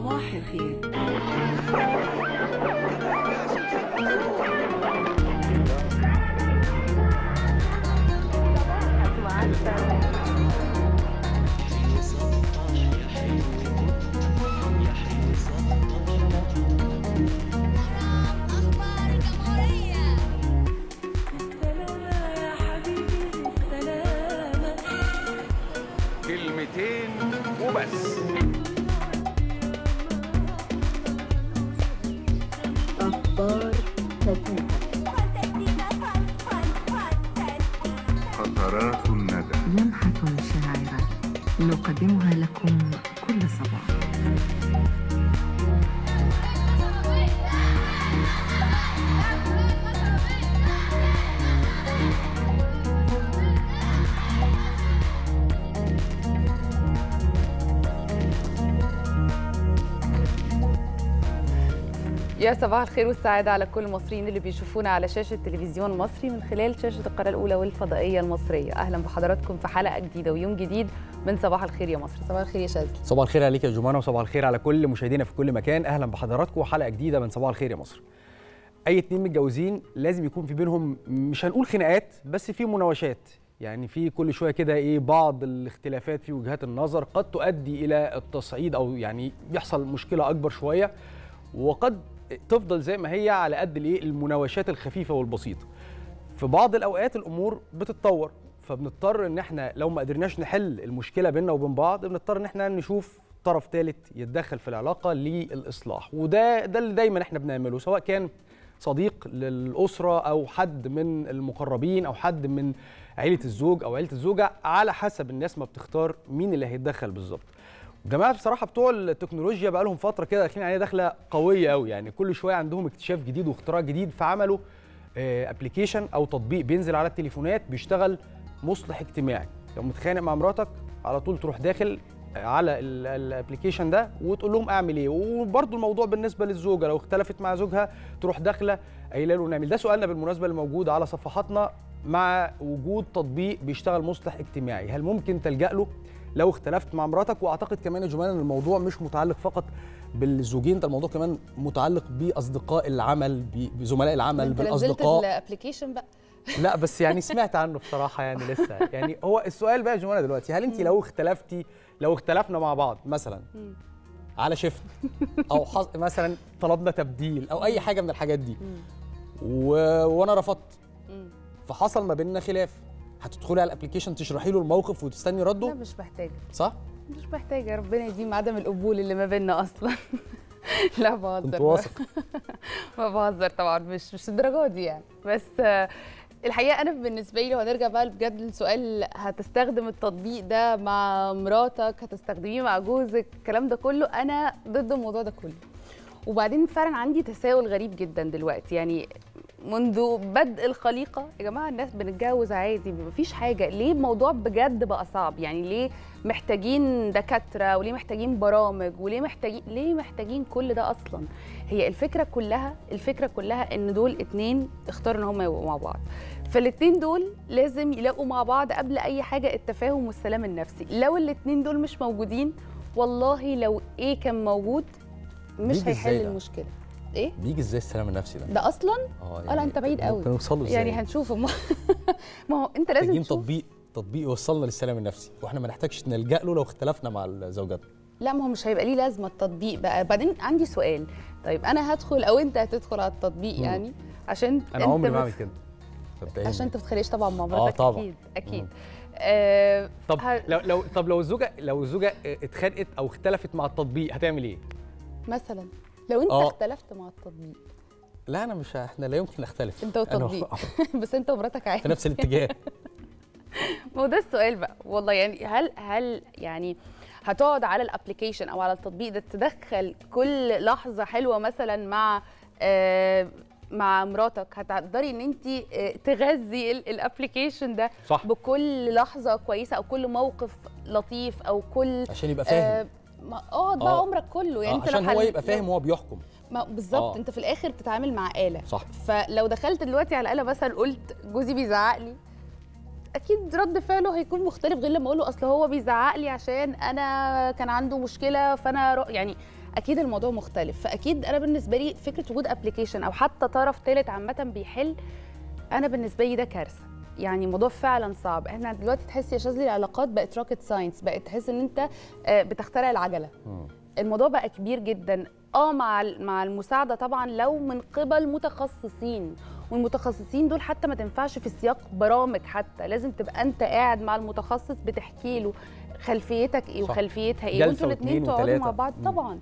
صباح الخير أخبار الجمهورية سلامة يا حبيبي سلامة كلمتين وبس قطرات الندى لمحة شاعرة نقدمها لكم كل صباح يا صباح الخير والسعادة على كل المصريين اللي بيشوفونا على شاشة التلفزيون المصري من خلال شاشة القناة الأولى والفضائية المصرية أهلا بحضراتكم في حلقة جديدة ويوم جديد من صباح الخير يا مصر صباح الخير يا شاذلي صباح الخير عليك يا جمانة وصباح الخير على كل مشاهدينا في كل مكان اهلا بحضراتكم وحلقه جديده من صباح الخير يا مصر اي اتنين متجوزين لازم يكون في بينهم مش هنقول خناقات بس في مناوشات يعني في كل شويه كده ايه بعض الاختلافات في وجهات النظر قد تؤدي الى التصعيد او يعني يحصل مشكله اكبر شويه وقد تفضل زي ما هي على قد الايه المناوشات الخفيفه والبسيطه في بعض الاوقات الامور بتتطور فبنضطر ان احنا لو ما قدرناش نحل المشكله بيننا وبين بعض بنضطر ان احنا نشوف طرف ثالث يتدخل في العلاقه للاصلاح وده ده اللي دايما احنا بنعمله سواء كان صديق للاسره او حد من المقربين او حد من عيله الزوج او عيله الزوجه على حسب الناس ما بتختار مين اللي هيتدخل بالظبط الجماعه بصراحه بتوع التكنولوجيا بقى لهم فتره كده داخلين عليها دخله قويه قوي يعني كل شويه عندهم اكتشاف جديد واختراع جديد فعملوا ابلكيشن او تطبيق بينزل على التليفونات بيشتغل مصلح اجتماعي لو متخانق مع مراتك على طول تروح داخل على الابلكيشن ده وتقول لهم اعمل ايه وبرده الموضوع بالنسبه للزوجه لو اختلفت مع زوجها تروح داخله قايله له نعمل ده سؤالنا بالمناسبه اللي موجود على صفحاتنا مع وجود تطبيق بيشتغل مصلح اجتماعي هل ممكن تلجا له لو اختلفت مع مراتك واعتقد كمان يا جمان ان الموضوع مش متعلق فقط بالزوجين ده الموضوع كمان متعلق باصدقاء العمل ب- بزملاء العمل انت نزلت بالاصدقاء الابلكيشن بقى لا بس يعني سمعت عنه بصراحه يعني لسه يعني هو السؤال بقى يا جمانه دلوقتي هل انت لو اختلفتي لو اختلفنا مع بعض مثلا على شيفت او حص... مثلا طلبنا تبديل او اي حاجه من الحاجات دي و... وانا رفضت فحصل ما بيننا خلاف هتدخلي على الابلكيشن تشرحي له الموقف وتستني لا رده مش محتاجة صح مش محتاجة ربنا يديم عدم القبول اللي ما بيننا أصلا لا بهزر كنت واثق ما بهزر طبعا مش مش الدرجه دي يعني بس آه، الحقيقه انا بالنسبه لي لو هنرجع بقى بجد للسؤال هتستخدم التطبيق ده مع مراتك هتستخدميه مع جوزك الكلام ده كله انا ضد الموضوع ده كله وبعدين فعلا عندي تساؤل غريب جدا دلوقتي يعني منذ بدء الخليقه يا جماعه الناس بنتجوز عادي مفيش حاجه ليه الموضوع بجد بقى صعب يعني ليه محتاجين دكاتره وليه محتاجين برامج وليه محتاجين ليه محتاجين كل ده اصلا هي الفكره كلها الفكره كلها ان دول اتنين اختاروا ان هم يبقوا مع بعض فالاتنين دول لازم يلاقوا مع بعض قبل اي حاجه التفاهم والسلام النفسي لو الاتنين دول مش موجودين والله لو ايه كان موجود مش بيجي هيحل إزاي ده؟ المشكله ايه بيجي ازاي السلام النفسي ده ده اصلا اه لا، أنت بعيد قوي. ممكن نوصل له ازاي يعني هنشوفه ما ما هو انت لازم محتاجين تشوف تطبيق تطبيق يوصلنا للسلام النفسي واحنا ما نحتاجش نلجا له لو اختلفنا مع زوجاتنا لا ما هو مش هيبقى ليه لازمه التطبيق بقى بعدين عندي سؤال طيب انا هدخل او انت هتدخل على التطبيق مم. يعني عشان انا انت عمري ما بت- اعمل كده صدقيني. عشان انت ما بتتخانقش طبعا مع مراتك طبعاً. اكيد اكيد مم. آه طب ه- لو لو طب لو الزوجه لو الزوجه اتخانقت او اختلفت مع التطبيق هتعمل ايه؟ مثلا لو انت آه. اختلفت مع التطبيق لا انا مش احنا لا يمكن نختلف انت أنا والتطبيق بس انت ومراتك عادي في نفس الاتجاه ما هو ده السؤال بقى والله يعني هل هل يعني هتقعد على الابلكيشن او على التطبيق ده تدخل كل لحظه حلوه مثلا مع آه مع مراتك هتقدري ان انت آه، تغذي الابلكيشن ده صح بكل لحظه كويسه او كل موقف لطيف او كل عشان يبقى فاهم آه ما- اقعد بقى آه. عمرك كله يعني آه انت لو عشان هو حل- يبقى فاهم وهو بيحكم ما بالظبط آه. انت في الاخر بتتعامل مع آلة صح فلو دخلت دلوقتي على الآلة مثلا قلت جوزي بيزعق لي اكيد رد فعله هيكون مختلف غير لما اقول له اصل هو بيزعق لي عشان انا كان عنده مشكله فانا رو... يعني اكيد الموضوع مختلف فاكيد انا بالنسبه لي فكره وجود ابلكيشن او حتى طرف ثالث عامه بيحل انا بالنسبه لي ده كارثه يعني الموضوع فعلا صعب احنا دلوقتي تحس يا شاذلي العلاقات بقت روكيت ساينس بقت تحس ان انت آه، بتخترع العجله الموضوع بقى كبير جدا اه مع ال- مع المساعده طبعا لو من قبل متخصصين والمتخصصين دول حتى ما تنفعش في سياق برامج حتى لازم تبقى انت قاعد مع المتخصص بتحكي له خلفيتك ايه صح. وخلفيتها ايه جلسة وانتوا الاثنين واتنين تقعدوا مع وتلاتة. بعض مم. طبعا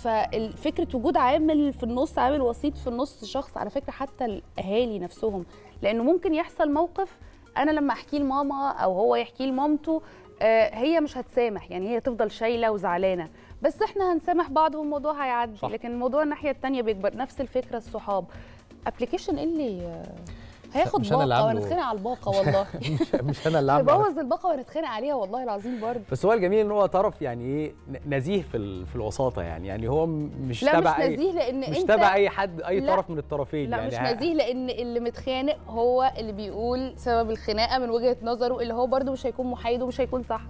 ففكره وجود عامل في النص عامل وسيط في النص شخص على فكره حتى الاهالي نفسهم لانه ممكن يحصل موقف انا لما احكيه لماما او هو يحكيه لمامته آه، هي مش هتسامح يعني هي تفضل شايله وزعلانه بس احنا هنسامح بعض والموضوع هيعدي صح. لكن الموضوع الناحيه الثانيه بيكبر نفس الفكره الصحاب ابلكيشن ايه اللي آه، هياخد مش أنا اللي باقه عامله. وهنتخانق على الباقه والله مش, مش انا اللي عامل هيبوظ الباقه وهنتخانق عليها والله العظيم برضه بس هو الجميل ان هو طرف يعني ايه ن- نزيه في ال- في الوساطه يعني يعني هو م- مش لا مش تبع اي نزيه لان مش انت تبع اي حد اي لا. طرف من الطرفين لا يعني مش ه- نزيه لان اللي متخانق هو اللي بيقول سبب الخناقه من وجهه نظره اللي هو برضه مش هيكون محايد ومش هيكون صح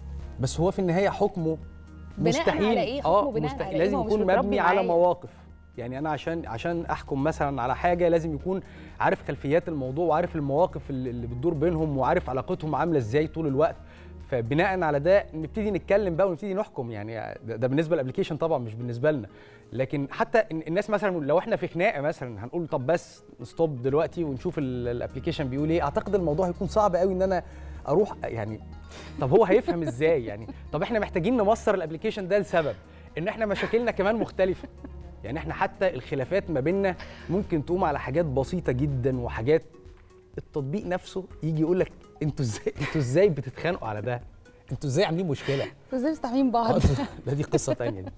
بس هو في النهايه حكمه بناء مستحيل على إيه؟ حكمه اه بناء مستحيل على إيه؟ لازم ما هو مش يكون متربي مبني على معايا. مواقف يعني انا عشان عشان احكم مثلا على حاجه لازم يكون عارف خلفيات الموضوع وعارف المواقف اللي, اللي بتدور بينهم وعارف علاقتهم عامله ازاي طول الوقت فبناء على ده نبتدي نتكلم بقى ونبتدي نحكم يعني ده, ده بالنسبه للابلكيشن طبعا مش بالنسبه لنا لكن حتى ال- الناس مثلا لو احنا في خناقه مثلا هنقول طب بس ستوب دلوقتي ونشوف الابلكيشن بيقول ايه اعتقد الموضوع هيكون صعب قوي ان انا اروح يعني طب هو هيفهم ازاي يعني طب احنا محتاجين نمصر الابلكيشن ده لسبب ان احنا مشاكلنا كمان مختلفه يعني احنا حتى الخلافات ما بيننا ممكن تقوم على حاجات بسيطه جدا وحاجات التطبيق نفسه يجي يقول لك انتوا ازاي انتوا ازاي بتتخانقوا على ده انتوا ازاي عاملين مشكله ازاي مستحملين بعض لا دي قصه تانية دي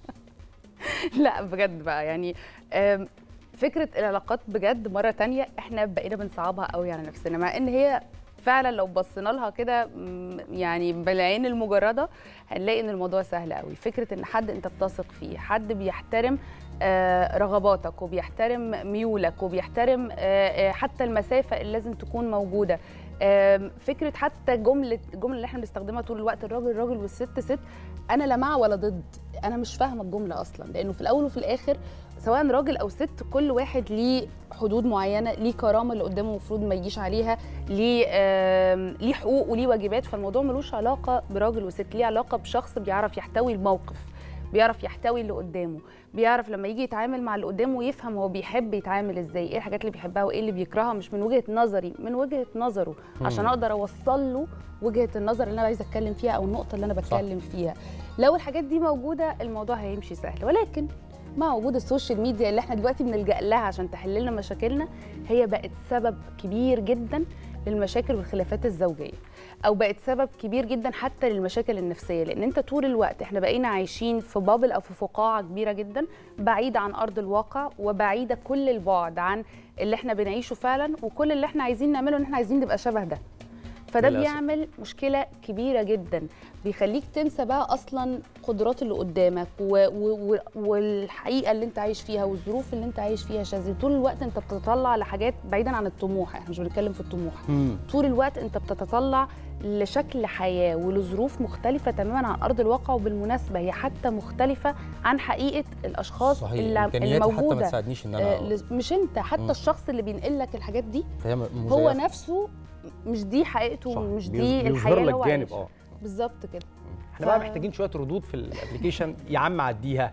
لا بجد بقى يعني آم، فكره العلاقات بجد مره تانية احنا بقينا بنصعبها قوي على نفسنا مع ان هي فعلا لو بصينا لها كده م، يعني بالعين المجرده هنلاقي ان الموضوع سهل قوي فكره ان حد انت بتثق فيه حد بيحترم آه، رغباتك وبيحترم ميولك وبيحترم آه، آه، حتى المسافه اللي لازم تكون موجوده آم، فكره حتى جمله الجمله اللي احنا بنستخدمها طول الوقت الراجل راجل والست ست انا لا مع ولا ضد انا مش فاهمه الجمله اصلا لانه في الاول وفي الاخر سواء راجل او ست كل واحد ليه حدود معينه ليه كرامه اللي قدامه المفروض ما يجيش عليها ليه آم، ليه حقوق وليه واجبات فالموضوع ملوش علاقه براجل وست ليه علاقه بشخص بيعرف يحتوي الموقف بيعرف يحتوي اللي قدامه بيعرف لما يجي يتعامل مع اللي قدامه يفهم هو بيحب يتعامل ازاي ايه الحاجات اللي بيحبها وايه اللي بيكرهها مش من وجهه نظري من وجهه نظره عشان اقدر اوصل له وجهه النظر اللي انا عايزه اتكلم فيها او النقطه اللي انا بتكلم فيها لو الحاجات دي موجوده الموضوع هيمشي سهل ولكن مع وجود السوشيال ميديا اللي احنا دلوقتي بنلجا لها عشان تحل لنا مشاكلنا هي بقت سبب كبير جدا للمشاكل والخلافات الزوجيه او بقت سبب كبير جدا حتى للمشاكل النفسيه لان انت طول الوقت احنا بقينا عايشين في بابل او في فقاعه كبيره جدا بعيده عن ارض الواقع وبعيده كل البعد عن اللي احنا بنعيشه فعلا وكل اللي احنا عايزين نعمله ان احنا عايزين نبقى شبه ده فده للأسف. بيعمل مشكله كبيره جدا بيخليك تنسى بقى اصلا قدرات اللي قدامك و و و والحقيقه اللي انت عايش فيها والظروف اللي انت عايش فيها شاذلي طول الوقت انت بتتطلع لحاجات بعيدا عن الطموح احنا مش بنتكلم في الطموح مم. طول الوقت انت بتتطلع لشكل حياه ولظروف مختلفه تماما عن ارض الواقع وبالمناسبه هي حتى مختلفه عن حقيقه الاشخاص صحيح اللي, اللي امكانياتي حتى ما موجوده تساعدنيش ان آه، انا لز- مش انت حتى مم. الشخص اللي بينقل لك الحاجات دي فهي م- هو مزيفة. نفسه مش دي حقيقته صح. مش بيظ- دي بيظهر الحياه اللي لك هو جانب عايشها. اه بالظبط كده احنا بقى ف- محتاجين شويه ردود في الابلكيشن يا عم عديها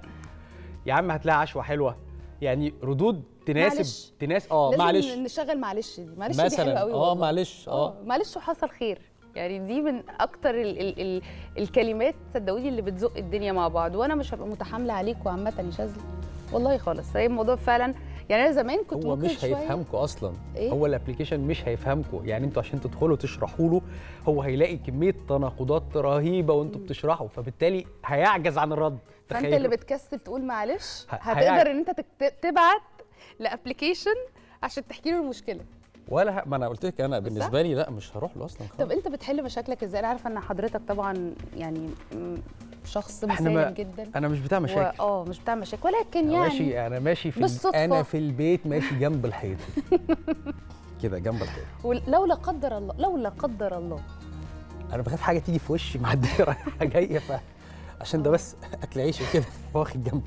يا عم هتلاقي عشوه حلوه يعني ردود تناسب معلش. تناسب اه لازم معلش نشغل معلش دي معلش دي حلوه مثلا قوي اه والله. معلش اه معلش وحصل خير يعني دي من اكتر ال ال ال الكلمات صدقوني اللي بتزق الدنيا مع بعض وانا مش هبقى متحامله عليكم عامه يا شاذلي والله خالص هي الموضوع فعلا يعني انا زمان كنت هو ممكن مش شوية هيفهمكم اصلا إيه؟ هو الابلكيشن مش هيفهمكم يعني انتوا عشان تدخلوا تشرحوا له هو هيلاقي كميه تناقضات رهيبه وانتوا بتشرحوا فبالتالي هيعجز عن الرد فانت تخيلوا. اللي بتكسل تقول معلش ه- هتقدر هيعجز. ان انت تكت- تبعت لابلكيشن عشان تحكي له المشكله ولا ه- ما انا قلت لك انا بالنسبه لي لا مش هروح له اصلا طب خالص انت بتحل مشاكلك ازاي انا عارفه ان حضرتك طبعا يعني م- شخص إحنا ما- مسالم جدا انا مش بتاع مشاكل و- اه مش بتاع مشاكل ولكن أنا يعني ماشي انا ماشي في ال- بالصدفة. انا في البيت ماشي جنب الحيط كده جنب الحيط ولو لا قدر الله لو لا قدر الله انا بخاف حاجه تيجي في وشي معديه رايحه جايه ف عشان ده بس اكل عيش وكده واخد جنب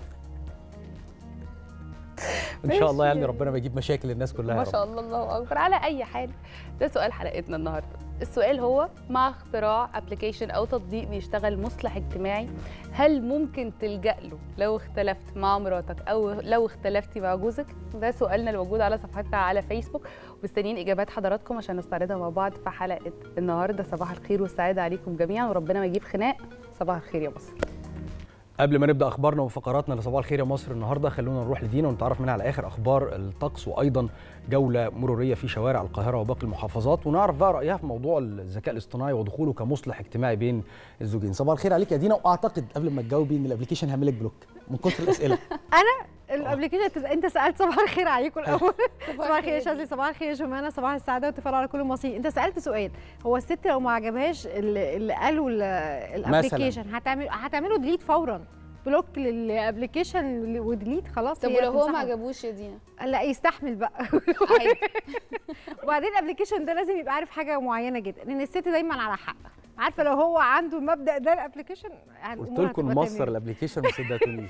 ان شاء الله يعني ماشي. ربنا ما يجيب مشاكل للناس كلها يا ما رب. شاء الله الله اكبر على اي حال ده سؤال حلقتنا النهارده السؤال هو مع اختراع ابلكيشن او تطبيق بيشتغل مصلح اجتماعي هل ممكن تلجا له لو اختلفت مع مراتك او لو اختلفتي مع جوزك ده سؤالنا الموجود على صفحتنا على فيسبوك ومستنيين اجابات حضراتكم عشان نستعرضها مع بعض في حلقه النهارده صباح الخير والسعاده عليكم جميعا وربنا ما يجيب خناق صباح الخير يا مصر قبل ما نبدا اخبارنا وفقراتنا لصباح الخير يا مصر النهارده خلونا نروح لدينا ونتعرف منها على اخر اخبار الطقس وايضا جوله مروريه في شوارع القاهره وباقي المحافظات ونعرف بقى رايها في موضوع الذكاء الاصطناعي ودخوله كمصلح اجتماعي بين الزوجين صباح الخير عليك يا دينا واعتقد قبل ما تجاوبي ان الابلكيشن هيعمل لك بلوك من كتر الاسئله الابلكيشن تز- انت سالت صباح الخير عليكم الاول صباح الخير يا شاذلي صباح الخير يا جمانه صباح السعاده والتفاؤل على كل المصريين انت سالت سؤال هو الست لو ما عجبهاش اللي اللي قالوا ال- الابلكيشن هتعمل هتعملوا ديليت فورا بلوك للابلكيشن وديليت خلاص طب هي ولو هو ما هتمسحه. عجبوش يا دينا لا يستحمل بقى عادي. وبعدين الابلكيشن ده لازم يبقى عارف حاجه معينه جدا ان الست دايما على حق عارفه لو هو عنده المبدا ده الابلكيشن قلت لكم مصر الابلكيشن ما صدقتونيش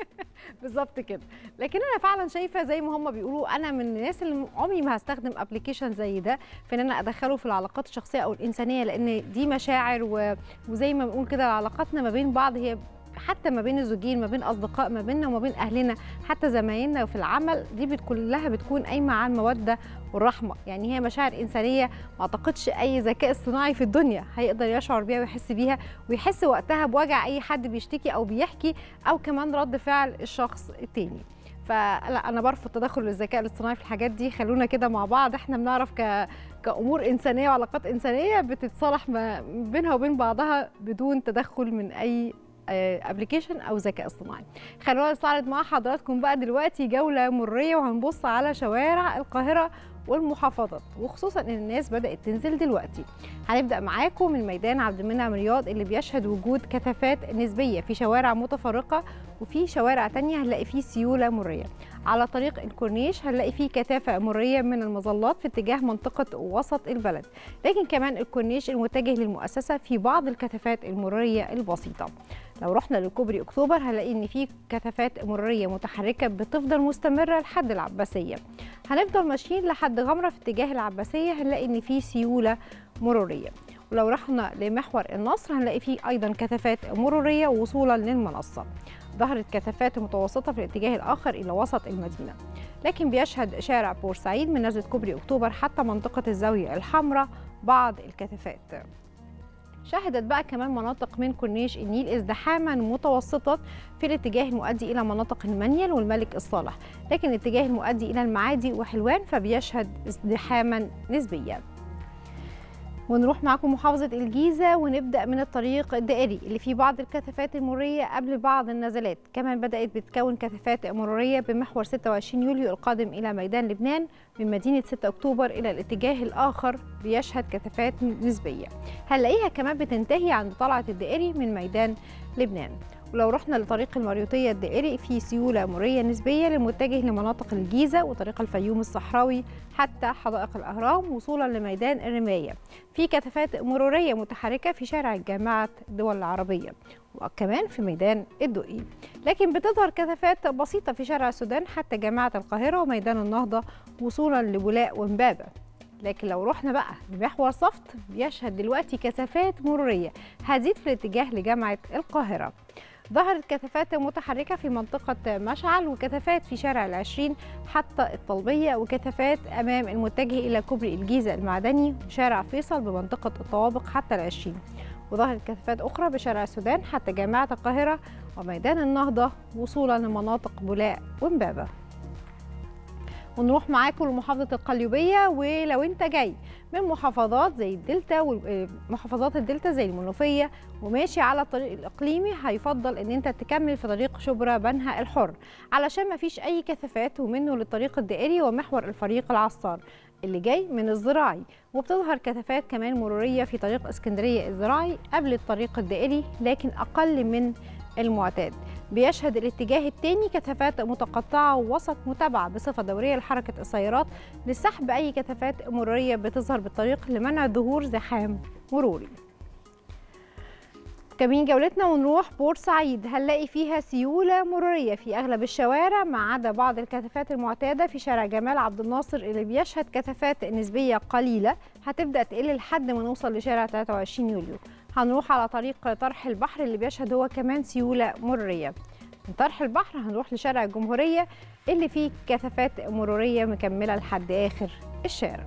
بالظبط كده لكن انا فعلا شايفه زي ما هم بيقولوا انا من الناس اللي عمري ما هستخدم ابلكيشن زي ده في ان انا ادخله في العلاقات الشخصيه او الانسانيه لان دي مشاعر و... وزي ما بنقول كده علاقاتنا ما بين بعض هي حتى ما بين الزوجين ما بين اصدقاء ما بيننا وما بين اهلنا حتى زمايلنا في العمل دي بت كلها بتكون قايمه على الموده والرحمه يعني هي مشاعر انسانيه ما اعتقدش اي ذكاء اصطناعي في الدنيا هيقدر يشعر بيها ويحس بيها ويحس وقتها بوجع اي حد بيشتكي او بيحكي او كمان رد فعل الشخص التاني فلا انا برفض تدخل الذكاء الاصطناعي في الحاجات دي خلونا كده مع بعض احنا بنعرف ك... كامور انسانيه وعلاقات انسانيه بتتصالح ما بينها وبين بعضها بدون تدخل من اي ابلكيشن او ذكاء اصطناعي خلونا نستعرض مع حضراتكم بقى دلوقتي جوله مريه وهنبص على شوارع القاهره والمحافظات وخصوصا ان الناس بدات تنزل دلوقتي هنبدا معاكم من ميدان عبد المنعم رياض اللي بيشهد وجود كثافات نسبيه في شوارع متفرقه وفي شوارع تانية هنلاقي فيه سيوله مريه على طريق الكورنيش هنلاقي فيه كثافه مريه من المظلات في اتجاه منطقه وسط البلد لكن كمان الكورنيش المتجه للمؤسسه في بعض الكثافات المريه البسيطه لو رحنا لكوبري اكتوبر هنلاقي ان في كثافات مريه متحركه بتفضل مستمره لحد العباسيه هنفضل ماشيين لحد غمره في اتجاه العباسيه هنلاقي ان في سيوله مروريه ولو رحنا لمحور النصر هنلاقي فيه ايضا كثافات مروريه وصولا للمنصه ظهرت كثافات متوسطه في الاتجاه الاخر الى وسط المدينه لكن بيشهد شارع بورسعيد من نزله كوبري اكتوبر حتى منطقه الزاويه الحمراء بعض الكثافات شهدت بقى كمان مناطق من كورنيش النيل ازدحاما متوسطا في الاتجاه المؤدي الى مناطق المنيل والملك الصالح لكن الاتجاه المؤدي الى المعادي وحلوان فبيشهد ازدحاما نسبيا ونروح معاكم محافظة الجيزة ونبدأ من الطريق الدائري اللي فيه بعض الكثافات المرورية قبل بعض النزلات كمان بدأت بتكون كثافات مرورية بمحور 26 يوليو القادم إلى ميدان لبنان من مدينة 6 أكتوبر إلى الاتجاه الآخر بيشهد كثافات نسبية هنلاقيها كمان بتنتهي عند طلعة الدائري من ميدان لبنان ولو رحنا لطريق المريوطية الدائري في سيولة مرية نسبية للمتجه لمناطق الجيزة وطريق الفيوم الصحراوي حتى حدائق الأهرام وصولا لميدان الرماية في كثافات مرورية متحركة في شارع جامعة الدول العربية وكمان في ميدان الدقي لكن بتظهر كثافات بسيطة في شارع السودان حتى جامعة القاهرة وميدان النهضة وصولا لبولاق ومبابة لكن لو رحنا بقى لمحور صفت بيشهد دلوقتي كثافات مرورية هتزيد في الاتجاه لجامعة القاهرة ظهرت كثافات متحركة في منطقة مشعل وكثافات في شارع العشرين حتى الطلبية وكثافات أمام المتجه إلى كوبري الجيزة المعدني وشارع فيصل بمنطقة الطوابق حتى العشرين وظهرت كثافات أخرى بشارع السودان حتى جامعة القاهرة وميدان النهضة وصولا لمناطق بولاق ومبابة ونروح معاكم لمحافظة القليوبية ولو انت جاي من محافظات زي الدلتا ومحافظات الدلتا زي المنوفية وماشي على الطريق الإقليمي هيفضل ان انت تكمل في طريق شبرا بنها الحر علشان ما فيش أي كثافات ومنه للطريق الدائري ومحور الفريق العصار اللي جاي من الزراعي وبتظهر كثافات كمان مرورية في طريق اسكندرية الزراعي قبل الطريق الدائري لكن أقل من المعتاد بيشهد الاتجاه الثاني كثافات متقطعة ووسط متابعة بصفة دورية لحركة السيارات لسحب أي كثافات مرورية بتظهر بالطريق لمنع ظهور زحام مروري كمين جولتنا ونروح بورسعيد هنلاقي فيها سيولة مرورية في أغلب الشوارع ما عدا بعض الكثافات المعتادة في شارع جمال عبد الناصر اللي بيشهد كثافات نسبية قليلة هتبدأ تقل لحد ما نوصل لشارع 23 يوليو هنروح على طريق طرح البحر اللي بيشهد هو كمان سيولة مرورية من طرح البحر هنروح لشارع الجمهورية اللي فيه كثافات مرورية مكملة لحد آخر الشارع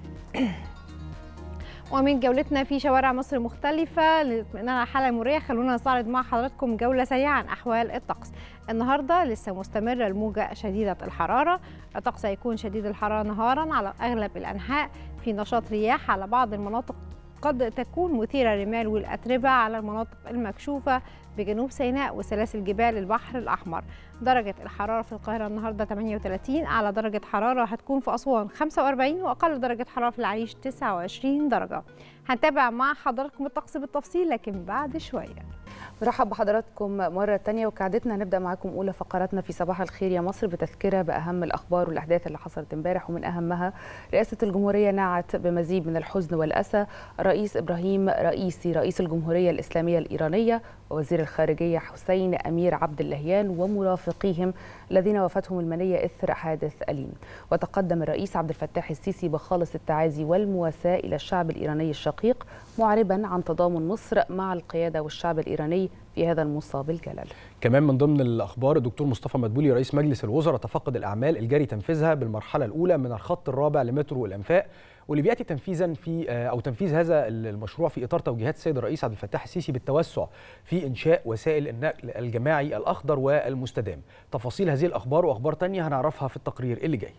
ومن جولتنا في شوارع مصر مختلفة للاطمئنان على الحالة المرورية خلونا نستعرض مع حضراتكم جولة سريعة عن أحوال الطقس النهاردة لسه مستمرة الموجة شديدة الحرارة الطقس هيكون شديد الحرارة نهارا على أغلب الأنحاء في نشاط رياح على بعض المناطق قد تكون مثيرة الرمال والأتربة على المناطق المكشوفة بجنوب سيناء وسلاسل جبال البحر الأحمر درجة الحرارة في القاهرة النهاردة 38 أعلى درجة حرارة هتكون في أسوان 45 وأقل درجة حرارة في العريش 29 درجة هنتابع مع حضراتكم الطقس بالتفصيل لكن بعد شوية مرحب بحضراتكم مرة تانية وكعادتنا هنبدأ معاكم أولى فقراتنا في صباح الخير يا مصر بتذكرة بأهم الأخبار والأحداث اللي حصلت امبارح ومن أهمها رئاسة الجمهورية نعت بمزيد من الحزن والأسى الرئيس إبراهيم رئيسي رئيس الجمهورية الإسلامية الإيرانية ووزير الخارجية حسين أمير عبد اللهيان ومرافقيهم الذين وفاتهم المنية إثر حادث أليم وتقدم الرئيس عبد الفتاح السيسي بخالص التعازي والمواساة إلى الشعب الإيراني الشقيق معربا عن تضامن مصر مع القيادة والشعب الإيراني في هذا المصاب الجلل كمان من ضمن الاخبار الدكتور مصطفى مدبولي رئيس مجلس الوزراء تفقد الاعمال الجاري تنفيذها بالمرحله الاولى من الخط الرابع لمترو الانفاق واللي بياتي تنفيذا في او تنفيذ هذا المشروع في اطار توجيهات السيد الرئيس عبد الفتاح السيسي بالتوسع في انشاء وسائل النقل الجماعي الاخضر والمستدام تفاصيل هذه الاخبار واخبار تانية هنعرفها في التقرير اللي جاي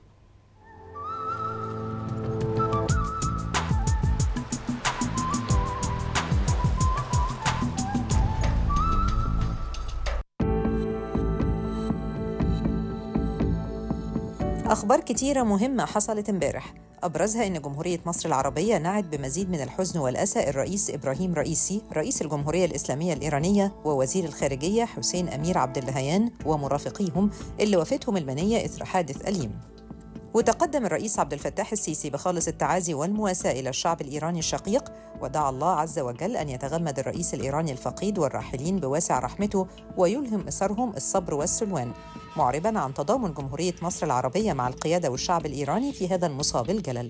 أخبار كتيرة مهمة حصلت امبارح أبرزها أن جمهورية مصر العربية نعت بمزيد من الحزن والأسى الرئيس إبراهيم رئيسي رئيس الجمهورية الإسلامية الإيرانية ووزير الخارجية حسين أمير عبد اللهيان ومرافقيهم اللي وفاتهم المنية إثر حادث أليم وتقدم الرئيس عبد الفتاح السيسي بخالص التعازي والمواساة إلى الشعب الإيراني الشقيق ودعا الله عز وجل أن يتغمد الرئيس الإيراني الفقيد والراحلين بواسع رحمته ويلهم إثرهم الصبر والسلوان معربا عن تضامن جمهورية مصر العربية مع القيادة والشعب الإيراني في هذا المصاب الجلل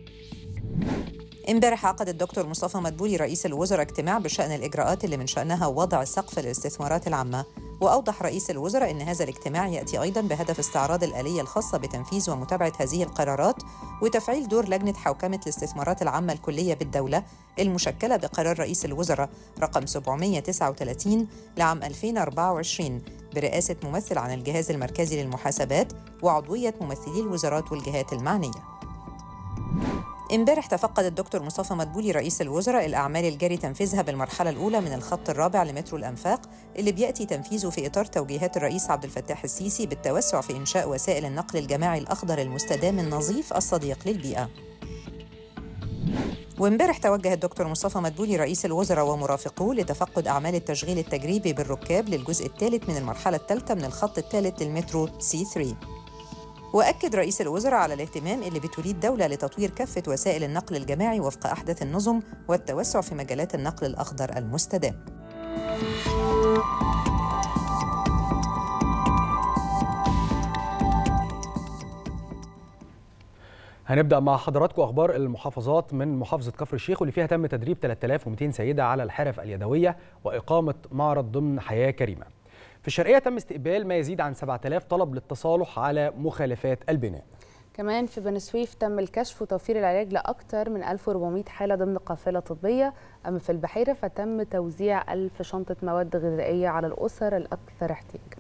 امبارح عقد الدكتور مصطفى مدبولي رئيس الوزراء اجتماع بشأن الإجراءات اللي من شأنها وضع سقف للاستثمارات العامة وأوضح رئيس الوزراء أن هذا الاجتماع يأتي أيضا بهدف استعراض الآلية الخاصة بتنفيذ ومتابعة هذه القرارات وتفعيل دور لجنة حوكمة الاستثمارات العامة الكلية بالدولة المشكلة بقرار رئيس الوزراء رقم 739 لعام 2024 برئاسة ممثل عن الجهاز المركزي للمحاسبات وعضوية ممثلي الوزارات والجهات المعنية امبارح تفقد الدكتور مصطفى مدبولي رئيس الوزراء الأعمال الجاري تنفيذها بالمرحلة الأولى من الخط الرابع لمترو الأنفاق اللي بيأتي تنفيذه في إطار توجيهات الرئيس عبد الفتاح السيسي بالتوسع في إنشاء وسائل النقل الجماعي الأخضر المستدام النظيف الصديق للبيئة وامبارح توجه الدكتور مصطفى مدبولي رئيس الوزراء ومرافقوه لتفقد أعمال التشغيل التجريبي بالركاب للجزء الثالث من المرحلة الثالثة من الخط الثالث للمترو سي 3 وأكد رئيس الوزراء على الاهتمام اللي بتوليه الدولة لتطوير كافة وسائل النقل الجماعي وفق أحدث النظم والتوسع في مجالات النقل الأخضر المستدام. هنبدا مع حضراتكم اخبار المحافظات من محافظه كفر الشيخ واللي فيها تم تدريب 3200 سيده على الحرف اليدويه واقامه معرض ضمن حياه كريمه. في الشرقيه تم استقبال ما يزيد عن 7000 طلب للتصالح على مخالفات البناء. كمان في بني سويف تم الكشف وتوفير العلاج لأكثر من 1400 حالة ضمن قافلة طبية أما في البحيرة فتم توزيع 1000 شنطة مواد غذائية على الأسر الأكثر احتياجاً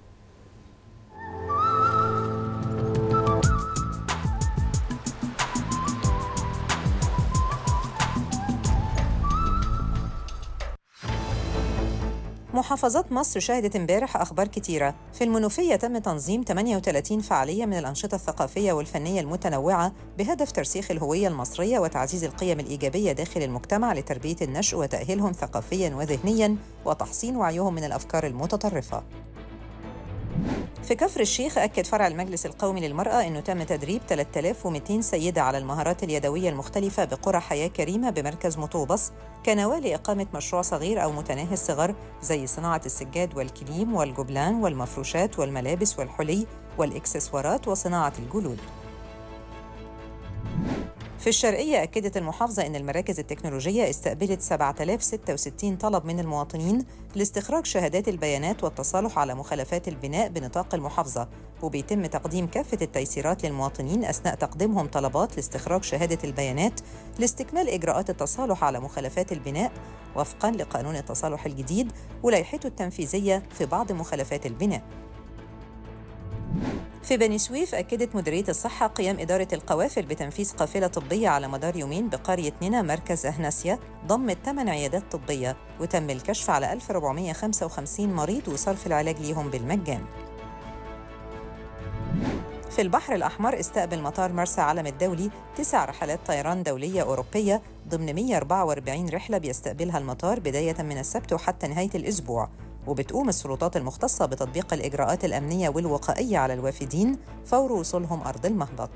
محافظات مصر شهدت امبارح أخبار كتيرة في المنوفية تم تنظيم 38 فعالية من الأنشطة الثقافية والفنية المتنوعة بهدف ترسيخ الهوية المصرية وتعزيز القيم الإيجابية داخل المجتمع لتربية النشء وتأهيلهم ثقافياً وذهنياً وتحصين وعيهم من الأفكار المتطرفة في كفر الشيخ أكد فرع المجلس القومي للمرأة أنه تم تدريب 3200 سيدة على المهارات اليدوية المختلفة بقرى حياة كريمة بمركز مطوبس كنواة لإقامة مشروع صغير أو متناهي الصغر زي صناعة السجاد والكليم والجبلان والمفروشات والملابس والحلي والإكسسوارات وصناعة الجلود في الشرقية أكدت المحافظة أن المراكز التكنولوجية استقبلت 7066 طلب من المواطنين لاستخراج شهادات البيانات والتصالح على مخالفات البناء بنطاق المحافظة وبيتم تقديم كافة التيسيرات للمواطنين أثناء تقديمهم طلبات لاستخراج شهادة البيانات لاستكمال إجراءات التصالح على مخالفات البناء وفقاً لقانون التصالح الجديد ولائحته التنفيذية في بعض مخالفات البناء في بني سويف أكدت مديرية الصحة قيام إدارة القوافل بتنفيذ قافلة طبية على مدار يومين بقرية نينا مركز أهناسيا ضمت 8 عيادات طبية وتم الكشف على 1455 مريض وصرف العلاج ليهم بالمجان في البحر الأحمر استقبل مطار مرسى علم الدولي تسع رحلات طيران دولية أوروبية ضمن 144 رحلة بيستقبلها المطار بداية من السبت وحتى نهاية الأسبوع وبتقوم السلطات المختصة بتطبيق الإجراءات الأمنية والوقائية على الوافدين فور وصولهم أرض المهبط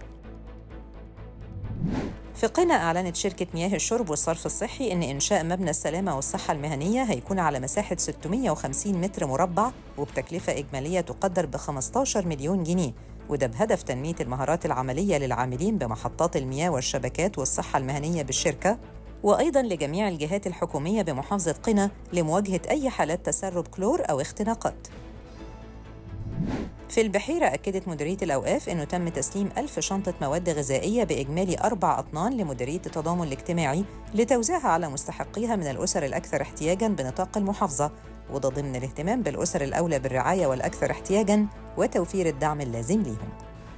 في قنا أعلنت شركة مياه الشرب والصرف الصحي أن إنشاء مبنى السلامة والصحة المهنية هيكون على مساحة 650 متر مربع وبتكلفة إجمالية تقدر ب 15 مليون جنيه وده بهدف تنمية المهارات العملية للعاملين بمحطات المياه والشبكات والصحة المهنية بالشركة وأيضاً لجميع الجهات الحكومية بمحافظة قنا لمواجهة أي حالات تسرب كلور أو اختناقات في البحيرة أكدت مديرية الأوقاف أنه تم تسليم ألف شنطة مواد غذائية بإجمالي أربع أطنان لمديرية التضامن الاجتماعي لتوزيعها على مستحقيها من الأسر الأكثر احتياجاً بنطاق المحافظة وده ضمن الاهتمام بالأسر الأولى بالرعاية والأكثر احتياجاً وتوفير الدعم اللازم ليهم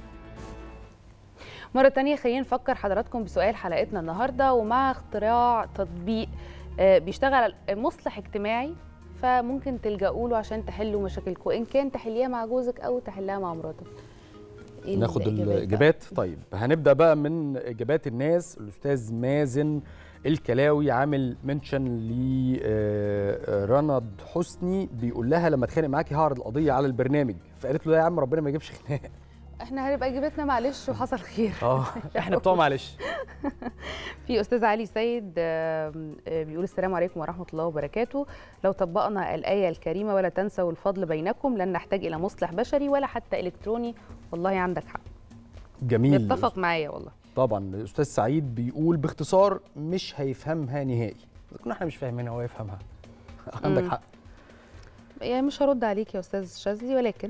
مرة تانية خلينا نفكر حضراتكم بسؤال حلقتنا النهاردة ومع اختراع تطبيق آه، بيشتغل مصلح اجتماعي فممكن تلجأوا له عشان تحلوا مشاكلكم إن كان تحليها مع جوزك أو تحلها مع مراتك إيه ناخد الإجابات بقى؟ الاجابات طيب هنبدا بقى من اجابات الناس الاستاذ مازن الكلاوي عامل منشن لرند حسني بيقول لها لما اتخانق معاكي هعرض القضيه على البرنامج فقالت له لا يا عم ربنا ما يجيبش خناق احنا هنبقى اجابتنا معلش وحصل خير اه احنا بتوع معلش في استاذ علي سيد آم، آه، بيقول السلام عليكم ورحمه الله وبركاته لو طبقنا الايه الكريمه ولا تنسوا الفضل بينكم لن نحتاج الى مصلح بشري ولا حتى الكتروني والله عندك حق جميل متفق معايا والله طبعا الاستاذ سعيد بيقول باختصار مش هيفهمها نهائي إذا كنا احنا مش فاهمينها هو يفهمها عندك مم. حق يعني مش هرد عليك يا استاذ شاذلي ولكن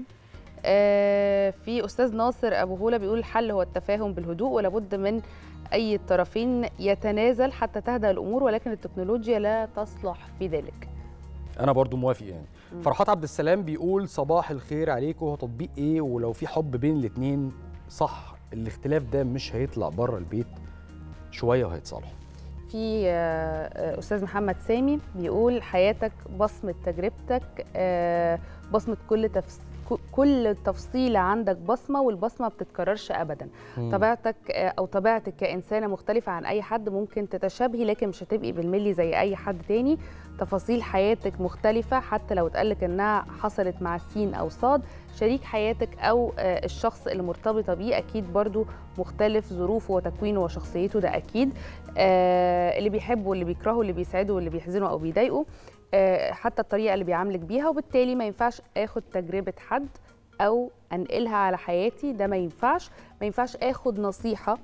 آه في استاذ ناصر ابو هوله بيقول الحل هو التفاهم بالهدوء ولابد من اي الطرفين يتنازل حتى تهدأ الامور ولكن التكنولوجيا لا تصلح في ذلك انا برضو موافق يعني مم. فرحات عبد السلام بيقول صباح الخير عليكم هو تطبيق ايه ولو في حب بين الاتنين صح الاختلاف ده مش هيطلع بره البيت شويه وهيتصالحوا في آه، آه، استاذ محمد سامي بيقول حياتك بصمه تجربتك آه، بصمه كل تفس ك- كل تفصيلة عندك بصمة والبصمة ما بتتكررش أبدا طبيعتك آه، أو طبيعتك كإنسانة مختلفة عن أي حد ممكن تتشابهي لكن مش هتبقي بالملي زي أي حد تاني تفاصيل حياتك مختلفة حتى لو اتقالك إنها حصلت مع سين أو صاد شريك حياتك أو آه، الشخص اللي مرتبطة بيه أكيد برضو مختلف ظروفه وتكوينه وشخصيته ده أكيد آه، اللي بيحبه واللي بيكرهه واللي بيسعده واللي بيحزنه أو بيضايقه آه، حتى الطريقة اللي بيعاملك بيها وبالتالي ما ينفعش اخد تجربة حد او انقلها على حياتي ده ما ينفعش ما ينفعش اخد نصيحة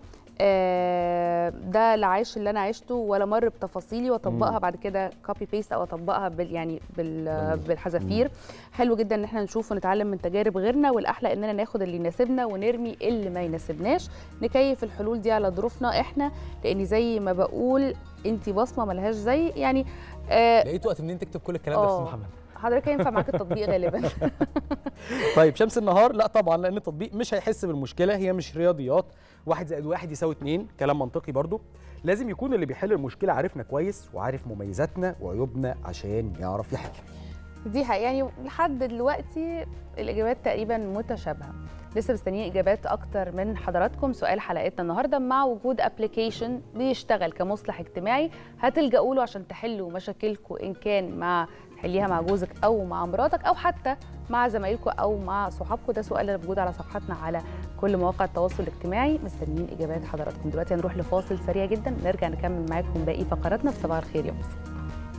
آه، ده لا عايش اللي انا عشته ولا مر بتفاصيلي واطبقها مم. بعد كده كوبي بيست او اطبقها بال يعني بال بال- بالحذافير حلو جدا ان احنا نشوف ونتعلم من تجارب غيرنا والاحلى اننا ناخد اللي يناسبنا ونرمي اللي ما يناسبناش نكيف الحلول دي على ظروفنا احنا لان زي ما بقول انت بصمه ملهاش زي يعني آه لقيت وقت منين تكتب كل الكلام ده يا آه. استاذ محمد حضرتك هينفع معاك التطبيق غالبا طيب شمس النهار لا طبعا لان التطبيق مش هيحس بالمشكله هي مش رياضيات واحد زائد واحد يساوي اتنين كلام منطقي برضو لازم يكون اللي بيحل المشكله عارفنا كويس وعارف مميزاتنا وعيوبنا عشان يعرف يحل دي حقيقة يعني لحد دلوقتي الإجابات تقريبا متشابهة لسه مستنيين إجابات أكتر من حضراتكم سؤال حلقتنا النهاردة مع وجود أبليكيشن بيشتغل كمصلح اجتماعي هتلجأوا له عشان تحلوا مشاكلكم إن كان مع تحليها مع جوزك او مع مراتك او حتى مع زمايلكم او مع صحابكم ده سؤال اللي موجود على صفحاتنا على كل مواقع التواصل الاجتماعي مستنيين اجابات حضراتكم دلوقتي هنروح لفاصل سريع جدا نرجع نكمل معاكم باقي فقراتنا في صباح الخير يا مصر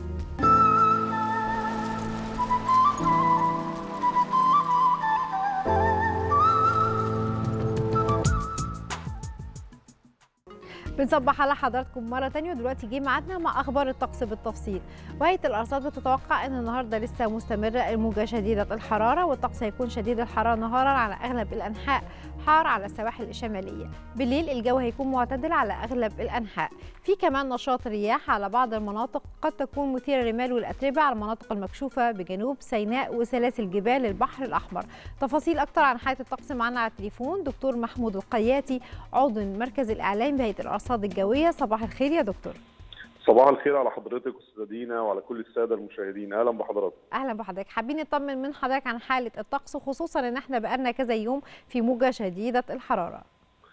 بنصبح على حضراتكم مرة تانية ودلوقتي جه ميعادنا مع أخبار الطقس بالتفصيل وهيئة الأرصاد بتتوقع أن النهاردة لسه مستمرة الموجة شديدة الحرارة والطقس هيكون شديد الحرارة نهارا على أغلب الأنحاء حار على السواحل الشمالية بالليل الجو هيكون معتدل على أغلب الأنحاء في كمان نشاط رياح على بعض المناطق قد تكون مثيرة للرمال والأتربة على المناطق المكشوفة بجنوب سيناء وسلاسل جبال البحر الأحمر تفاصيل أكتر عن حالة الطقس معنا على التليفون دكتور محمود القياتي عضو مركز الإعلام بهيئة الأرصاد الجوية صباح الخير يا دكتور صباح الخير على حضرتك استاذه دينا وعلى كل الساده المشاهدين اهلا بحضرتك اهلا بحضرتك حابين نطمن من حضرتك عن حاله الطقس خصوصا ان احنا بقالنا كذا يوم في موجه شديده الحراره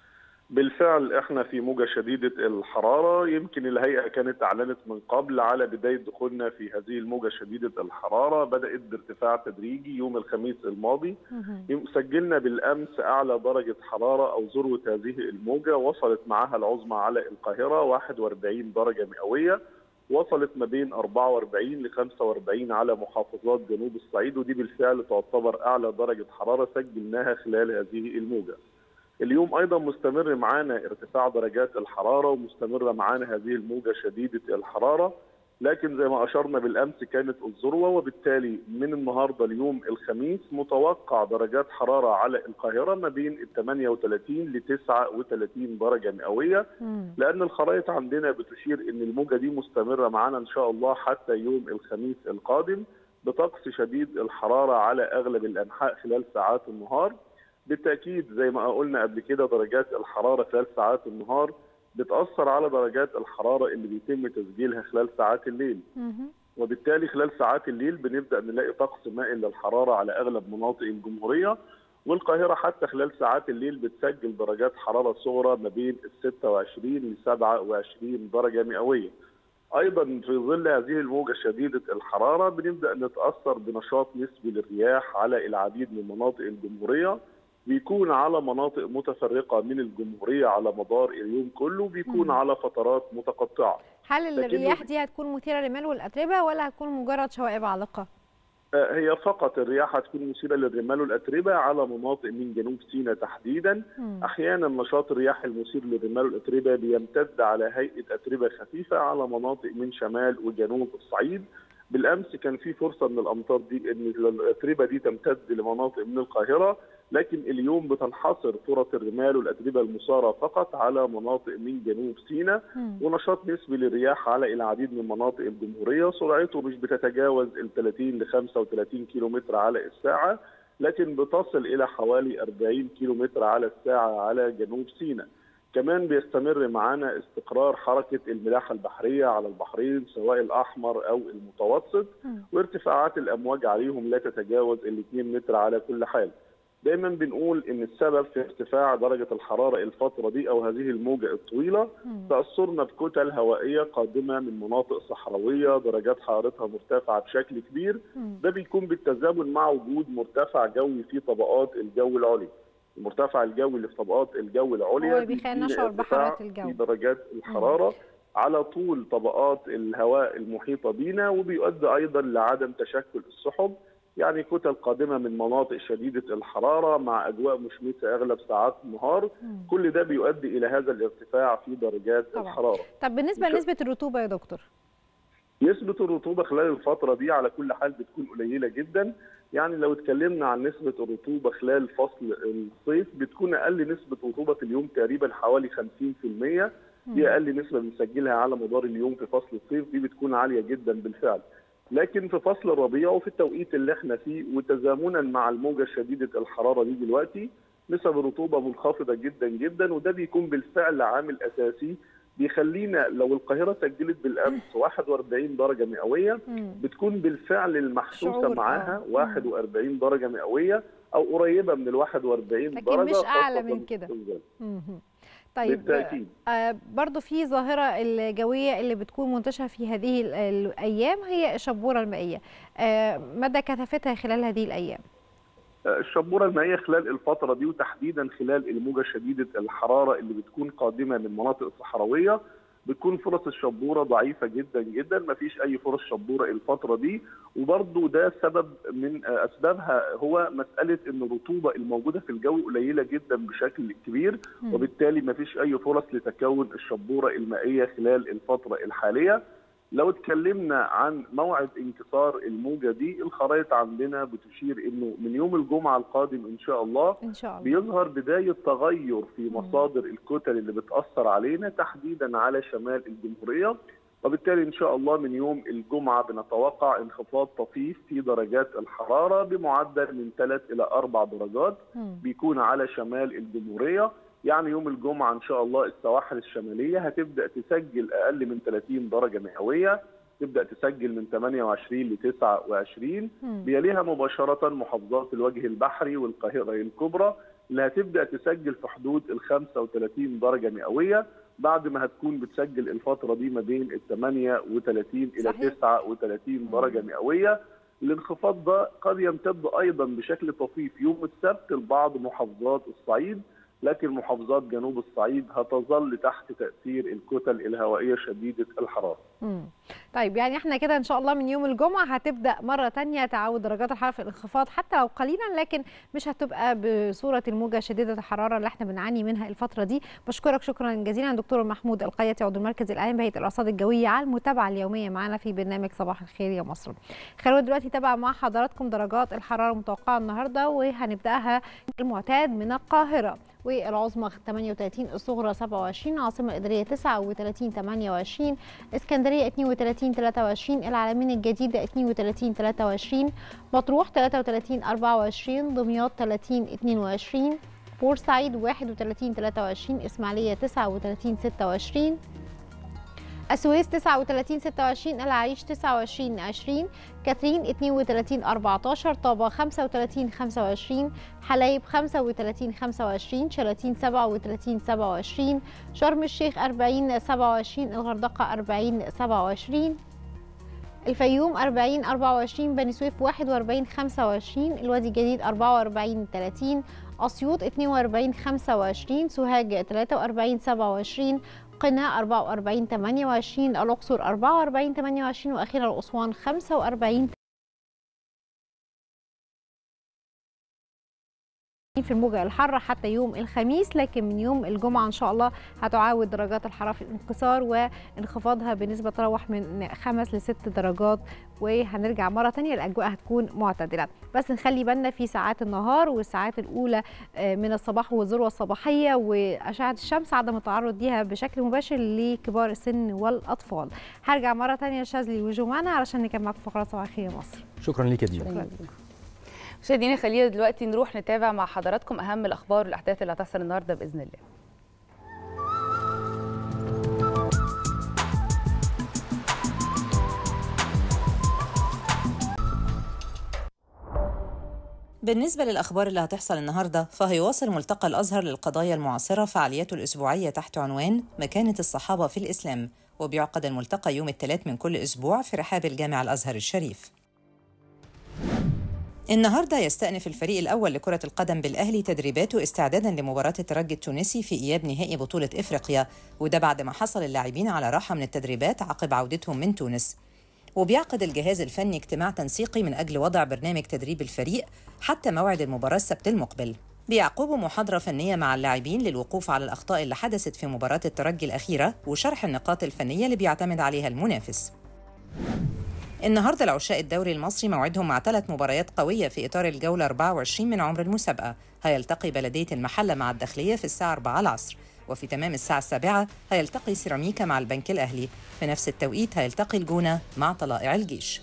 بالفعل احنا في موجه شديده الحراره يمكن الهيئه كانت اعلنت من قبل على بدايه دخولنا في هذه الموجه شديده الحراره بدات بارتفاع تدريجي يوم الخميس الماضي يوم سجلنا بالامس اعلى درجه حراره او ذروه هذه الموجه وصلت معها العظمى على القاهره 41 درجه مئويه وصلت ما بين 44 ل 45 على محافظات جنوب الصعيد ودي بالفعل تعتبر اعلى درجه حراره سجلناها خلال هذه الموجه. اليوم ايضا مستمر معانا ارتفاع درجات الحراره ومستمره معانا هذه الموجه شديده الحراره لكن زي ما اشرنا بالامس كانت الذروه وبالتالي من النهارده اليوم الخميس متوقع درجات حراره على القاهره ما بين ال 38 ل 39 درجه مئويه لان الخرائط عندنا بتشير ان الموجه دي مستمره معانا ان شاء الله حتى يوم الخميس القادم بطقس شديد الحراره على اغلب الانحاء خلال ساعات النهار بالتاكيد زي ما قلنا قبل كده درجات الحراره خلال ساعات النهار بتاثر على درجات الحراره اللي بيتم تسجيلها خلال ساعات الليل وبالتالي خلال ساعات الليل بنبدا نلاقي طقس مائل للحراره على اغلب مناطق الجمهوريه والقاهره حتى خلال ساعات الليل بتسجل درجات حراره صغرى ما بين ال 26 ل 27 درجه مئويه. ايضا في ظل هذه الموجه شديده الحراره بنبدا نتاثر بنشاط نسبي للرياح على العديد من مناطق الجمهوريه بيكون على مناطق متفرقه من الجمهوريه على مدار اليوم كله بيكون مم. على فترات متقطعه. هل لكن- الرياح دي هتكون مثيره للرمال والاتربه ولا هتكون مجرد شوائب عالقه آه، هي فقط الرياح هتكون مثيره للرمال والاتربه على مناطق من جنوب سيناء تحديدا مم. احيانا نشاط الرياح المثير للرمال والاتربه بيمتد على هيئه اتربه خفيفه على مناطق من شمال وجنوب الصعيد بالامس كان في فرصه من الامطار دي ان الاتربه دي تمتد لمناطق من القاهره لكن اليوم بتنحصر فرص الرمال والاتربه المثاره فقط على مناطق من جنوب سيناء مم. ونشاط نسبي للرياح على العديد من مناطق الجمهوريه سرعته مش بتتجاوز ال 30 ل 35 كيلومتر على الساعه لكن بتصل الى حوالي 40 كيلومتر على الساعه على جنوب سيناء. كمان بيستمر معانا استقرار حركه الملاحه البحريه على البحرين سواء الاحمر او المتوسط مم. وارتفاعات الامواج عليهم لا تتجاوز ال 2 متر على كل حال. دايما بنقول ان السبب في ارتفاع درجه الحراره الفتره دي او هذه الموجه الطويله مم. تأثرنا بكتل هوائية قادمة من مناطق صحراوية درجات حرارتها مرتفعة بشكل كبير مم. ده بيكون بالتزامن مع وجود مرتفع جوي في طبقات الجو العليا المرتفع الجوي اللي في طبقات الجو العليا هو اللي بيخلينا بيدينا نشعر ارتفاع بحرارة الجو. في درجات الحرارة على طول طبقات الهواء المحيطة بينا وبيؤدي أيضا لعدم تشكل السحب يعني كتل قادمة من مناطق شديدة الحرارة مع أجواء مشمسة أغلب ساعات النهار مم. كل ده بيؤدي إلى هذا الارتفاع في درجات طبعاً. الحرارة طب بالنسبه مش- لنسبه الرطوبه يا دكتور نسبة الرطوبة خلال الفترة دي على كل حال بتكون قليلة جدا يعني لو اتكلمنا عن نسبة الرطوبة خلال فصل الصيف بتكون أقل نسبة رطوبة في اليوم تقريبا حوالي 50% دي أقل نسبة بنسجلها على مدار اليوم في فصل الصيف دي بتكون عالية جدا بالفعل لكن في فصل الربيع وفي التوقيت اللي احنا فيه وتزامنا مع الموجة شديدة الحرارة دي دلوقتي نسب الرطوبة منخفضة جدا جدا وده بيكون بالفعل عامل أساسي بيخلينا لو القاهرة سجلت بالأمس 41 درجة مئوية مم. بتكون بالفعل المحسوسة شعور، معاها آه. 41 درجة مئوية أو قريبة من ال 41 لكن درجة مش أعلى خاصة من كده. في الظل. مهم. طيب بالتاكيد آه، برضو في ظاهرة الجوية اللي بتكون منتشرة في هذه ال- الأيام هي الشبورة المائية آه، مدى كثافتها خلال هذه الأيام الشبوره المائيه خلال الفتره دي وتحديدا خلال الموجه شديده الحراره اللي بتكون قادمه من المناطق الصحراويه بتكون فرص الشبوره ضعيفه جدا جدا ما فيش اي فرص شبوره الفتره دي وبرضه ده سبب من اسبابها هو مساله ان الرطوبه الموجوده في الجو قليله جدا بشكل كبير وبالتالي ما فيش اي فرص لتكون الشبوره المائيه خلال الفتره الحاليه لو اتكلمنا عن موعد انكسار الموجه دي الخرائط عندنا بتشير انه من يوم الجمعه القادم ان شاء الله إن شاء الله بيظهر بدايه تغير في مصادر الكتل اللي بتاثر علينا تحديدا على شمال الجمهوريه وبالتالي ان شاء الله من يوم الجمعه بنتوقع انخفاض طفيف في درجات الحراره بمعدل من 3 الى 4 درجات مم. بيكون على شمال الجمهوريه يعني يوم الجمعه ان شاء الله السواحل الشماليه هتبدا تسجل اقل من 30 درجه مئويه تبدا تسجل من 28 ل 29 مم. بيليها مباشره محافظات الوجه البحري والقاهره الكبرى اللي هتبدا تسجل في حدود ال 35 درجه مئويه بعد ما هتكون بتسجل الفتره دي ما بين ال 38 الى صحيح. 39 درجه مئويه الانخفاض ده قد يمتد ايضا بشكل طفيف يوم السبت لبعض محافظات الصعيد لكن محافظات جنوب الصعيد هتظل تحت تاثير الكتل الهوائيه شديده الحراره. مم. طيب يعني احنا كده ان شاء الله من يوم الجمعه هتبدا مره تانية تعود درجات الحراره في الانخفاض حتى لو قليلا لكن مش هتبقى بصوره الموجه شديده الحراره اللي احنا بنعاني منها الفتره دي بشكرك شكرا جزيلا دكتور محمود القيتي عضو المركز الاعلامي بهيئه الارصاد الجويه على المتابعه اليوميه معنا في برنامج صباح الخير يا مصر خلونا دلوقتي نتابع مع حضراتكم درجات الحراره المتوقعه النهارده وهنبداها المعتاد من القاهره والعظمى 38 الصغرى 27 العاصمه الاداريه 39 28 اسكندريه 32 23 العالمين الجديده 32 23 مطروح 33 24 دمياط 30 22 بورسعيد 31 23 اسماعيليه 39 26 السويس 39 26 العريش 29 20 كاترين 32 14 طابة 35 25 حلايب 35 25 شلاتين 37 27 شرم الشيخ 40 27 الغردقة 40 27 الفيوم 40 24 بني سويف 41 25 الوادي الجديد 44 30 أسيوط 42 25 سوهاج 43 27 قنا 44 28 الأقصر 44 28 وأخيرا أسوان 45 في الموجة الحارة حتى يوم الخميس لكن من يوم الجمعة إن شاء الله هتعاود درجات الحرارة في الانكسار وانخفاضها بنسبة تروح من خمس لست درجات وهنرجع مرة تانية الأجواء هتكون معتدلة بس نخلي بالنا في ساعات النهار والساعات الأولى آه، من الصباح والذروة الصباحية وأشعة الشمس عدم التعرض ليها بشكل مباشر لكبار السن والأطفال هرجع مرة تانية لشاذلي وجمانة علشان نكمل معاكم فقرات صباح الخير يا مصر شكرا ليك يا دينا شكرا مشاهدينا خلينا دلوقتي نروح نتابع مع حضراتكم اهم الاخبار والاحداث اللي هتحصل النهارده باذن الله بالنسبة للأخبار اللي هتحصل النهاردة فهيواصل ملتقى الأزهر للقضايا المعاصرة فعالياته الأسبوعية تحت عنوان مكانة الصحابة في الإسلام وبيعقد الملتقى يوم الثلاث من كل أسبوع في رحاب الجامع الأزهر الشريف النهارده يستأنف الفريق الأول لكرة القدم بالأهلي تدريباته استعدادا لمباراة الترجي التونسي في إياب نهائي بطولة إفريقيا وده بعد ما حصل اللاعبين على راحة من التدريبات عقب عودتهم من تونس وبيعقد الجهاز الفني اجتماع تنسيقي من أجل وضع برنامج تدريب الفريق حتى موعد المباراة السبت المقبل بيعقبه محاضرة فنية مع اللاعبين للوقوف على الأخطاء اللي حدثت في مباراة الترجي الأخيرة وشرح النقاط الفنية اللي بيعتمد عليها المنافس النهارده العشاء الدوري المصري موعدهم مع ثلاث مباريات قوية في إطار الجولة 24 من عمر المسابقة هيلتقي بلدية المحلة مع الداخلية في الساعة 4 العصر وفي تمام الساعة السابعة هيلتقي سيراميكا مع البنك الأهلي في نفس التوقيت هيلتقي الجونة مع طلائع الجيش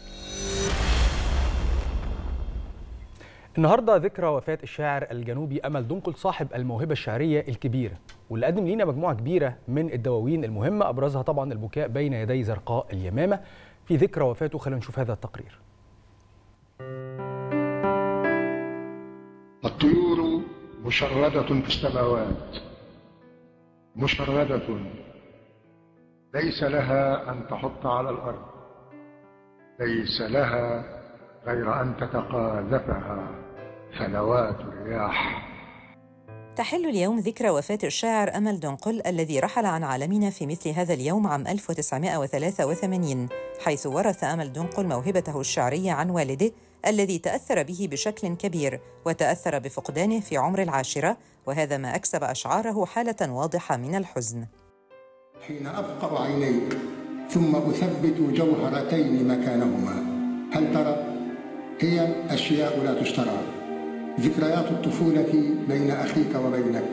النهارده ذكرى وفاة الشاعر الجنوبي أمل دنقل صاحب الموهبة الشعرية الكبيرة واللي قدم لينا مجموعة كبيرة من الدواوين المهمة أبرزها طبعا البكاء بين يدي زرقاء اليمامة في ذكرى وفاته خلينا نشوف هذا التقرير الطيور مشردة في السماوات مشردة ليس لها أن تحط على الأرض ليس لها غير أن تتقاذفها فلوات الرياح تحل اليوم ذكرى وفاة الشاعر أمل دنقل الذي رحل عن عالمنا في مثل هذا اليوم عام 1983 حيث ورث أمل دنقل موهبته الشعرية عن والده الذي تأثر به بشكل كبير وتأثر بفقدانه في عمر العاشرة وهذا ما أكسب أشعاره حالة واضحة من الحزن حين أفقر عينيك ثم أثبت جوهرتين مكانهما هل ترى هي أشياء لا تشترى ذكريات الطفولة بين أخيك وبينك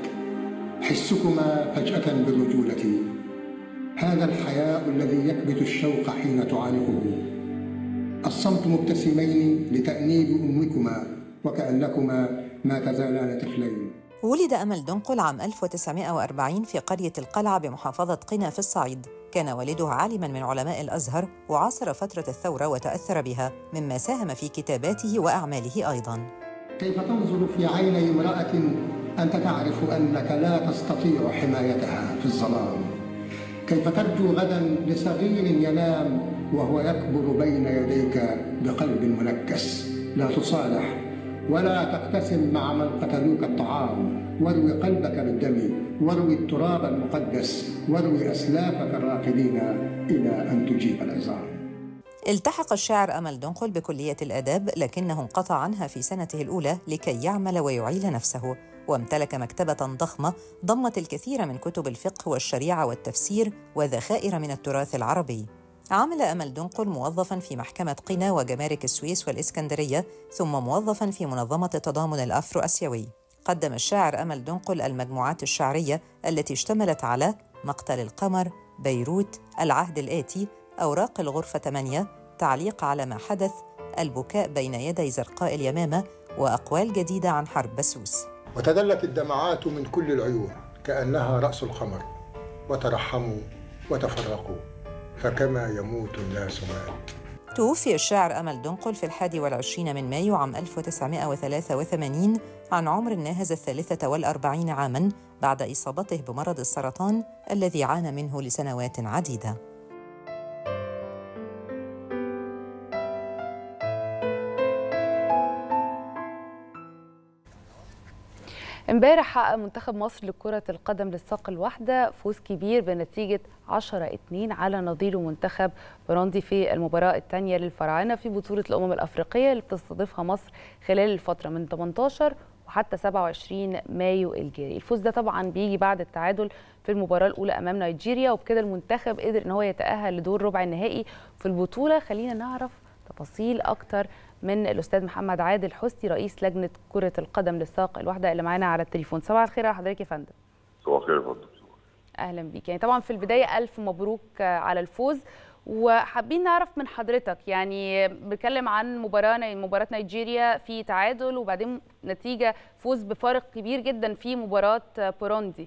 حسكما فجأة بالرجولة هذا الحياء الذي يكبت الشوق حين تعانقه الصمت مبتسمين لتأنيب أمكما وكأنكما ما تزالان طفلين ولد أمل دنقل عام 1940 في قرية القلعة بمحافظة قنا في الصعيد كان والده عالما من علماء الأزهر وعاصر فترة الثورة وتأثر بها مما ساهم في كتاباته وأعماله أيضاً كيف تنظر في عيني امرأة أنت تعرف أنك لا تستطيع حمايتها في الظلام كيف ترجو غدا لصغير ينام وهو يكبر بين يديك بقلب منكس لا تصالح ولا تقتسم مع من قتلوك الطعام واروي قلبك بالدم واروي التراب المقدس واروي أسلافك الراقدين إلى أن تجيب العظام التحق الشاعر أمل دنقل بكلية الآداب لكنه انقطع عنها في سنته الأولى لكي يعمل ويعيل نفسه وامتلك مكتبة ضخمة ضمت الكثير من كتب الفقه والشريعة والتفسير وذخائر من التراث العربي عمل أمل دنقل موظفا في محكمة قنا وجمارك السويس والإسكندرية ثم موظفا في منظمة التضامن الأفرو أسيوي قدم الشاعر أمل دنقل المجموعات الشعرية التي اشتملت على مقتل القمر بيروت العهد الآتي أوراق الغرفة 8 تعليق على ما حدث البكاء بين يدي زرقاء اليمامة وأقوال جديدة عن حرب بسوس وتدلت الدمعات من كل العيون كأنها رأس القمر وترحموا وتفرقوا فكما يموت الناس مات توفي الشاعر أمل دنقل في الحادي والعشرين من مايو عام 1983 عن عمر ناهز الثالثة والأربعين عاماً بعد إصابته بمرض السرطان الذي عانى منه لسنوات عديدة امبارح حقق منتخب مصر لكرة القدم للساق الواحدة فوز كبير بنتيجة 10-2 على نظيره منتخب بروندي في المباراة الثانية للفراعنة في بطولة الأمم الأفريقية اللي بتستضيفها مصر خلال الفترة من 18 وحتى 27 مايو الجاري الفوز ده طبعا بيجي بعد التعادل في المباراة الأولى أمام نيجيريا وبكده المنتخب قدر إن هو يتأهل لدور ربع النهائي في البطولة خلينا نعرف تفاصيل أكتر من الاستاذ محمد عادل حسني رئيس لجنه كره القدم للساق الواحده اللي معانا على التليفون صباح الخير على حضرتك يا فندم صباح الخير يا فندم اهلا بيك يعني طبعا في البدايه الف مبروك على الفوز وحابين نعرف من حضرتك يعني بنتكلم عن مباراه مباراه نيجيريا في تعادل وبعدين نتيجه فوز بفارق كبير جدا في مباراه بوروندي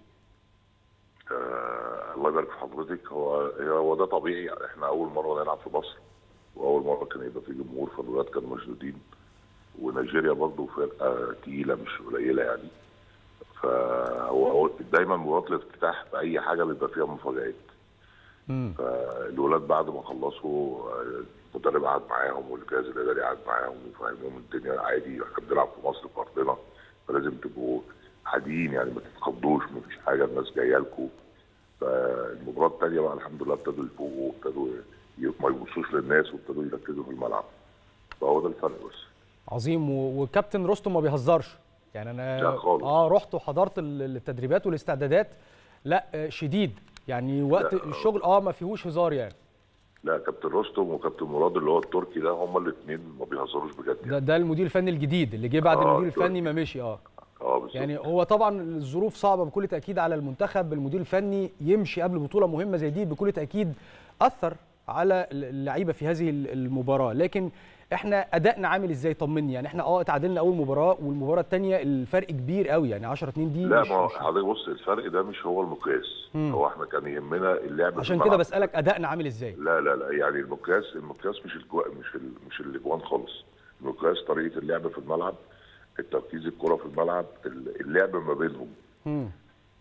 آه الله يبارك في حضرتك هو هو ده طبيعي يعني احنا اول مره نلعب في مصر واول مره كان يبقى في جمهور فالولاد كانوا مشدودين ونيجيريا برضه فرقه تقيله مش قليله يعني فهو دايما مباراه الافتتاح في اي حاجه بيبقى فيها مفاجات فالولاد بعد ما خلصوا المدرب قعد معاهم والجهاز الاداري قعد معاهم وفهموهم الدنيا عادي احنا بنلعب في مصر في ارضنا فلازم تبقوا عاديين يعني ما تتخضوش مفيش حاجه الناس جايه لكم فالمباراه الثانيه بقى الحمد لله ابتدوا يفوقوا وابتدوا ما يبصوش للناس وابتدوا يركزوا في الملعب فهو ده الفرق بس عظيم وكابتن رستم ما بيهزرش يعني انا لا خالص. اه رحت وحضرت التدريبات والاستعدادات لا شديد يعني وقت لا. الشغل اه ما فيهوش هزار يعني لا كابتن رستم وكابتن مراد اللي هو التركي ده هما الاثنين ما بيهزروش بجد ده, ده المدير الفني الجديد اللي جه بعد آه، المدير التركي. الفني ما مشي اه اه بالظبط يعني هو طبعا الظروف صعبه بكل تاكيد على المنتخب المدير الفني يمشي قبل بطوله مهمه زي دي بكل تاكيد اثر على اللعيبه في هذه المباراه لكن احنا ادائنا عامل ازاي طمني يعني احنا اه اتعادلنا اول مباراه والمباراه الثانيه الفرق كبير قوي يعني 10 2 دي لا مش ما هو مش حضرتك بص الفرق ده مش هو المقياس مم. هو احنا كان يهمنا اللعب في عشان الملعب. كده بسالك ادائنا عامل ازاي لا لا لا يعني المقياس المقياس مش الجو... مش ال... مش الاجوان خالص المقياس طريقه اللعب في الملعب التركيز الكره في الملعب ال- اللعب ما بينهم مم.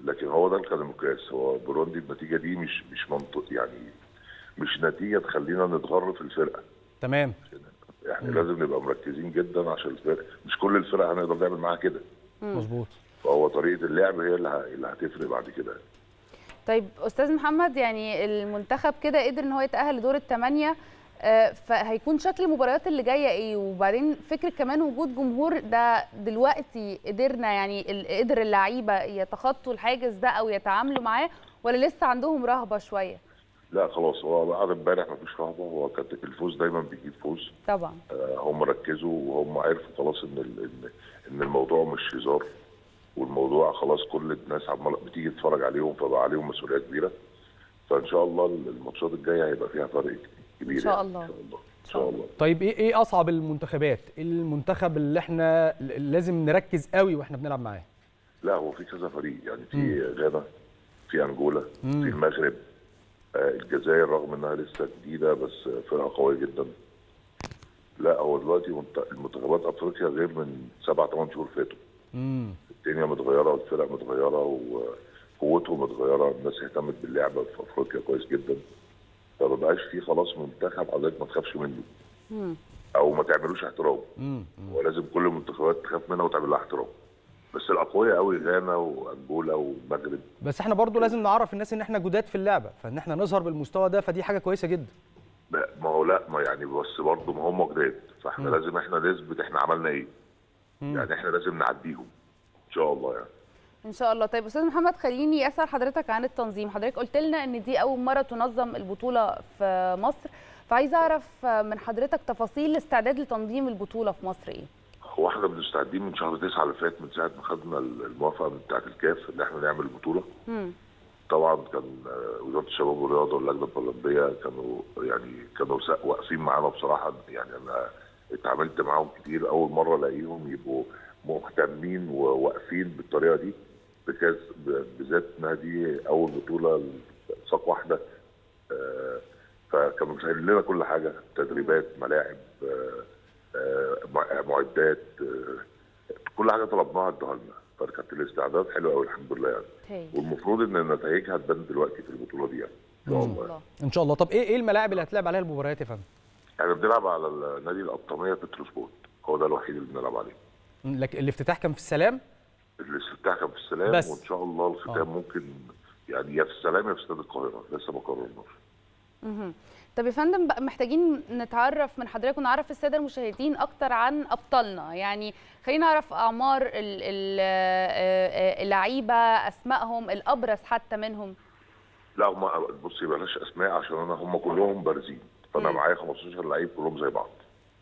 لكن هو ده كان المقياس هو بوروندي النتيجه دي مش مش منطق يعني مش نتيجه تخلينا نتغر في الفرقه تمام يعني لازم نبقى مركزين جدا عشان الفرقه مش كل الفرق هنقدر نعمل معاها كده مظبوط فهو طريقه اللعب هي اللي ه- اللي هتفرق بعد كده طيب استاذ محمد يعني المنتخب كده قدر ان هو يتاهل لدور الثمانيه آه، فهيكون شكل المباريات اللي جايه ايه وبعدين فكره كمان وجود جمهور ده دلوقتي قدرنا يعني ال- قدر اللعيبه يتخطوا الحاجز ده او يتعاملوا معاه ولا لسه عندهم رهبه شويه لا خلاص هو بعد امبارح مفيش رهبه هو كانت الفوز دايما بيجيب فوز طبعا آه، هم ركزوا وهم عرفوا خلاص ان ال- ان ان الموضوع مش هزار والموضوع خلاص كل الناس عماله بتيجي تتفرج عليهم فبقى عليهم مسؤوليه كبيره فان شاء الله الماتشات الجايه هيبقى فيها فرق كبير إن شاء يعني. الله. ان شاء الله ان شاء الله طيب ايه ايه اصعب المنتخبات إيه المنتخب اللي احنا ل- لازم نركز قوي واحنا بنلعب معاه لا هو في كذا فريق يعني في غانا في انجولا في المغرب آه، الجزائر رغم انها لسه جديده بس فرقه قويه جدا لا هو دلوقتي منت- المنتخبات افريقيا غير من سبع ثمان شهور فاتوا امم الدنيا متغيره والفرق متغيره وقوتهم متغيره الناس اهتمت باللعبه في افريقيا كويس جدا فما بقاش في خلاص منتخب حضرتك ما تخافش منه او ما تعملوش احترام امم هو لازم كل المنتخبات تخاف منها وتعمل لها احترام بس الاقوياء قوي غانا وانجولا والمغرب بس احنا برضو لازم نعرف الناس ان احنا جداد في اللعبه فان احنا نظهر بالمستوى ده فدي حاجه كويسه جدا لا، ما هو لا ما يعني بس برضه ما هم جداد فاحنا مم. لازم احنا نثبت احنا عملنا ايه يعني احنا لازم نعديهم ان شاء الله يعني ان شاء الله طيب استاذ محمد خليني اسال حضرتك عن التنظيم حضرتك قلت لنا ان دي اول مره تنظم البطوله في مصر فعايزه اعرف من حضرتك تفاصيل الاستعداد لتنظيم البطوله في مصر ايه هو احنا مستعدين من شهر تسعة اللي فات من ساعه ما خدنا الموافقه بتاعه الكاف ان احنا نعمل البطوله مم. طبعا كان آه، وزاره الشباب والرياضه واللجنه الاولمبيه كانوا يعني كانوا سا- واقفين معانا بصراحه يعني انا اتعاملت معاهم كتير اول مره الاقيهم يبقوا مهتمين وواقفين بالطريقه دي بكاس ب- بالذات انها دي اول بطوله ساق واحده آه، فكانوا مسهلين لنا كل حاجه تدريبات ملاعب آه، آه، مع- معدات آه، كل حاجه طلبناها ادوها لنا فكانت الاستعداد حلو قوي الحمد لله يعني هاي. والمفروض ان نتائجها تبان دلوقتي في البطوله دي يعني ان شاء الله الله ان شاء الله طب ايه ايه الملاعب اللي هتلعب عليها المباريات يا فندم احنا بنلعب على النادي القطاميه بتروسبورت هو ده الوحيد اللي بنلعب عليه مم، لكن الافتتاح كان في السلام الافتتاح كان في السلام بس. وان شاء الله الختام آه. ممكن يعني يا في السلام يا في استاد القاهره لسه ما قررناش مهم. طب يا فندم بقى محتاجين نتعرف من حضرتك ونعرف الساده المشاهدين اكتر عن ابطالنا يعني خلينا نعرف اعمار ال- ال- آه، آه، اللعيبه اسمائهم الابرز حتى منهم لا هم بصي بلاش اسماء عشان انا هم كلهم بارزين فانا مم. معايا 15 لعيب كلهم زي بعض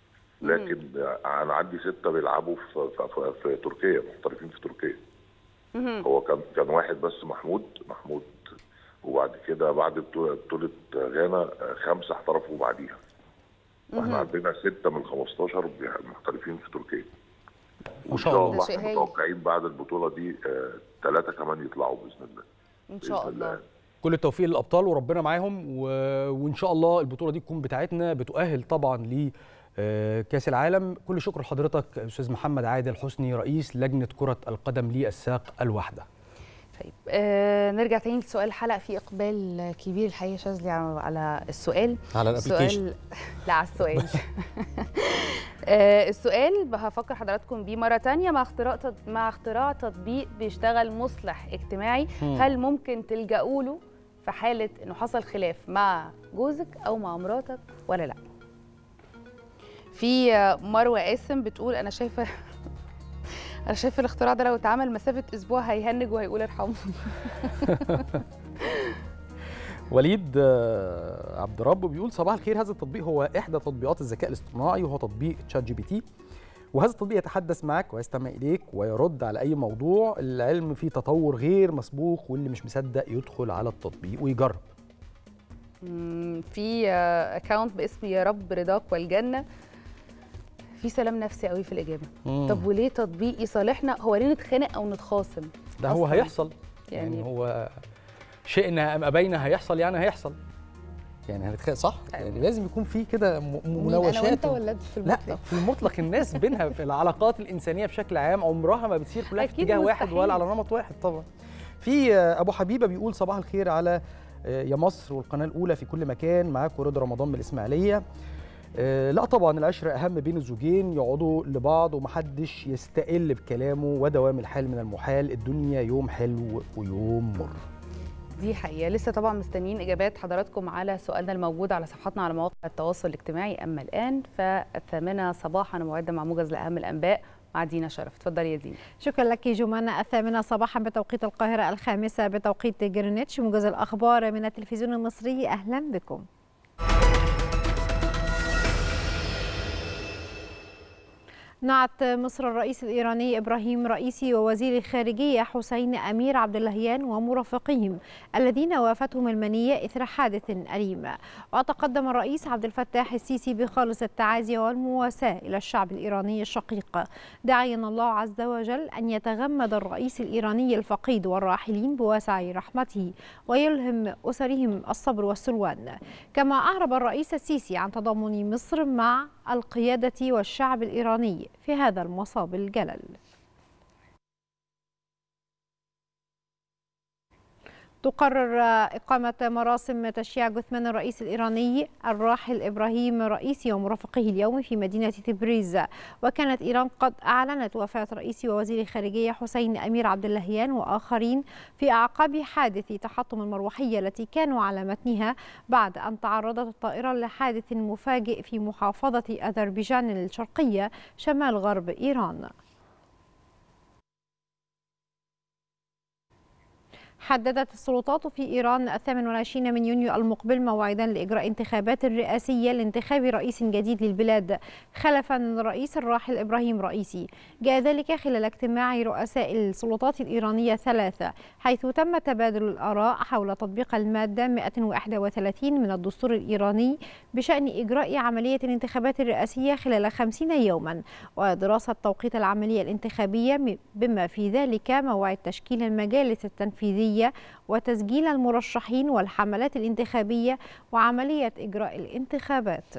لكن انا عندي سته بيلعبوا في, في, في, في تركيا محترفين في تركيا مهم. هو كان كان واحد بس محمود محمود وبعد كده بعد بطوله بطولة غانا آه، خمسه احترفوا بعديها واحنا عندنا سته من 15 بي- محترفين في تركيا وان شاء شاء الله. الله ده شيء احنا هايل. متوقعين بعد البطوله دي ثلاثه كمان يطلعوا باذن الله ان شاء بإذن الله كل التوفيق للابطال وربنا معاهم و... وان شاء الله البطوله دي تكون بتاعتنا بتؤهل طبعا ل آه، كاس العالم كل شكر لحضرتك استاذ محمد عادل حسني رئيس لجنه كره القدم للساق الواحده طيب آه نرجع تاني لسؤال الحلقه في اقبال كبير الحقيقه شاذلي على على السؤال على الابلكيشن السؤال لا على السؤال آه السؤال هفكر حضراتكم بيه مره تانية مع اختراع تط- مع اختراع تطبيق بيشتغل مصلح اجتماعي هل ممكن تلجأوا له في حاله انه حصل خلاف مع جوزك او مع مراتك ولا لا في آه، مروه قاسم بتقول انا شايفه انا شايفه الاختراع ده لو اتعمل مسافه اسبوع هيهنج وهيقول ارحموني وليد آه، عبد رب بيقول صباح الخير هذا التطبيق هو احدى تطبيقات الذكاء الاصطناعي وهو تطبيق تشات جي بي تي وهذا التطبيق يتحدث معك ويستمع اليك ويرد على اي موضوع العلم فيه تطور غير مسبوق واللي مش مصدق يدخل على التطبيق ويجرب مم، في اكونت باسم يا رب رضاك والجنه في سلام نفسي قوي في الاجابه مم. طب وليه تطبيق يصالحنا هو ليه نتخانق او نتخاصم ده هو أصلاً. هيحصل يعني, يعني- هو شئنا ام ابينا هيحصل يعني هيحصل يعني هنتخيل صح يعني لازم يكون في كده م- مين انا مناوشات وانت و- ولا في لا المطلق في المطلق الناس بينها في العلاقات الانسانيه بشكل عام عمرها ما بتصير كلها في أكيد اتجاه واحد مستحيل. ولا على نمط واحد طبعا في آه، ابو حبيبه بيقول صباح الخير على آه، يا مصر والقناه الاولى في كل مكان معاكم رضا رمضان من الاسماعيليه آه، لا طبعا العشرة أهم بين الزوجين يقعدوا لبعض ومحدش يستقل بكلامه ودوام الحال من المحال الدنيا يوم حلو ويوم مر دي حقيقة لسه طبعا مستنيين إجابات حضراتكم على سؤالنا الموجود على صفحاتنا على مواقع التواصل الاجتماعي أما الآن فالثامنة صباحا موعدة مع موجز لأهم الأنباء مع دينا شرف اتفضلي يا دينا شكرا لك جمانة الثامنة صباحا بتوقيت القاهرة الخامسة بتوقيت جرينتش موجز الأخبار من التلفزيون المصري أهلا بكم نعت مصر الرئيس الإيراني إبراهيم رئيسي ووزير الخارجية حسين أمير عبد اللهيان ومرافقيهم الذين وافتهم المنية إثر حادث أليم وتقدم الرئيس عبد الفتاح السيسي بخالص التعازي والمواساة إلى الشعب الإيراني الشقيق داعيا الله عز وجل أن يتغمد الرئيس الإيراني الفقيد والراحلين بواسع رحمته ويلهم أسرهم الصبر والسلوان كما أعرب الرئيس السيسي عن تضامن مصر مع القيادة والشعب الإيراني في هذا المصاب الجلل تقرر إقامة مراسم تشييع جثمان الرئيس الإيراني الراحل إبراهيم رئيسي ومرافقيه اليوم في مدينة تبريز وكانت إيران قد أعلنت وفاة رئيس ووزير الخارجية حسين أمير عبد اللهيان وآخرين في أعقاب حادث تحطم المروحية التي كانوا على متنها بعد أن تعرضت الطائرة لحادث مفاجئ في محافظة أذربيجان الشرقية شمال غرب إيران حددت السلطات في إيران الثامن والعشرين من يونيو المقبل موعدا لإجراء انتخابات رئاسية لانتخاب رئيس جديد للبلاد خلفا الرئيس الراحل إبراهيم رئيسي جاء ذلك خلال اجتماع رؤساء السلطات الإيرانية الثلاثة حيث تم تبادل الآراء حول تطبيق المادة 131 من الدستور الإيراني بشأن إجراء عملية الانتخابات الرئاسية خلال 50 يوما ودراسة توقيت العملية الانتخابية بما في ذلك موعد تشكيل المجالس التنفيذية وتسجيل المرشحين والحملات الانتخابية وعملية إجراء الانتخابات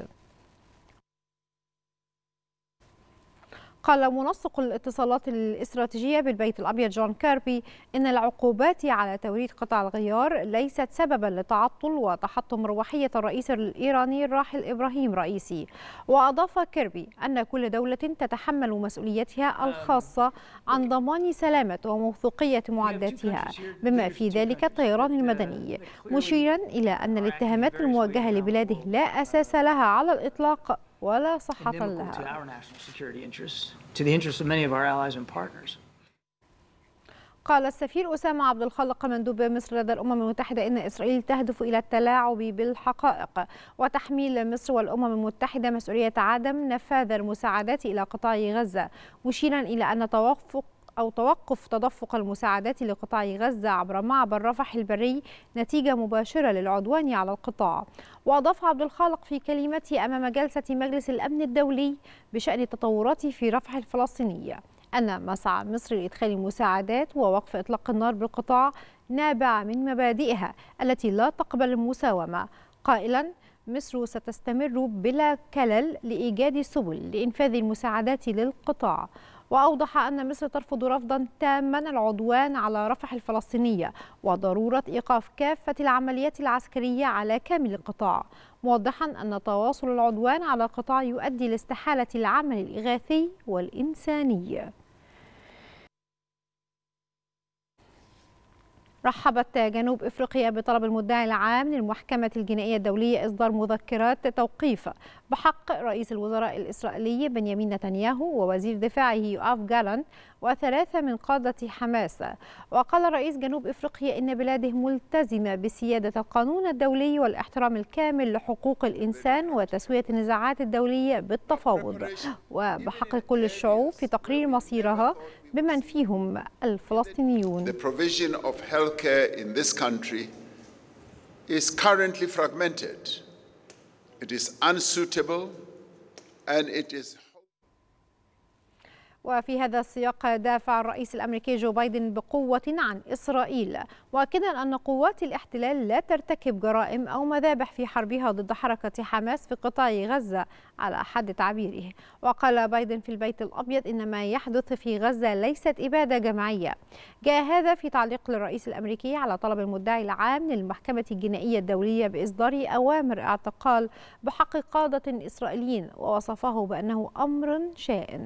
قال منسق الاتصالات الاستراتيجية بالبيت الأبيض جون كيربي إن العقوبات على توريد قطع الغيار ليست سببا لتعطل وتحطم مروحية الرئيس الإيراني الراحل إبراهيم رئيسي وأضاف كيربي أن كل دولة تتحمل مسؤوليتها الخاصة عن ضمان سلامة وموثوقية معداتها بما في ذلك الطيران المدني مشيرا إلى أن الاتهامات الموجهة لبلاده لا أساس لها على الإطلاق ولا صحة لها to our national security interests, to the interests of many of our allies and partners. قال السفير أسامة عبد الخالق مندوب مصر لدى الأمم المتحدة إن إسرائيل تهدف إلى التلاعب بالحقائق وتحميل مصر والأمم المتحدة مسؤولية عدم نفاذ المساعدات إلى قطاع غزة مشيرا إلى أن توافق أو توقف تدفق المساعدات لقطاع غزة عبر معبر رفح البري نتيجة مباشرة للعدوان على القطاع وأضاف عبد الخالق في كلمته أمام جلسة مجلس الأمن الدولي بشأن التطورات في رفح الفلسطينية أن مسعى مصر لإدخال المساعدات ووقف إطلاق النار بالقطاع نابع من مبادئها التي لا تقبل المساومة قائلا مصر ستستمر بلا كلل لإيجاد سبل لإنفاذ المساعدات للقطاع وأوضح أن مصر ترفض رفضا تاما العدوان على رفح الفلسطينية وضرورة إيقاف كافة العمليات العسكرية على كامل القطاع موضحا أن تواصل العدوان على القطاع يؤدي لاستحالة العمل الإغاثي والإنساني رحبت جنوب افريقيا بطلب المدعي العام للمحكمه الجنائيه الدوليه اصدار مذكرات توقيف بحق رئيس الوزراء الاسرائيلي بنيامين نتنياهو ووزير دفاعه يؤاف جالان وثلاثه من قاده حماس وقال رئيس جنوب افريقيا ان بلاده ملتزمه بسياده القانون الدولي والاحترام الكامل لحقوق الانسان وتسويه النزاعات الدوليه بالتفاوض وبحق كل الشعوب في تقرير مصيرها بمن فيهم الفلسطينيون The provision of healthcare in this country is currently fragmented. It is unsuitable and it is وفي هذا السياق دافع الرئيس الامريكي جو بايدن بقوه عن اسرائيل مؤكدا ان قوات الاحتلال لا ترتكب جرائم او مذابح في حربها ضد حركه حماس في قطاع غزه على حد تعبيره وقال بايدن في البيت الابيض ان ما يحدث في غزه ليست اباده جماعيه جاء هذا في تعليق للرئيس الامريكي على طلب المدعي العام للمحكمه الجنائيه الدوليه باصدار اوامر اعتقال بحق قاده اسرائيليين ووصفه بانه امر شائن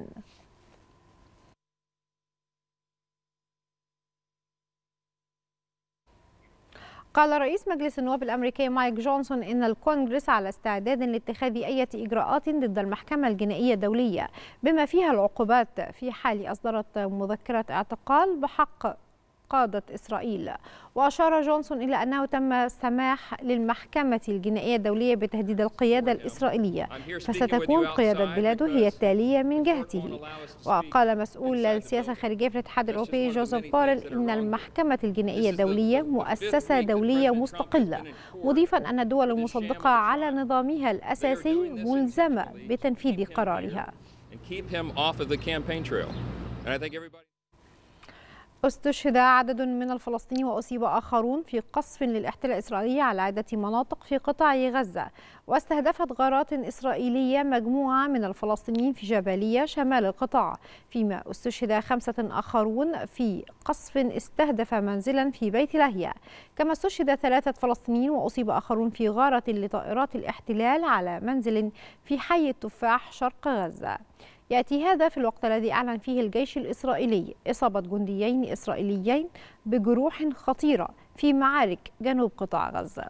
قال رئيس مجلس النواب الامريكي مايك جونسون ان الكونغرس على استعداد لاتخاذ اي اجراءات ضد المحكمه الجنائيه الدوليه بما فيها العقوبات في حال اصدرت مذكره اعتقال بحق قادة إسرائيل وأشار جونسون إلى أنه تم السماح للمحكمة الجنائية الدولية بتهديد القيادة الإسرائيلية فستكون قيادة بلاده هي التالية من جهته وقال مسؤول السياسة الخارجية في الاتحاد الأوروبي جوزيف بوريل إن المحكمة الجنائية الدولية مؤسسة دولية مستقلة مضيفا أن الدول المصدقة على نظامها الأساسي ملزمة بتنفيذ قرارها and keep him off of the campaign trail. And I think everybody. استشهد عدد من الفلسطينيين وأصيب آخرون في قصف للاحتلال الإسرائيلي على عدة مناطق في قطاع غزة واستهدفت غارات إسرائيلية مجموعة من الفلسطينيين في جبلية شمال القطاع فيما استشهد خمسة آخرون في قصف استهدف منزلا في بيت لاهيا كما استشهد ثلاثة فلسطينيين وأصيب آخرون في غارة لطائرات الاحتلال على منزل في حي التفاح شرق غزة يأتي هذا في الوقت الذي أعلن فيه الجيش الإسرائيلي إصابة جنديين إسرائيليين بجروح خطيرة في معارك جنوب قطاع غزة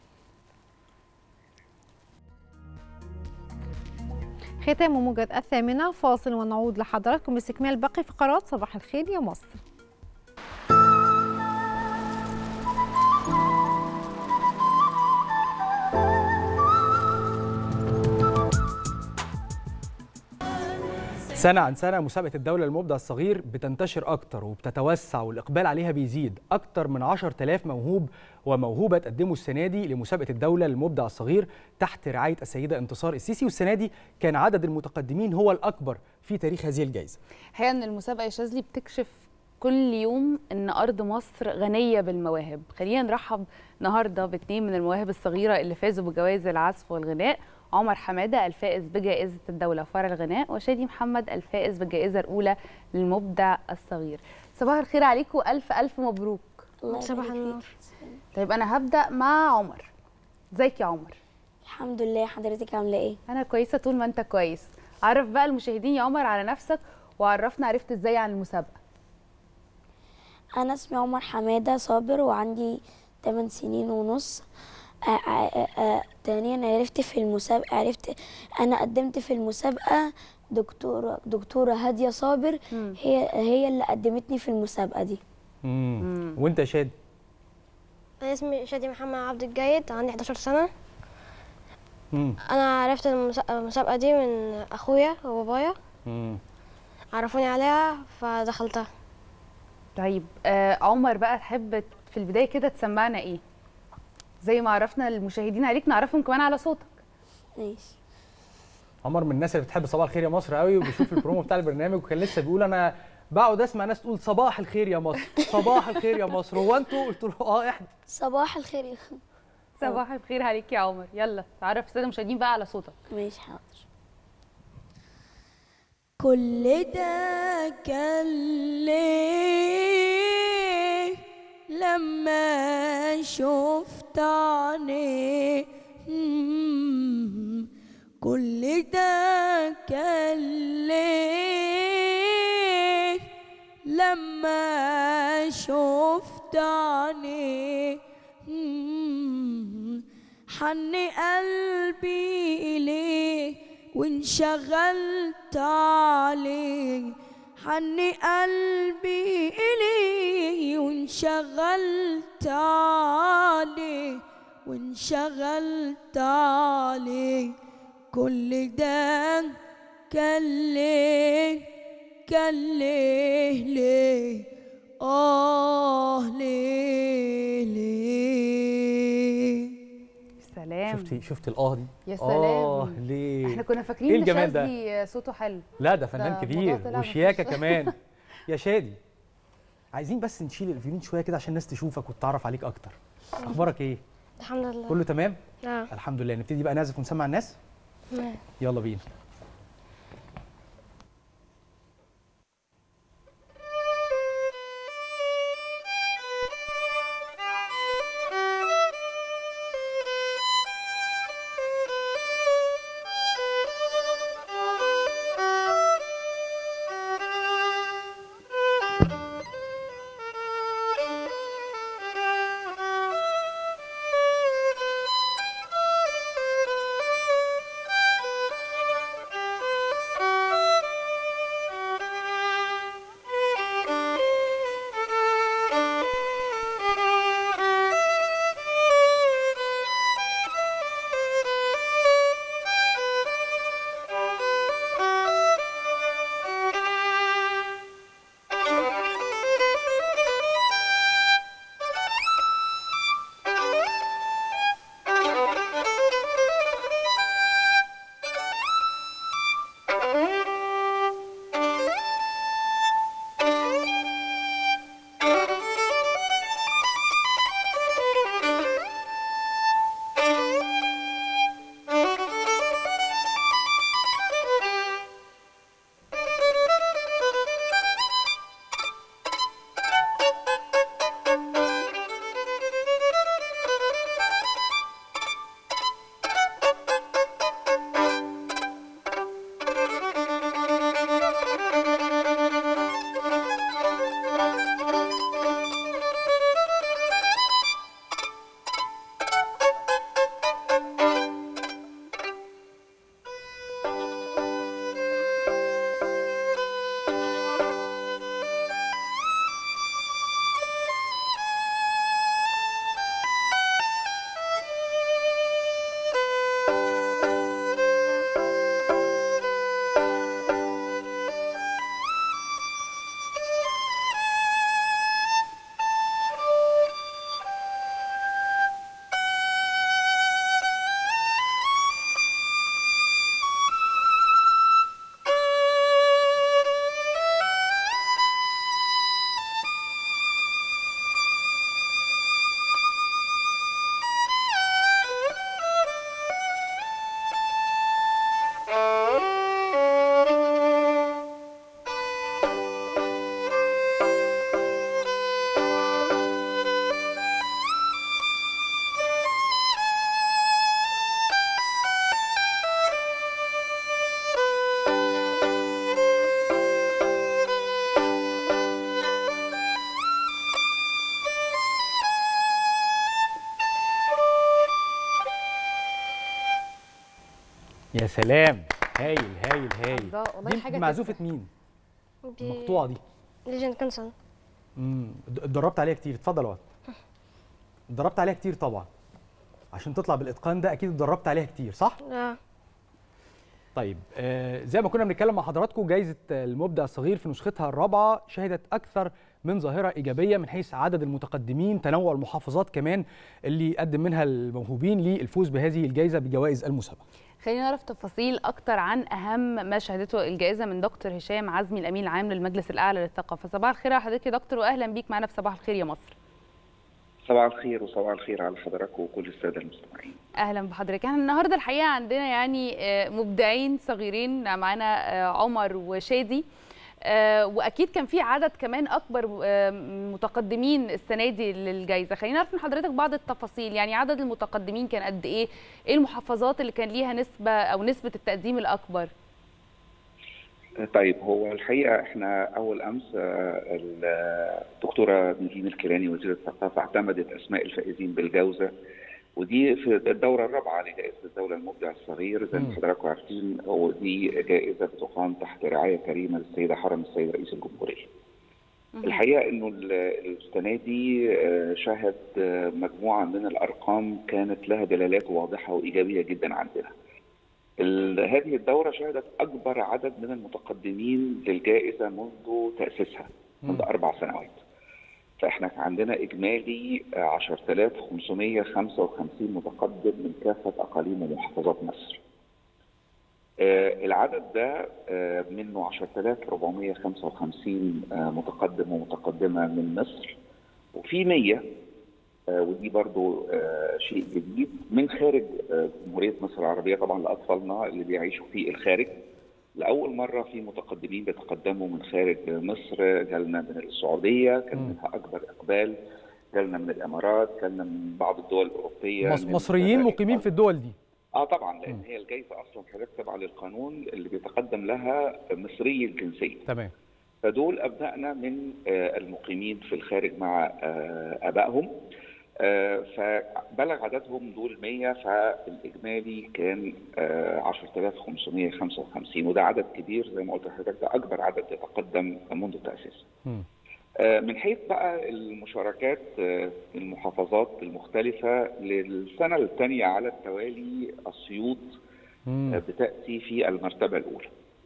ختام موجة الثامنة فاصل ونعود لحضراتكم لاستكمال باقي فقرات صباح الخير يا مصر سنة عن سنة مسابقة الدولة للمبدع الصغير بتنتشر أكتر وبتتوسع والإقبال عليها بيزيد أكتر من 10000 موهوب وموهوبة تقدموا السنة دي لمسابقة الدولة للمبدع الصغير تحت رعاية السيدة انتصار السيسي والسنة دي كان عدد المتقدمين هو الأكبر في تاريخ هذه الجائزة الحقيقه ان المسابقه يا شاذلي بتكشف كل يوم ان ارض مصر غنيه بالمواهب خلينا نرحب النهارده باثنين من المواهب الصغيره اللي فازوا بجوائز العزف والغناء عمر حماده الفائز بجائزه الدوله فرع الغناء وشادي محمد الفائز بالجائزه الاولى للمبدع الصغير صباح الخير عليكم الف الف مبروك صباح النور طيب انا هبدا مع عمر ازيك يا عمر الحمد لله حضرتك عامله ايه انا كويسه طول ما انت كويس عرف بقى المشاهدين يا عمر على نفسك وعرفنا عرفت ازاي عن المسابقه انا اسمي عمر حماده صابر وعندي 8 سنين ونص آه، آه، آه، تانيا عرفت في المسابقه عرفت انا قدمت في المسابقه دكتوره دكتوره هاديه صابر هي هي اللي قدمتني في المسابقه دي مم. وأنت يا شادي أنا اسمي شادي محمد عبد الجيد عندي 11 سنة مم. أنا عرفت المسا- المسابقة دي من أخويا وبابايا مم. عرفوني عليها فدخلتها طيب آه عمر بقى تحب في البدايه كده تسمعنا ايه زي ما عرفنا المشاهدين عليك نعرفهم كمان على صوتك ماشي عمر من الناس اللي بتحب صباح الخير يا مصر قوي وبيشوف البرومو بتاع البرنامج وكان لسه بيقول انا بقعد اسمع ناس تقول صباح الخير يا مصر صباح الخير يا مصر هو انتوا قلت له اه احنا صباح الخير يا أخي. صباح الخير عليك يا عمر يلا تعرف الساده المشاهدين بقى على صوتك ماشي حاضر كل ده كان ليه لما شفت عينيه مم. كل ده كان ليه لما شفت عينيه مم. حن قلبي إليه وانشغلت عليه حن قلبي إليه وانشغلت عليه وانشغلت عليه كل ده كان ليه كان ليه ليه آه ليه ليه سلام شفتي شفتي الاه دي يا سلام. اه ليه احنا كنا فاكرين ايه ان الجمال ده شاذلي صوته حلو لا ده فنان ده كبير الموضوع طلع وشياكه مفيش. كمان يا شادي عايزين بس نشيل الفيولين شويه كده عشان الناس تشوفك وتتعرف عليك اكتر اخبارك ايه الحمد لله كله تمام اه الحمد لله نبتدي بقى نعزف ونسمع الناس يلا بينا يا سلام هايل هايل هايل الله، والله دي حاجة معزوفه مين المقطوعه دي ليجند كانسون امم اتدربت عليها كتير اتفضل يا واد اتدربت عليها كتير طبعا عشان تطلع بالاتقان ده اكيد اتدربت عليها كتير صح اه طيب آه زي ما كنا بنتكلم مع حضراتكم جائزه المبدع الصغير في نسختها الرابعه شهدت اكثر من ظاهره ايجابيه من حيث عدد المتقدمين تنوع المحافظات كمان اللي قدم منها الموهوبين للفوز بهذه الجائزه بجوائز المسابقه خلينا نعرف تفاصيل اكتر عن اهم ما شهدته الجائزه من دكتور هشام عزمي الامين العام للمجلس الاعلى للثقافه صباح الخير على حضرتك يا دكتور واهلا بيك معنا في صباح الخير يا مصر صباح الخير وصباح الخير على حضرتك وكل الساده المستمعين اهلا بحضرتك احنا النهارده الحقيقه عندنا يعني آه، مبدعين صغيرين معانا آه، عمر وشادي آه، واكيد كان في عدد كمان اكبر آه، متقدمين السنه دي للجائزه خلينا نعرف من حضرتك بعض التفاصيل يعني عدد المتقدمين كان قد ايه ايه المحافظات اللي كان ليها نسبه او نسبه التقديم الاكبر طيب هو الحقيقه احنا اول امس آه، الدكتوره نجيب الكيلاني وزيره الثقافه اعتمدت اسماء الفائزين بالجوزه ودي في الدوره الرابعه لجائزه الدوله المبدع الصغير زي ما حضراتكم عارفين ودي جائزه بتقام تحت رعايه كريمه للسيده حرم السيد رئيس الجمهوريه. الحقيقه انه ال- السنه دي آه، شهد آه، مجموعه من الارقام كانت لها دلالات واضحه وايجابيه جدا عندنا. ال- هذه الدوره شهدت اكبر عدد من المتقدمين للجائزه منذ تاسيسها منذ اربع سنوات. فاحنا كان عندنا اجمالي آه، 10555 متقدم من كافه اقاليم ومحافظات مصر. آه، العدد ده آه، منه 10455 آه، متقدم ومتقدمه من مصر وفي 100 آه، ودي برضو آه، شيء جديد من خارج آه، جمهوريه مصر العربيه طبعا لاطفالنا اللي بيعيشوا في الخارج لاول مره في متقدمين بيتقدموا من خارج مصر جالنا من السعوديه كان منها اكبر اقبال جالنا من الامارات جالنا من بعض الدول الاوروبيه مص- من مصريين مقيمين في الدول دي اه طبعا لان هي الجائزه اصلا حضرتك تبع للقانون اللي بيتقدم لها مصري الجنسيه تمام فدول ابنائنا من آه، المقيمين في الخارج مع آه، ابائهم آه، فبلغ عددهم دول 100 فالاجمالي كان آه، 10555 وده عدد كبير زي ما قلت لحضرتك ده اكبر عدد يتقدم منذ التاسيس. آه، من حيث بقى المشاركات آه، المحافظات المختلفة للسنة الثانية على التوالي أسيوط آه، بتأتي في المرتبة الأولى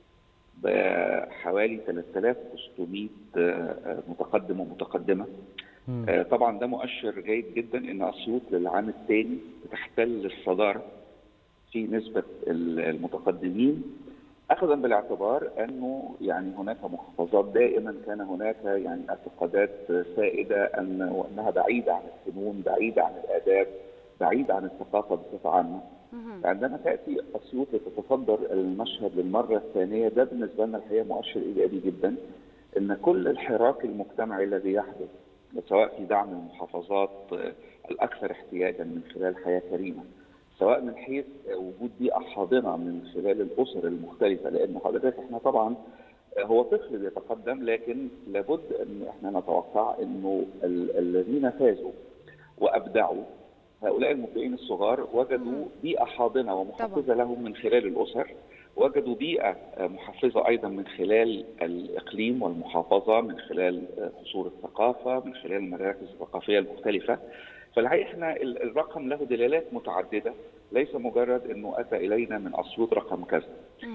بحوالي 3600 آه، آه، متقدم ومتقدمة آه، طبعا ده مؤشر جيد جدا ان اسيوط للعام الثاني بتحتل الصداره في نسبه ال- المتقدمين اخذا بالاعتبار انه يعني هناك محافظات دائما كان هناك يعني اعتقادات سائده ان وانها بعيده عن الفنون بعيده عن الاداب بعيده عن الثقافه بصفه عامه عندما تاتي اسيوط لتتصدر المشهد للمره الثانيه ده بالنسبه لنا الحقيقه مؤشر ايجابي جدا ان كل الحراك المجتمعي الذي يحدث سواء في دعم المحافظات آه، الاكثر احتياجا من خلال حياه كريمه سواء من حيث وجود بيئه حاضنه من خلال الاسر المختلفه لان حضرتك احنا طبعا هو طفل بيتقدم لكن لابد ان احنا نتوقع انه ال- الذين فازوا وابدعوا هؤلاء المبدعين الصغار وجدوا بيئه حاضنه ومحفزه لهم من خلال الاسر وجدوا بيئه آه، محفزه ايضا من خلال الاقليم والمحافظه من خلال آه، قصور الثقافه من خلال المراكز الثقافيه المختلفه فالحقيقه احنا ال- الرقم له دلالات متعدده ليس مجرد انه اتى الينا من اسيوط رقم كذا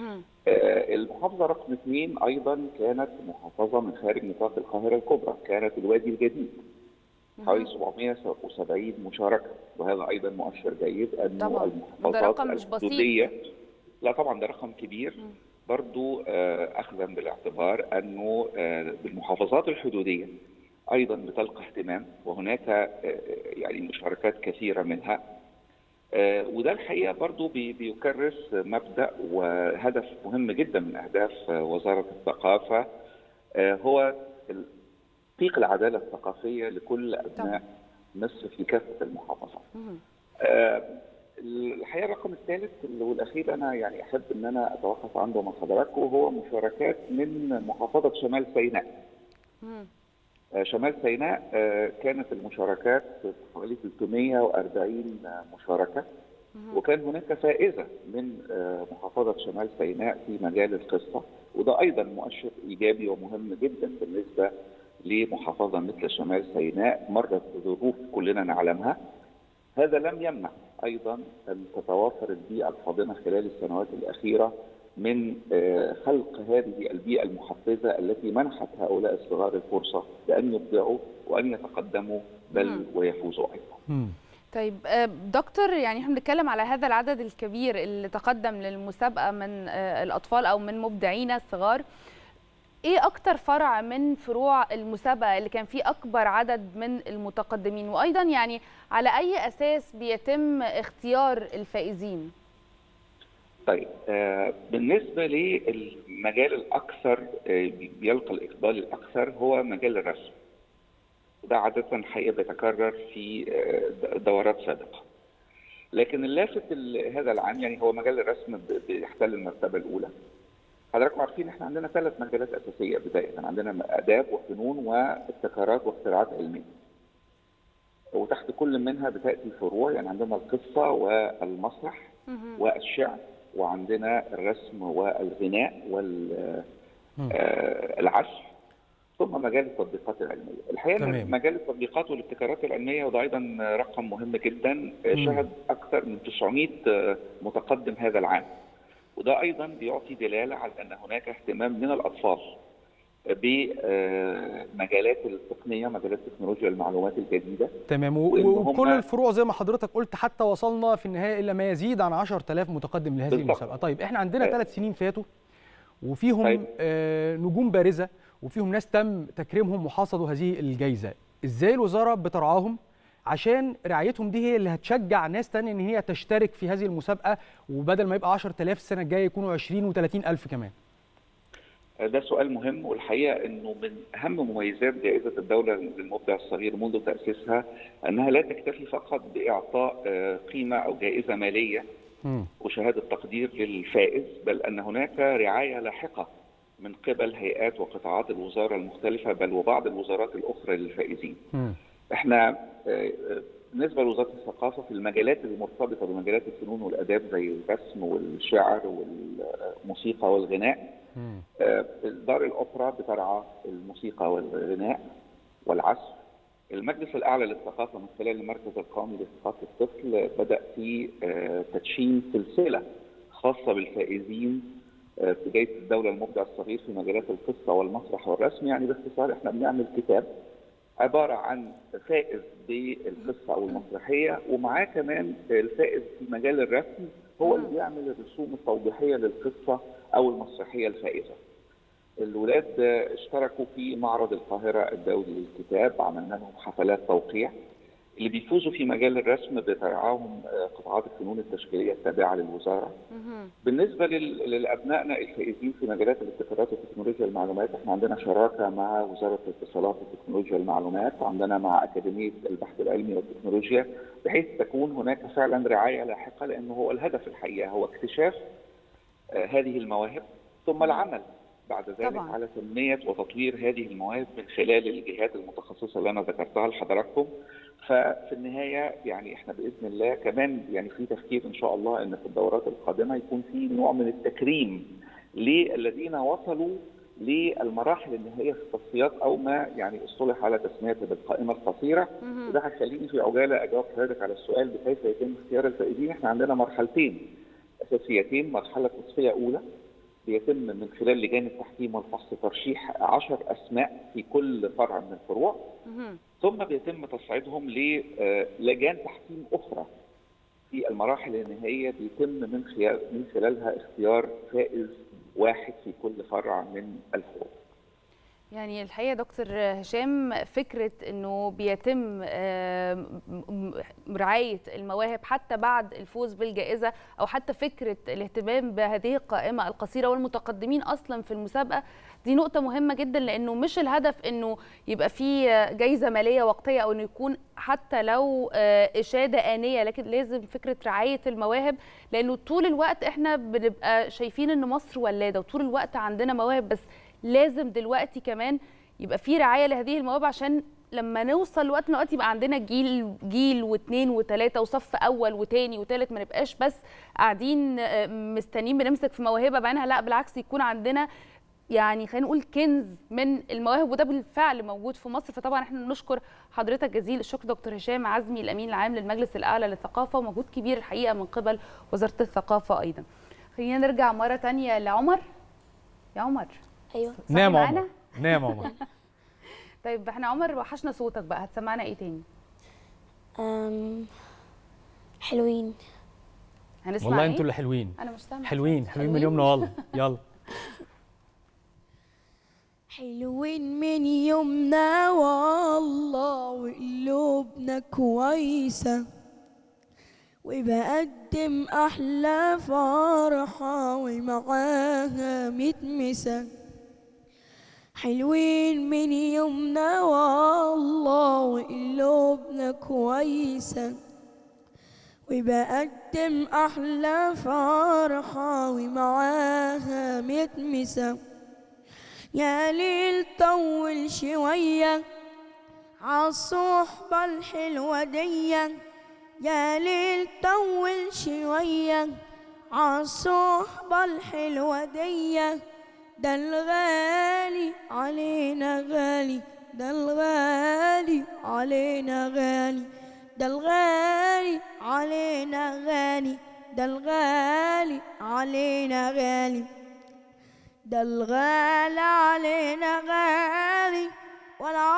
آه، المحافظة رقم اثنين أيضا كانت محافظة من خارج نطاق القاهرة الكبرى كانت الوادي الجديد حوالي 770 مشاركة وهذا أيضا مؤشر جيد أن طبعاً. المحافظات ده رقم مش بسيط. الحدودية لا طبعا ده رقم كبير برضو آه، أخذا بالاعتبار أنه آه، بالمحافظات الحدودية أيضا بتلقى اهتمام وهناك آه، يعني مشاركات كثيرة منها آه، وده الحقيقه برضو بي- بيكرس مبدا وهدف مهم جدا من اهداف آه، وزاره الثقافه آه، هو ال- تحقيق العداله الثقافيه لكل ابناء مصر في كافه المحافظات. آه، الحقيقه الرقم الثالث والاخير انا يعني احب ان انا اتوقف عنده مع حضراتكم وهو مشاركات من محافظه شمال سيناء. آه، شمال سيناء آه، كانت المشاركات حوالي 340 مشاركة وكان هناك فائزة من آه، محافظة شمال سيناء في مجال القصة وده أيضا مؤشر إيجابي ومهم جدا بالنسبة لمحافظة مثل شمال سيناء مرت بظروف كلنا نعلمها هذا لم يمنع أيضا أن تتوافر البيئة الحاضنة خلال السنوات الأخيرة من آه، خلق هذه البيئة المحفزة التي منحت هؤلاء الصغار الفرصة بأن يبدعوا وأن يتقدموا بل ويفوزوا أيضا طيب آه، دكتور يعني احنا بنتكلم على هذا العدد الكبير اللي تقدم للمسابقه من آه، الاطفال او من مبدعين الصغار ايه اكتر فرع من فروع المسابقه اللي كان فيه اكبر عدد من المتقدمين وايضا يعني على اي اساس بيتم اختيار الفائزين طيب آه، بالنسبة للمجال الأكثر آه، بيلقى الإقبال الأكثر هو مجال الرسم وده عادة حقيقة بيتكرر في آه، دورات سابقة لكن اللافت ال- هذا العام يعني هو مجال الرسم ب- بيحتل المرتبة الأولى حضراتكم عارفين احنا عندنا ثلاث مجالات أساسية بداية عندنا آداب وفنون وابتكارات واختراعات علمية وتحت كل منها بتأتي فروع يعني عندنا القصة والمسرح والشعر وعندنا الرسم والغناء والعزف ثم مجال التطبيقات العلميه. الحقيقه تمام. إن مجال التطبيقات والابتكارات العلميه وده ايضا رقم مهم جدا آه، مم. شهد اكثر من 900 آه، متقدم هذا العام. وده ايضا بيعطي دلاله على ان هناك اهتمام من الاطفال بمجال المجالات التقنيه مجالات تكنولوجيا المعلومات الجديده تمام و- وإن وكل هم- الفروع زي ما حضرتك قلت حتى وصلنا في النهايه الى ما يزيد عن 10000 متقدم لهذه بالضبط. المسابقه طيب احنا عندنا آه. ثلاث سنين فاتوا وفيهم طيب. آه نجوم بارزه وفيهم ناس تم تكريمهم وحصدوا هذه الجائزه ازاي الوزاره بترعاهم عشان رعايتهم دي هي اللي هتشجع ناس تانية ان هي تشترك في هذه المسابقه وبدل ما يبقى 10000 السنه الجايه يكونوا 20 و30 الف كمان ده سؤال مهم والحقيقه انه من اهم مميزات جائزه الدوله للمبدع الصغير منذ تاسيسها انها لا تكتفي فقط باعطاء آه، قيمه او جائزه ماليه وشهاده تقدير للفائز بل ان هناك رعايه لاحقه من قبل هيئات وقطاعات الوزاره المختلفه بل وبعض الوزارات الاخرى للفائزين. احنا آه، آه، بالنسبه لوزاره الثقافه في المجالات المرتبطه بمجالات الفنون والاداب زي الرسم والشعر والموسيقى والغناء آه، دار الاوبرا بترعى الموسيقى والغناء والعزف المجلس الاعلى للثقافه من خلال المركز القومي لثقافه الطفل بدا في آه، تدشين سلسله خاصه بالفائزين آه، في جائزه الدوله المبدع الصغير في مجالات القصه والمسرح والرسم يعني باختصار احنا بنعمل كتاب عباره عن فائز بالقصه او المسرحيه ومعاه كمان الفائز في مجال الرسم هو اللي بيعمل الرسوم التوضيحيه للقصه او المسرحيه الفائزه. الولاد اشتركوا في معرض القاهره الدولي للكتاب عملنا لهم حفلات توقيع اللي بيفوزوا في مجال الرسم بترعاهم قطاعات الفنون التشكيليه التابعه للوزاره. بالنسبه لل- لابنائنا الفائزين في مجالات الاتصالات وتكنولوجيا المعلومات احنا عندنا شراكه مع وزاره الاتصالات وتكنولوجيا المعلومات عندنا مع اكاديميه البحث العلمي والتكنولوجيا بحيث تكون هناك فعلا رعايه لاحقه لانه هو الهدف الحقيقه هو اكتشاف آه، هذه المواهب ثم العمل بعد ذلك طبعاً. على تنميه وتطوير هذه المواهب من خلال الجهات المتخصصه اللي انا ذكرتها لحضراتكم ففي النهايه يعني احنا باذن الله كمان يعني في تفكير ان شاء الله ان في الدورات القادمه يكون في نوع من التكريم للذين وصلوا للمراحل النهائيه في التصفيات او ما يعني اصطلح على تسميته بالقائمه القصيره مهم. وده هيخليني في عجاله اجاوب حضرتك على السؤال بكيف يتم اختيار الفائزين احنا عندنا مرحلتين اساسيتين مرحله تصفيه اولى بيتم من خلال لجان التحكيم والفحص ترشيح 10 اسماء في كل فرع من الفروع ثم بيتم تصعيدهم للجان تحكيم اخرى في المراحل النهائيه بيتم من خلال من خلالها اختيار فائز واحد في كل فرع من الفروع. يعني الحقيقه دكتور هشام فكره انه بيتم آه، م- م- رعايه المواهب حتى بعد الفوز بالجائزه او حتى فكره الاهتمام بهذه القائمه القصيره والمتقدمين اصلا في المسابقه دي نقطه مهمه جدا لانه مش الهدف انه يبقى في جائزه ماليه وقتيه او انه يكون حتى لو آه، اشاده انيه لكن لازم فكره رعايه المواهب لانه طول الوقت احنا بنبقى شايفين ان مصر ولاده وطول الوقت عندنا مواهب بس لازم دلوقتي كمان يبقى في رعايه لهذه المواهب عشان لما نوصل لوقت من الوقت يبقى عندنا جيل جيل واثنين وثلاثه وصف اول وثاني وثالث ما نبقاش بس قاعدين آه، مستنيين بنمسك في موهبه بعينها لا بالعكس يكون عندنا يعني خلينا نقول كنز من المواهب وده بالفعل موجود في مصر فطبعا احنا نشكر حضرتك جزيل الشكر دكتور هشام عزمي الامين العام للمجلس الاعلى للثقافه ومجهود كبير الحقيقه من قبل وزاره الثقافه ايضا خلينا نرجع مره تانية لعمر يا عمر ايوه نام معانا؟ عمر نام عمر طيب احنا عمر وحشنا صوتك بقى هتسمعنا ايه تاني أم، حلوين هنسمع والله إيه؟ انتوا اللي حلوين انا مش سامعه حلوين حلوين من يومنا والله يلا حلوين من يومنا والله وقلوبنا كويسة وبقدم أحلى فرحة ومعاها متمسة حلوين من يومنا والله وقلوبنا كويسة وبقدم أحلى فرحة ومعاها متمسة يا ليل طول شوية عالصحبة الحلوة دي يا ليل طول شوية عالصحبة الحلوة دي ده الغالي علينا غالي ده الغالي علينا غالي ده الغالي علينا غالي ده الغالي علينا غالي ده الغالي علينا غالي ولا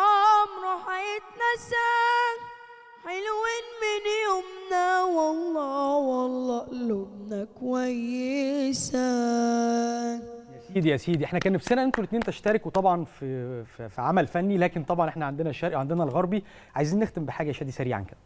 كويسة حلوين من يومنا والله والله قلوبنا كويسة سيدي يا سيدي احنا كان نفسنا انتوا الاثنين تشتركوا طبعا في في, في عمل فني لكن طبعا احنا عندنا الشرقي وعندنا الغربي عايزين نختم بحاجه يا شادي سريعا كده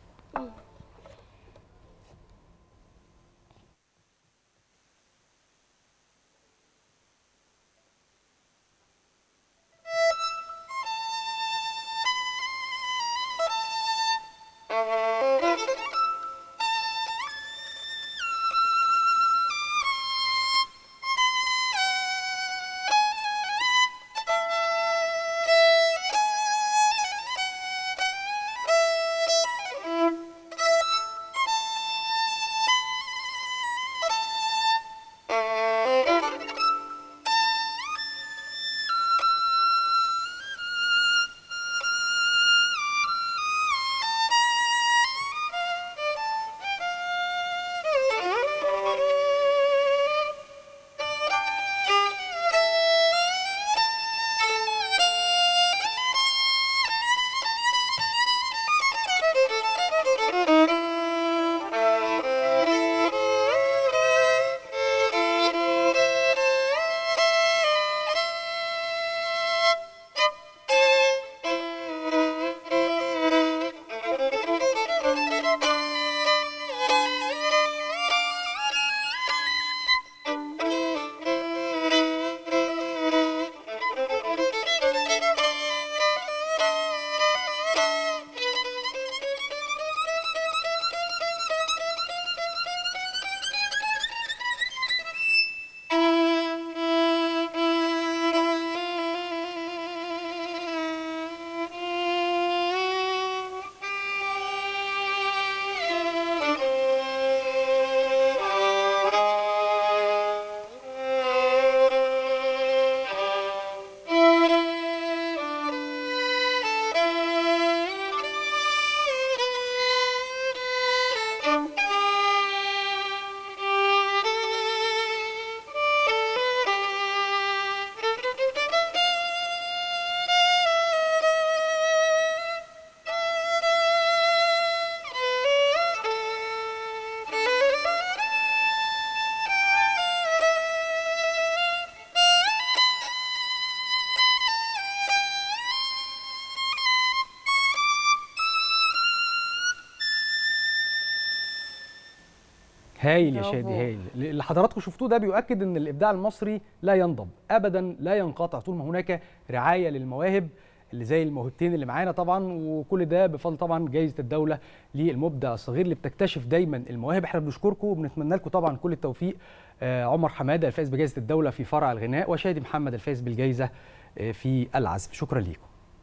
هايل يا برافو. شادي هايل اللي حضراتكم شفتوه ده بيؤكد ان الابداع المصري لا ينضب ابدا لا ينقطع طول ما هناك رعايه للمواهب اللي زي الموهبتين اللي معانا طبعا وكل ده بفضل طبعا جائزه الدوله للمبدع الصغير اللي بتكتشف دايما المواهب احنا بنشكركم وبنتمنى لكم طبعا كل التوفيق آه، عمر حماده الفائز بجائزه الدوله في فرع الغناء وشادي محمد الفائز بالجائزه آه، في العزف شكرا ليكم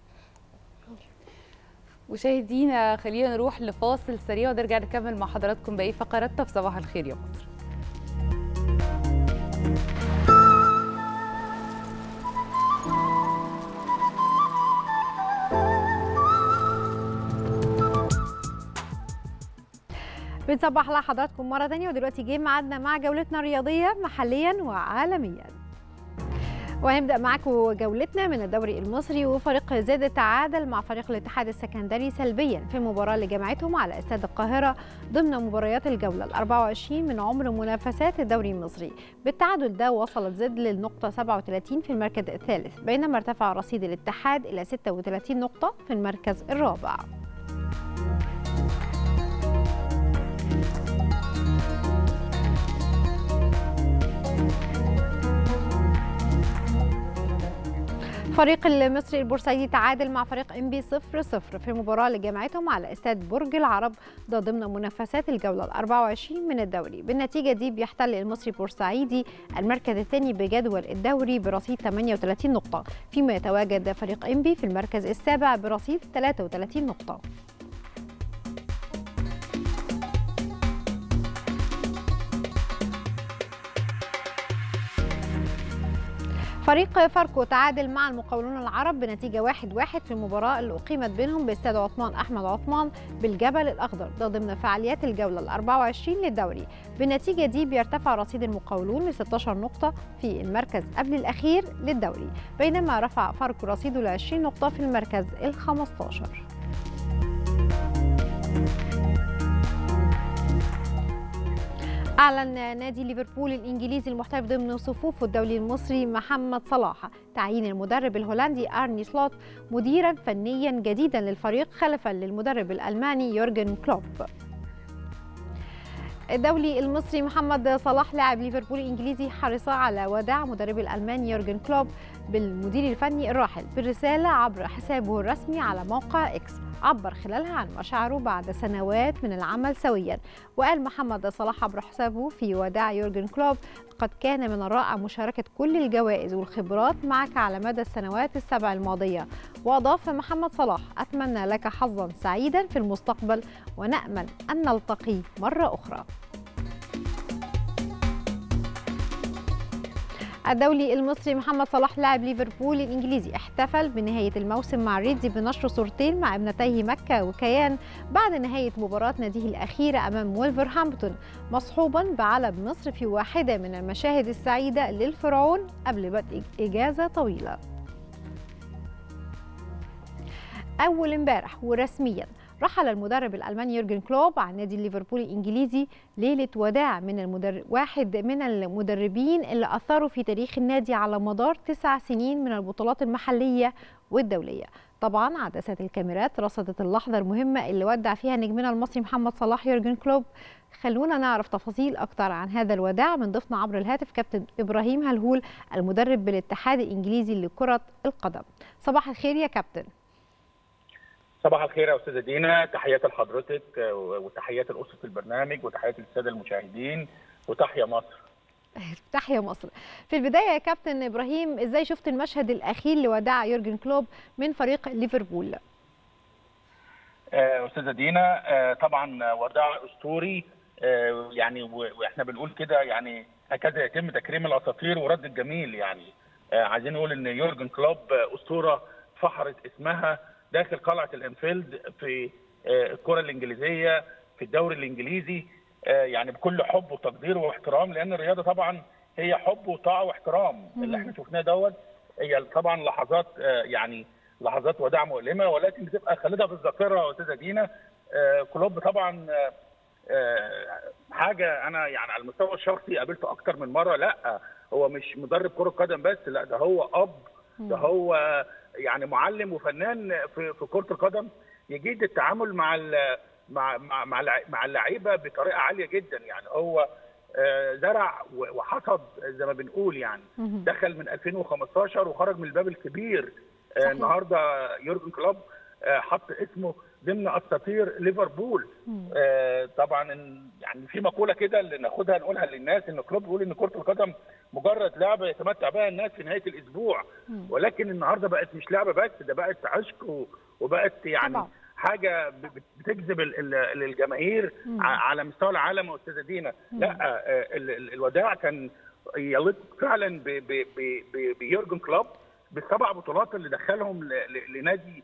مشاهدينا خلينا نروح لفاصل سريع ونرجع نكمل مع حضراتكم باقي فقراتنا في صباح الخير يا مصر بنصبح على حضراتكم مرة تانية ودلوقتي جه ميعادنا مع جولتنا الرياضية محليا وعالميا وهنبدأ معاكم جولتنا من الدوري المصري وفريق زاد تعادل مع فريق الاتحاد السكندري سلبيا في المباراة اللي جمعتهم على استاد القاهرة ضمن مباريات الجولة ال 24 من عمر منافسات الدوري المصري بالتعادل ده وصلت زد للنقطة 37 في المركز الثالث بينما ارتفع رصيد الاتحاد إلى 36 نقطة في المركز الرابع فريق المصري البورسعيدي تعادل مع فريق ام بي 0 0 في المباراه اللي جمعتهم على استاد برج العرب ده ضمن منافسات الجوله ال 24 من الدوري بالنتيجه دي بيحتل المصري البورسعيدي المركز الثاني بجدول الدوري برصيد 38 نقطه فيما يتواجد فريق ام بي في المركز السابع برصيد 33 نقطه فريق فاركو تعادل مع المقاولون العرب بنتيجة 1-1 في المباراة اللي أقيمت بينهم باستاد عثمان أحمد عثمان بالجبل الأخضر ده ضمن فعاليات الجولة ال 24 للدوري بالنتيجة دي بيرتفع رصيد المقاولون ل 16 نقطة في المركز قبل الأخير للدوري بينما رفع فاركو رصيده ل 20 نقطة في المركز ال 15 أعلن نادي ليفربول الإنجليزي المحترف ضمن صفوفه الدولي المصري محمد صلاح تعيين المدرب الهولندي أرني سلوت مديرا فنيا جديدا للفريق خلفا للمدرب الألماني يورجن كلوب الدولي المصري محمد صلاح لاعب ليفربول الانجليزي حرص على وداع مدرب الالماني يورجن كلوب بالمدير الفني الراحل بالرساله عبر حسابه الرسمي على موقع اكس عبر خلالها عن مشاعره بعد سنوات من العمل سويا وقال محمد صلاح عبر حسابه في وداع يورجن كلوب قد كان من الرائع مشاركة كل الجوائز والخبرات معك على مدى السنوات السبع الماضية وأضاف محمد صلاح أتمنى لك حظا سعيدا في المستقبل ونأمل أن نلتقي مرة أخرى الدولي المصري محمد صلاح لاعب ليفربول الانجليزي احتفل بنهايه الموسم مع ريدزي بنشر صورتين مع ابنتيه مكه وكيان بعد نهايه مباراه ناديه الاخيره امام وولفرهامبتون مصحوبا بعلم مصر في واحده من المشاهد السعيده للفرعون قبل بدء اجازه طويله. اول امبارح ورسميا رحل المدرب الالماني يورجن كلوب عن نادي ليفربول الانجليزي ليله وداع من المدرب واحد من المدربين اللي اثروا في تاريخ النادي على مدار تسع سنين من البطولات المحليه والدوليه. طبعا عدسات الكاميرات رصدت اللحظه المهمه اللي ودع فيها نجمنا المصري محمد صلاح يورجن كلوب. خلونا نعرف تفاصيل اكتر عن هذا الوداع من ضيفنا عبر الهاتف كابتن ابراهيم هلهول المدرب بالاتحاد الانجليزي لكره القدم. صباح الخير يا كابتن. صباح الخير يا استاذه دينا تحياتي لحضرتك وتحياتي لاسره البرنامج وتحياتي للساده المشاهدين وتحيا مصر تحيا مصر في البدايه يا كابتن ابراهيم ازاي شفت المشهد الاخير لوداع يورجن كلوب من فريق ليفربول استاذه دينا طبعا وداع اسطوري يعني واحنا بنقول كده يعني هكذا يتم تكريم الاساطير ورد الجميل يعني عايزين نقول ان يورجن كلوب اسطوره فحرت اسمها داخل قلعه الانفيلد في الكره الانجليزيه في الدوري الانجليزي يعني بكل حب وتقدير واحترام لان الرياضه طبعا هي حب وطاعه واحترام اللي احنا شفناه دوت هي طبعا لحظات يعني لحظات وداع مؤلمه ولكن بتبقى خالده في الذاكره يا استاذه دينا كلوب طبعا حاجه انا يعني على المستوى الشخصي قابلته اكتر من مره لا هو مش مدرب كره قدم بس لا ده هو اب ده هو يعني معلم وفنان في في كره القدم يجيد التعامل مع مع مع مع اللعيبه بطريقه عاليه جدا يعني هو زرع وحصد زي ما بنقول يعني دخل من 2015 وخرج من الباب الكبير صحيح. النهارده يورجن كلوب حط اسمه ضمن اساطير ليفربول طبعا يعني في مقوله كده اللي ناخدها نقولها للناس ان كلوب بيقول ان كره القدم مجرد لعبه يتمتع بها الناس في نهايه الاسبوع ولكن النهارده بقت مش لعبه بس ده بقت عشق وبقت يعني طبعا. حاجه بتجذب الجماهير على مستوى العالم يا استاذه دينا لا الوداع كان يليق فعلا بيورجن كلوب بالسبع بطولات اللي دخلهم لنادي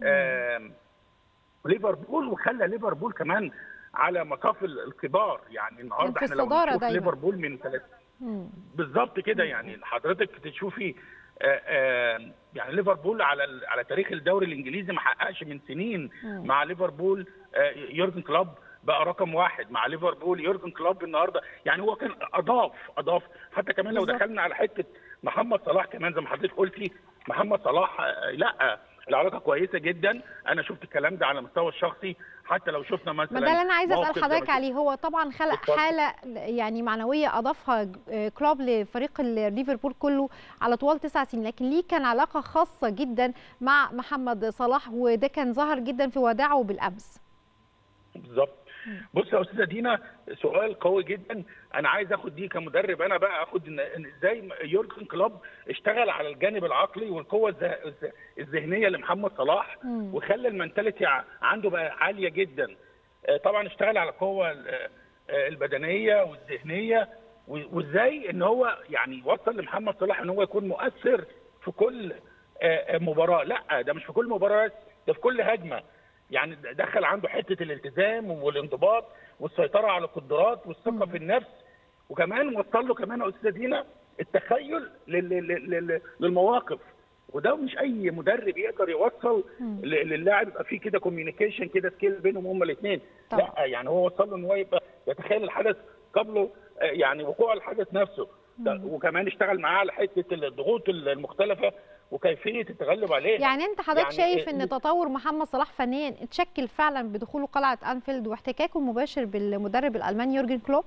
ليفربول وخلى ليفربول كمان على مقاف الكبار يعني النهارده احنا لو نشوف ليفربول من ثلاث بالظبط كده يعني حضرتك تشوفي آآ آآ يعني ليفربول على على تاريخ الدوري الانجليزي ما حققش من سنين مم. مع ليفربول يورجن كلوب بقى رقم واحد مع ليفربول يورجن كلوب النهارده يعني هو كان اضاف اضاف حتى كمان لو دخلنا على حته محمد صلاح كمان زي ما حضرتك قلتي محمد صلاح لا العلاقه كويسه جدا انا شفت الكلام ده على المستوى الشخصي حتى لو شفنا مثلا ما ده اللي انا عايزه اسال حضرتك عليه هو طبعا خلق حاله يعني معنويه اضافها كلوب لفريق ليفربول كله على طوال تسع سنين لكن ليه كان علاقه خاصه جدا مع محمد صلاح وده كان ظاهر جدا في وداعه بالامس بالظبط بص يا استاذه دينا سؤال قوي جدا انا عايز اخد دي كمدرب انا بقى اخد ان ازاي يورجن كلوب اشتغل على الجانب العقلي والقوه الذهنيه لمحمد صلاح وخلى المنتاليتي عنده بقى عاليه جدا طبعا اشتغل على القوه البدنيه والذهنيه وازاي ان هو يعني وصل لمحمد صلاح ان هو يكون مؤثر في كل مباراه لا ده مش في كل مباراه ده في كل هجمه يعني دخل عنده حته الالتزام والانضباط والسيطره على القدرات والثقه في النفس وكمان وصل له كمان يا استاذه دينا التخيل للمواقف وده مش اي مدرب يقدر يوصل للاعب يبقى فيه كده كوميونيكيشن كده سكيل بينهم هما الاثنين لا يعني هو وصل له ان هو يبقى يتخيل الحدث قبله آه، يعني وقوع الحدث نفسه ده- وكمان اشتغل معاه على حته الضغوط المختلفه وكيفيه التغلب عليه يعني انت حضرتك يعني شايف ان تطور محمد صلاح فنيا اتشكل فعلا بدخوله قلعه انفيلد واحتكاكه المباشر بالمدرب الالماني يورجن كلوب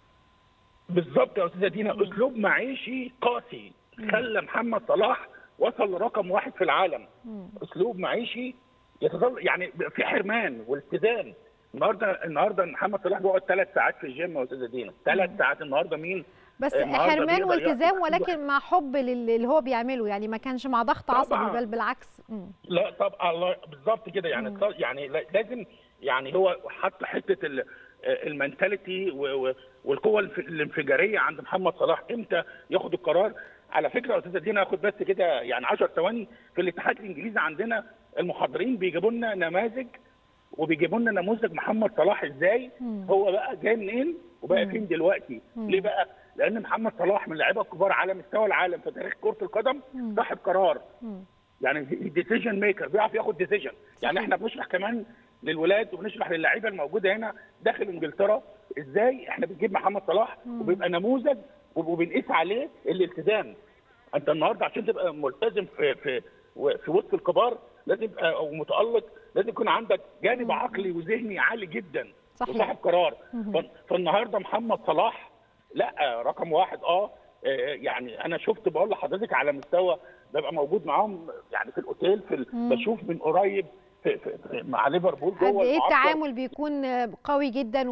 بالظبط يا استاذه دينا اسلوب معيشي قاسي خلى محمد صلاح وصل لرقم واحد في العالم اسلوب معيشي يتظل يعني في حرمان والتزام النهارده النهارده محمد صلاح بيقعد ثلاث ساعات في الجيم يا استاذه دينا ثلاث ساعات النهارده مين بس النهاردة حرمان بيقدر والتزام يقعد- ولكن مع حب لل- اللي هو بيعمله يعني ما كانش مع ضغط عصبي طبعاً. بل بالعكس مم. لا طبعا الله بالظبط كده يعني الط- يعني لا- لازم يعني هو حط حته ال- المنتاليتي و- و- والقوه الف- الانفجاريه عند محمد صلاح امتى ياخد القرار على فكره يا استاذه دينا اخد بس كده يعني 10 ثواني في الاتحاد الانجليزي عندنا المحاضرين بيجيبوا لنا نماذج وبيجيبوا لنا نموذج محمد صلاح ازاي هو بقى جاي منين وبقى فين دلوقتي مم. ليه بقى لان محمد صلاح من اللعيبه الكبار على مستوى العالم في تاريخ كره القدم صاحب قرار يعني ديسيجن ميكر بيعرف ياخد ديسيجن يعني احنا بنشرح كمان للولاد وبنشرح للعيبه الموجوده هنا داخل انجلترا ازاي احنا بنجيب محمد صلاح وبيبقى نموذج وبنقيس عليه الالتزام انت النهارده عشان تبقى ملتزم في في في وسط الكبار لازم يبقى او متالق لازم يكون عندك جانب عقلي وذهني عالي جدا صحيح. وصاحب قرار مهم. ف- فالنهارده محمد صلاح لا رقم واحد اه آه، يعني انا شفت بقول لحضرتك على مستوى ببقى موجود معاهم يعني في الاوتيل في ال- مم. بشوف من قريب في في في مع ليفربول قد جوه ايه المعسكر. التعامل بيكون آه، قوي جدا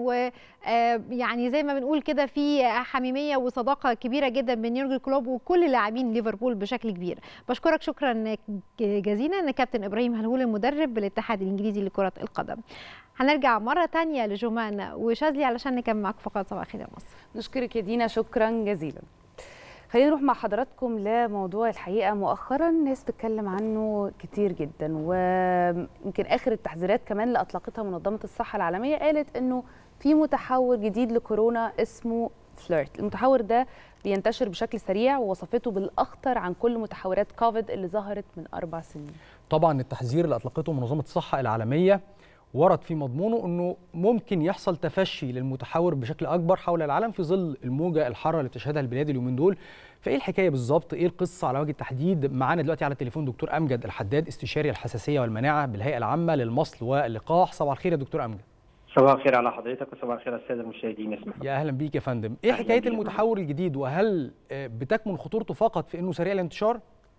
ويعني زي ما بنقول كده في حميميه وصداقه كبيره جدا بين يورجن كلوب وكل لاعبين ليفربول بشكل كبير بشكرك شكرا جزيلا ان كابتن ابراهيم هلهول المدرب بالاتحاد الانجليزي لكره القدم هنرجع مره تانية لجمان وشاذلي علشان نكمل معاكم فقط صباح الخير يا مصر نشكرك يا دينا شكرا جزيلا خلينا نروح مع حضراتكم لموضوع الحقيقه مؤخرا الناس بتتكلم عنه كتير جدا ويمكن اخر التحذيرات كمان اللي اطلقتها منظمه الصحه العالميه قالت انه في متحور جديد لكورونا اسمه فليرت المتحور ده بينتشر بشكل سريع ووصفته بالاخطر عن كل متحورات كوفيد اللي ظهرت من اربع سنين طبعا التحذير اللي اطلقته منظمه الصحه العالميه ورد في مضمونه انه ممكن يحصل تفشي للمتحور بشكل اكبر حول العالم في ظل الموجه الحاره اللي بتشهدها البلاد اليومين دول فايه الحكايه بالظبط ايه القصه على وجه التحديد معانا دلوقتي على التليفون دكتور امجد الحداد استشاري الحساسيه والمناعه بالهيئه العامه للمصل واللقاح صباح الخير يا دكتور امجد صباح الخير على حضرتك وصباح الخير على الساده المشاهدين اسمح يا اهلا بيك يا فندم ايه أهلاً حكايه بيك. المتحور الجديد وهل آه، بتكمن خطورته فقط في انه سريع الانتشار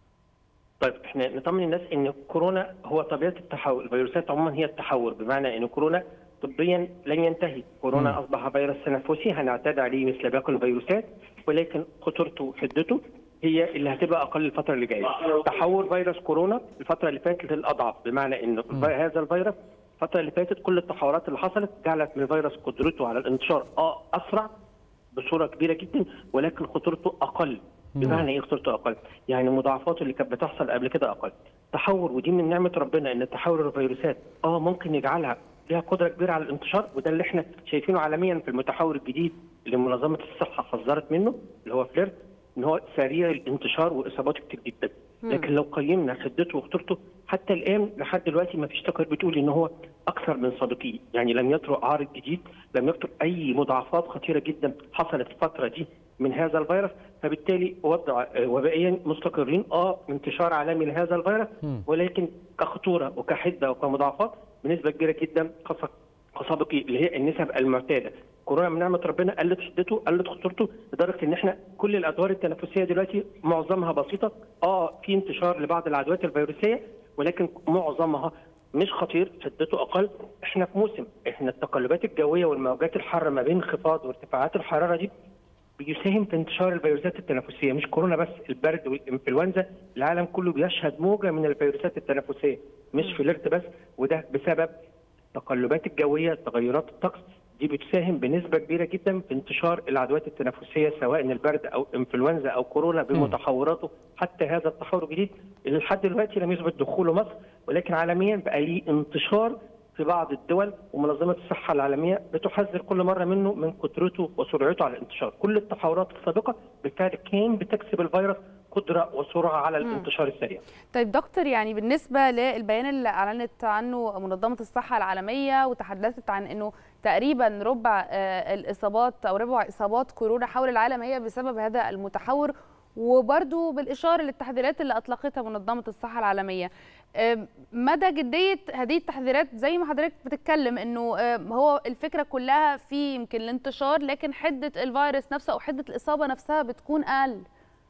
طيب احنا نطمن الناس ان كورونا هو طبيعه التحول الفيروسات عموما هي التحور بمعنى ان كورونا طبيا لن ينتهي كورونا مم. اصبح فيروس تنفسي هنعتاد عليه مثل باقي الفيروسات ولكن خطورته وحدته هي اللي هتبقى اقل الفتره اللي جايه تحور فيروس كورونا الفتره اللي فاتت الاضعف بمعنى ان الفي- هذا الفيروس الفتره اللي فاتت كل التحورات اللي حصلت جعلت من الفيروس قدرته على الانتشار اه اسرع بصوره كبيره جدا ولكن خطورته اقل بمعنى ايه خطورته اقل؟ يعني مضاعفاته اللي كانت بتحصل قبل كده اقل. تحور ودي من نعمه ربنا ان تحور الفيروسات اه ممكن يجعلها ليها قدره كبيره على الانتشار وده اللي احنا شايفينه عالميا في المتحور الجديد اللي منظمه الصحه حذرت منه اللي هو فليرت ان هو سريع الانتشار واصاباته كتير جدا. مم. لكن لو قيمنا حدته وخطورته حتى الان لحد دلوقتي ما فيش تقارير بتقول ان هو اكثر من سابقيه، يعني لم يطرق عارض جديد، لم يطرق اي مضاعفات خطيره جدا حصلت الفتره دي من هذا الفيروس، فبالتالي وضع آه، وبائيا مستقرين اه انتشار عالمي لهذا الفيروس ولكن كخطوره وكحده وكمضاعفات بنسبه كبيره جدا خاصه كسابقي اللي هي النسب المعتاده. كورونا من نعمه ربنا قلت حدته قلت خطورته لدرجه ان احنا كل الادوار التنفسيه دلوقتي معظمها بسيطه اه في انتشار لبعض العدوات الفيروسيه ولكن معظمها مش خطير حدته اقل احنا في موسم احنا التقلبات الجويه والموجات الحاره ما بين انخفاض وارتفاعات الحراره دي بيساهم في انتشار الفيروسات التنفسيه مش كورونا بس البرد والانفلونزا العالم كله بيشهد موجه من الفيروسات التنفسيه مش فليرت بس وده بسبب التقلبات الجويه تغيرات الطقس دي بتساهم بنسبه كبيره جدا في انتشار العدوات التنفسيه سواء البرد او انفلونزا او كورونا بمتحوراته حتى هذا التحور الجديد اللي لحد دلوقتي لم يثبت دخوله مصر ولكن عالميا بقى ليه انتشار في بعض الدول ومنظمه الصحه العالميه بتحذر كل مره منه من قدرته وسرعته على الانتشار، كل التحورات السابقه بالفعل كان بتكسب الفيروس قدره وسرعه على الانتشار السريع طيب دكتور يعني بالنسبه للبيان اللي اعلنت عنه منظمه الصحه العالميه وتحدثت عن انه تقريبا ربع آه، الاصابات او ربع اصابات كورونا حول العالم هي بسبب هذا المتحور وبرضو بالاشاره للتحذيرات اللي اطلقتها منظمه الصحه العالميه آم، مدى جديه هذه التحذيرات زي ما حضرتك بتتكلم انه آم، هو الفكره كلها في يمكن الانتشار لكن حده الفيروس نفسه او حده الاصابه نفسها بتكون اقل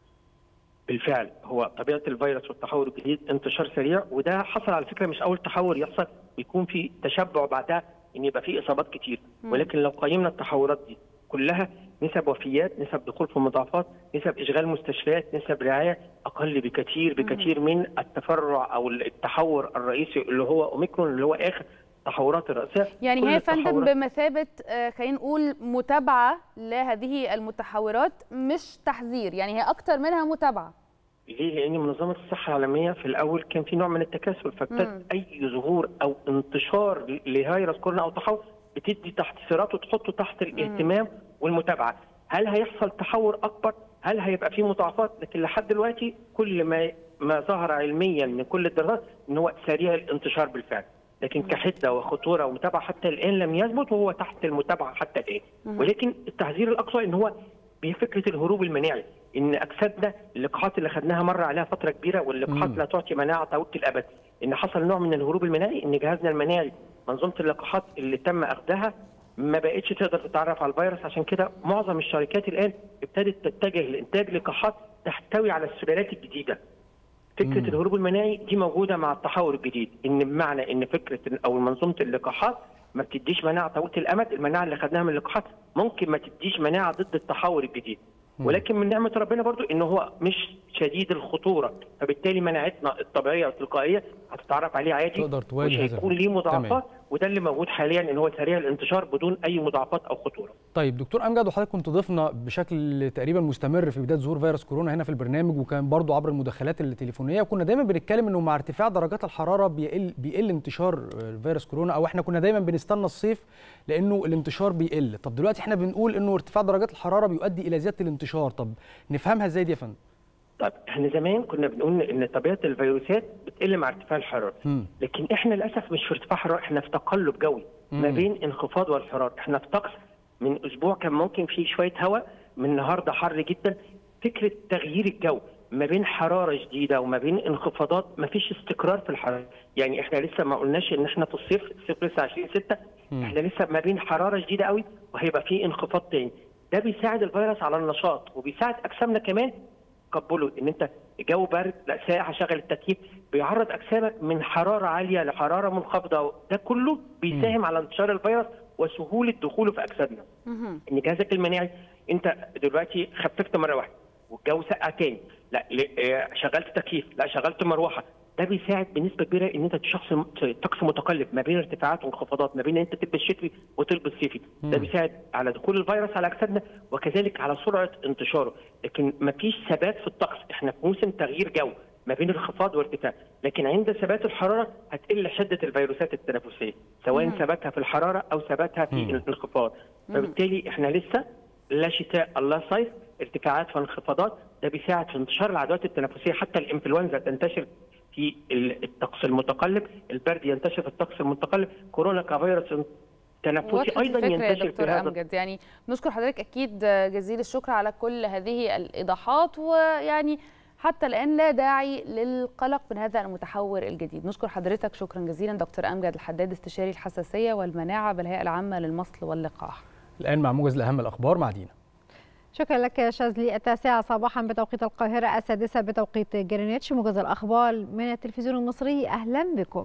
بالفعل هو طبيعه الفيروس والتحور الجديد انتشار سريع وده حصل على فكره مش اول تحور يحصل بيكون في تشبع بعدها ان يبقى في اصابات كتير مم. ولكن لو قيمنا التحورات دي كلها نسب وفيات نسب دخول في مضاعفات نسب اشغال مستشفيات نسب رعايه اقل بكثير بكثير من التفرع او التحور الرئيسي اللي هو اوميكرون اللي هو اخر التحورات الرئيسيه يعني كل هي فندم التحورات- بمثابه آه، خلينا نقول متابعه لهذه المتحورات مش تحذير يعني هي اكتر منها متابعه ليه؟ لأن منظمة الصحة العالمية في الأول كان في نوع من التكاسل مم. فابتدت أي ظهور أو انتشار لفيروس كورونا أو تحور بتدي تحذيرات وتحطه تحت الاهتمام والمتابعة. هل هيحصل تحور أكبر؟ هل هيبقى فيه مضاعفات؟ لكن لحد دلوقتي كل ما ما ظهر علميا من كل الدراسات إن هو سريع الانتشار بالفعل. لكن كحده وخطوره ومتابعه حتى الان لم يثبت وهو تحت المتابعه حتى الان مم. ولكن التحذير الاقصى ان هو بفكره الهروب المناعي ان اجسادنا اللقاحات اللي خدناها مر عليها فتره كبيره واللقاحات مم. لا تعطي مناعه طويله الابد ان حصل نوع من الهروب المناعي ان جهازنا المناعي منظومه اللقاحات اللي تم اخذها ما بقتش تقدر تتعرف على الفيروس عشان كده معظم الشركات الان ابتدت تتجه لانتاج لقاحات تحتوي على السلالات الجديده فكره مم. الهروب المناعي دي موجوده مع التحور الجديد ان بمعنى ان فكره إن- او منظومه اللقاحات ما بتديش مناعه طويله الامد المناعه اللي خدناها من اللقاحات ممكن ما تديش مناعه ضد التحور الجديد ولكن من نعمه ربنا برضو ان هو مش شديد الخطوره فبالتالي مناعتنا الطبيعيه والتلقائيه هتتعرف عليه عادي تقدر تواجه مش هذا هيكون ليه مضاعفات تمام. وده اللي موجود حاليا ان هو سريع الانتشار بدون اي مضاعفات او خطوره طيب دكتور امجد وحضرتك كنت ضيفنا بشكل تقريبا مستمر في بدايه ظهور فيروس كورونا هنا في البرنامج وكان برضو عبر المداخلات التليفونيه وكنا دايما بنتكلم انه مع ارتفاع درجات الحراره بيقل بيقل انتشار فيروس كورونا او احنا كنا دايما بنستنى الصيف لانه الانتشار بيقل طب دلوقتي احنا بنقول انه ارتفاع درجات الحراره بيؤدي الى زياده الانتشار طب نفهمها ازاي دي يا فندم طيب احنا زمان كنا بنقول ان طبيعه الفيروسات بتقل مع ارتفاع الحراره مم. لكن احنا للاسف مش في ارتفاع حراره احنا في تقلب جوي ما مم. بين انخفاض والحراره احنا في طقس من اسبوع كان ممكن فيه شويه هواء من النهارده حر جدا فكره تغيير الجو ما بين حراره شديده وما بين انخفاضات ما فيش استقرار في الحراره يعني احنا لسه ما قلناش ان احنا في الصيف الصيف لسه 20 6 مم. احنا لسه ما بين حراره شديده قوي وهيبقى فيه انخفاض تاني ده بيساعد الفيروس على النشاط وبيساعد اجسامنا كمان تقبله ان انت الجو بارد لا ساقع هشغل التكييف بيعرض اجسامك من حراره عاليه لحراره منخفضه ده كله بيساهم على انتشار الفيروس وسهوله دخوله في اجسادنا ان جهازك المناعي انت دلوقتي خففت مره واحده والجو سقع تاني لا ل- آه، شغلت تكييف لا شغلت مروحه ده بيساعد بنسبه كبيره ان انت شخص م- طقس متقلب ما بين ارتفاعات وانخفاضات ما بين ان انت تلبس شتوي وتلبس صيفي ده مم. بيساعد على دخول الفيروس على اجسادنا وكذلك على سرعه انتشاره لكن ما فيش ثبات في الطقس احنا في موسم تغيير جو ما بين انخفاض وارتفاع لكن عند ثبات الحراره هتقل حده الفيروسات التنفسيه سواء مم. ثباتها في الحراره او ثباتها في مم. الانخفاض مم. فبالتالي احنا لسه لا شتاء الله صيف ارتفاعات وانخفاضات ده بيساعد في انتشار العدوات التنفسيه حتى الانفلونزا تنتشر في ال- الطقس المتقلب البرد ينتشر في الطقس المتقلب كورونا كفيروس تنفسي وضحت ايضا الفكرة يا ينتشر في دكتور هذا امجد يعني نشكر حضرتك اكيد جزيل الشكر على كل هذه الايضاحات ويعني حتى الان لا داعي للقلق من هذا المتحور الجديد نشكر حضرتك شكرا جزيلا دكتور امجد الحداد استشاري الحساسيه والمناعه بالهيئه العامه للمصل واللقاح الان مع موجز لاهم الاخبار مع دينا شكرا لك يا شاذلي التاسعة صباحا بتوقيت القاهرة السادسة بتوقيت جرينتش موجز الأخبار من التلفزيون المصري أهلا بكم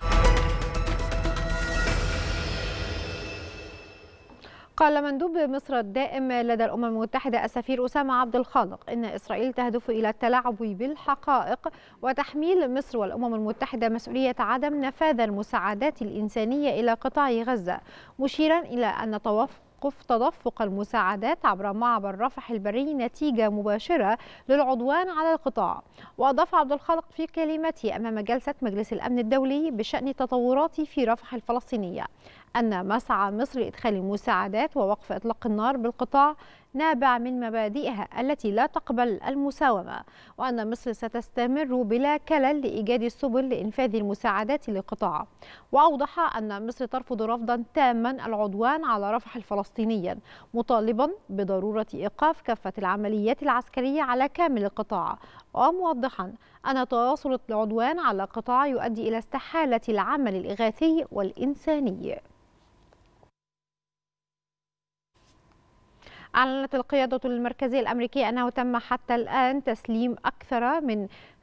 قال مندوب مصر الدائم لدى الأمم المتحدة السفير أسامة عبد الخالق إن إسرائيل تهدف إلى التلاعب بالحقائق وتحميل مصر والأمم المتحدة مسؤولية عدم نفاذ المساعدات الإنسانية إلى قطاع غزة مشيرا إلى أن توقف تدفق المساعدات عبر معبر رفح البري نتيجة مباشرة للعدوان على القطاع وأضاف عبد الخالق في كلمته أمام جلسة مجلس الأمن الدولي بشأن التطورات في رفح الفلسطينية أن مسعى مصر لإدخال المساعدات ووقف إطلاق النار بالقطاع نابع من مبادئها التي لا تقبل المساومة وأن مصر ستستمر بلا كلل لإيجاد السبل لإنفاذ المساعدات للقطاع وأوضح أن مصر ترفض رفضا تاما العدوان على رفح الفلسطينيا مطالبا بضرورة إيقاف كافة العمليات العسكرية على كامل القطاع وموضحا أن تواصل العدوان على قطاع يؤدي إلى استحالة العمل الإغاثي والإنساني أعلنت القيادة المركزية الأمريكية أنه تم حتى الآن تسليم أكثر من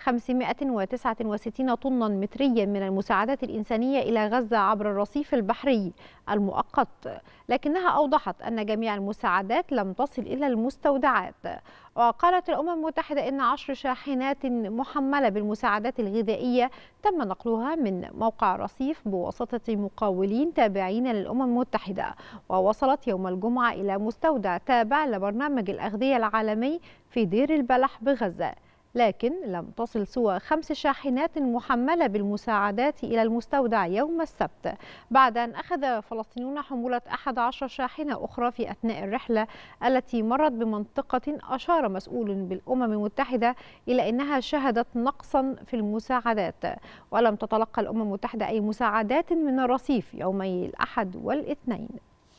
569 طنا متريا من المساعدات الإنسانية إلى غزة عبر الرصيف البحري المؤقت لكنها أوضحت أن جميع المساعدات لم تصل إلى المستودعات وقالت الأمم المتحدة أن عشر شاحنات محملة بالمساعدات الغذائية تم نقلها من موقع رصيف بواسطة مقاولين تابعين للأمم المتحدة ووصلت يوم الجمعة إلى مستودع تابع لبرنامج الأغذية العالمي في دير البلح بغزة لكن لم تصل سوى خمس شاحنات محملة بالمساعدات إلى المستودع يوم السبت بعد أن أخذ فلسطينيون حمولة 11 شاحنة أخرى في أثناء الرحلة التي مرت بمنطقة أشار مسؤول بالأمم المتحدة إلى أنها شهدت نقصا في المساعدات ولم تتلقى الأمم المتحدة أي مساعدات من الرصيف يومي الأحد والاثنين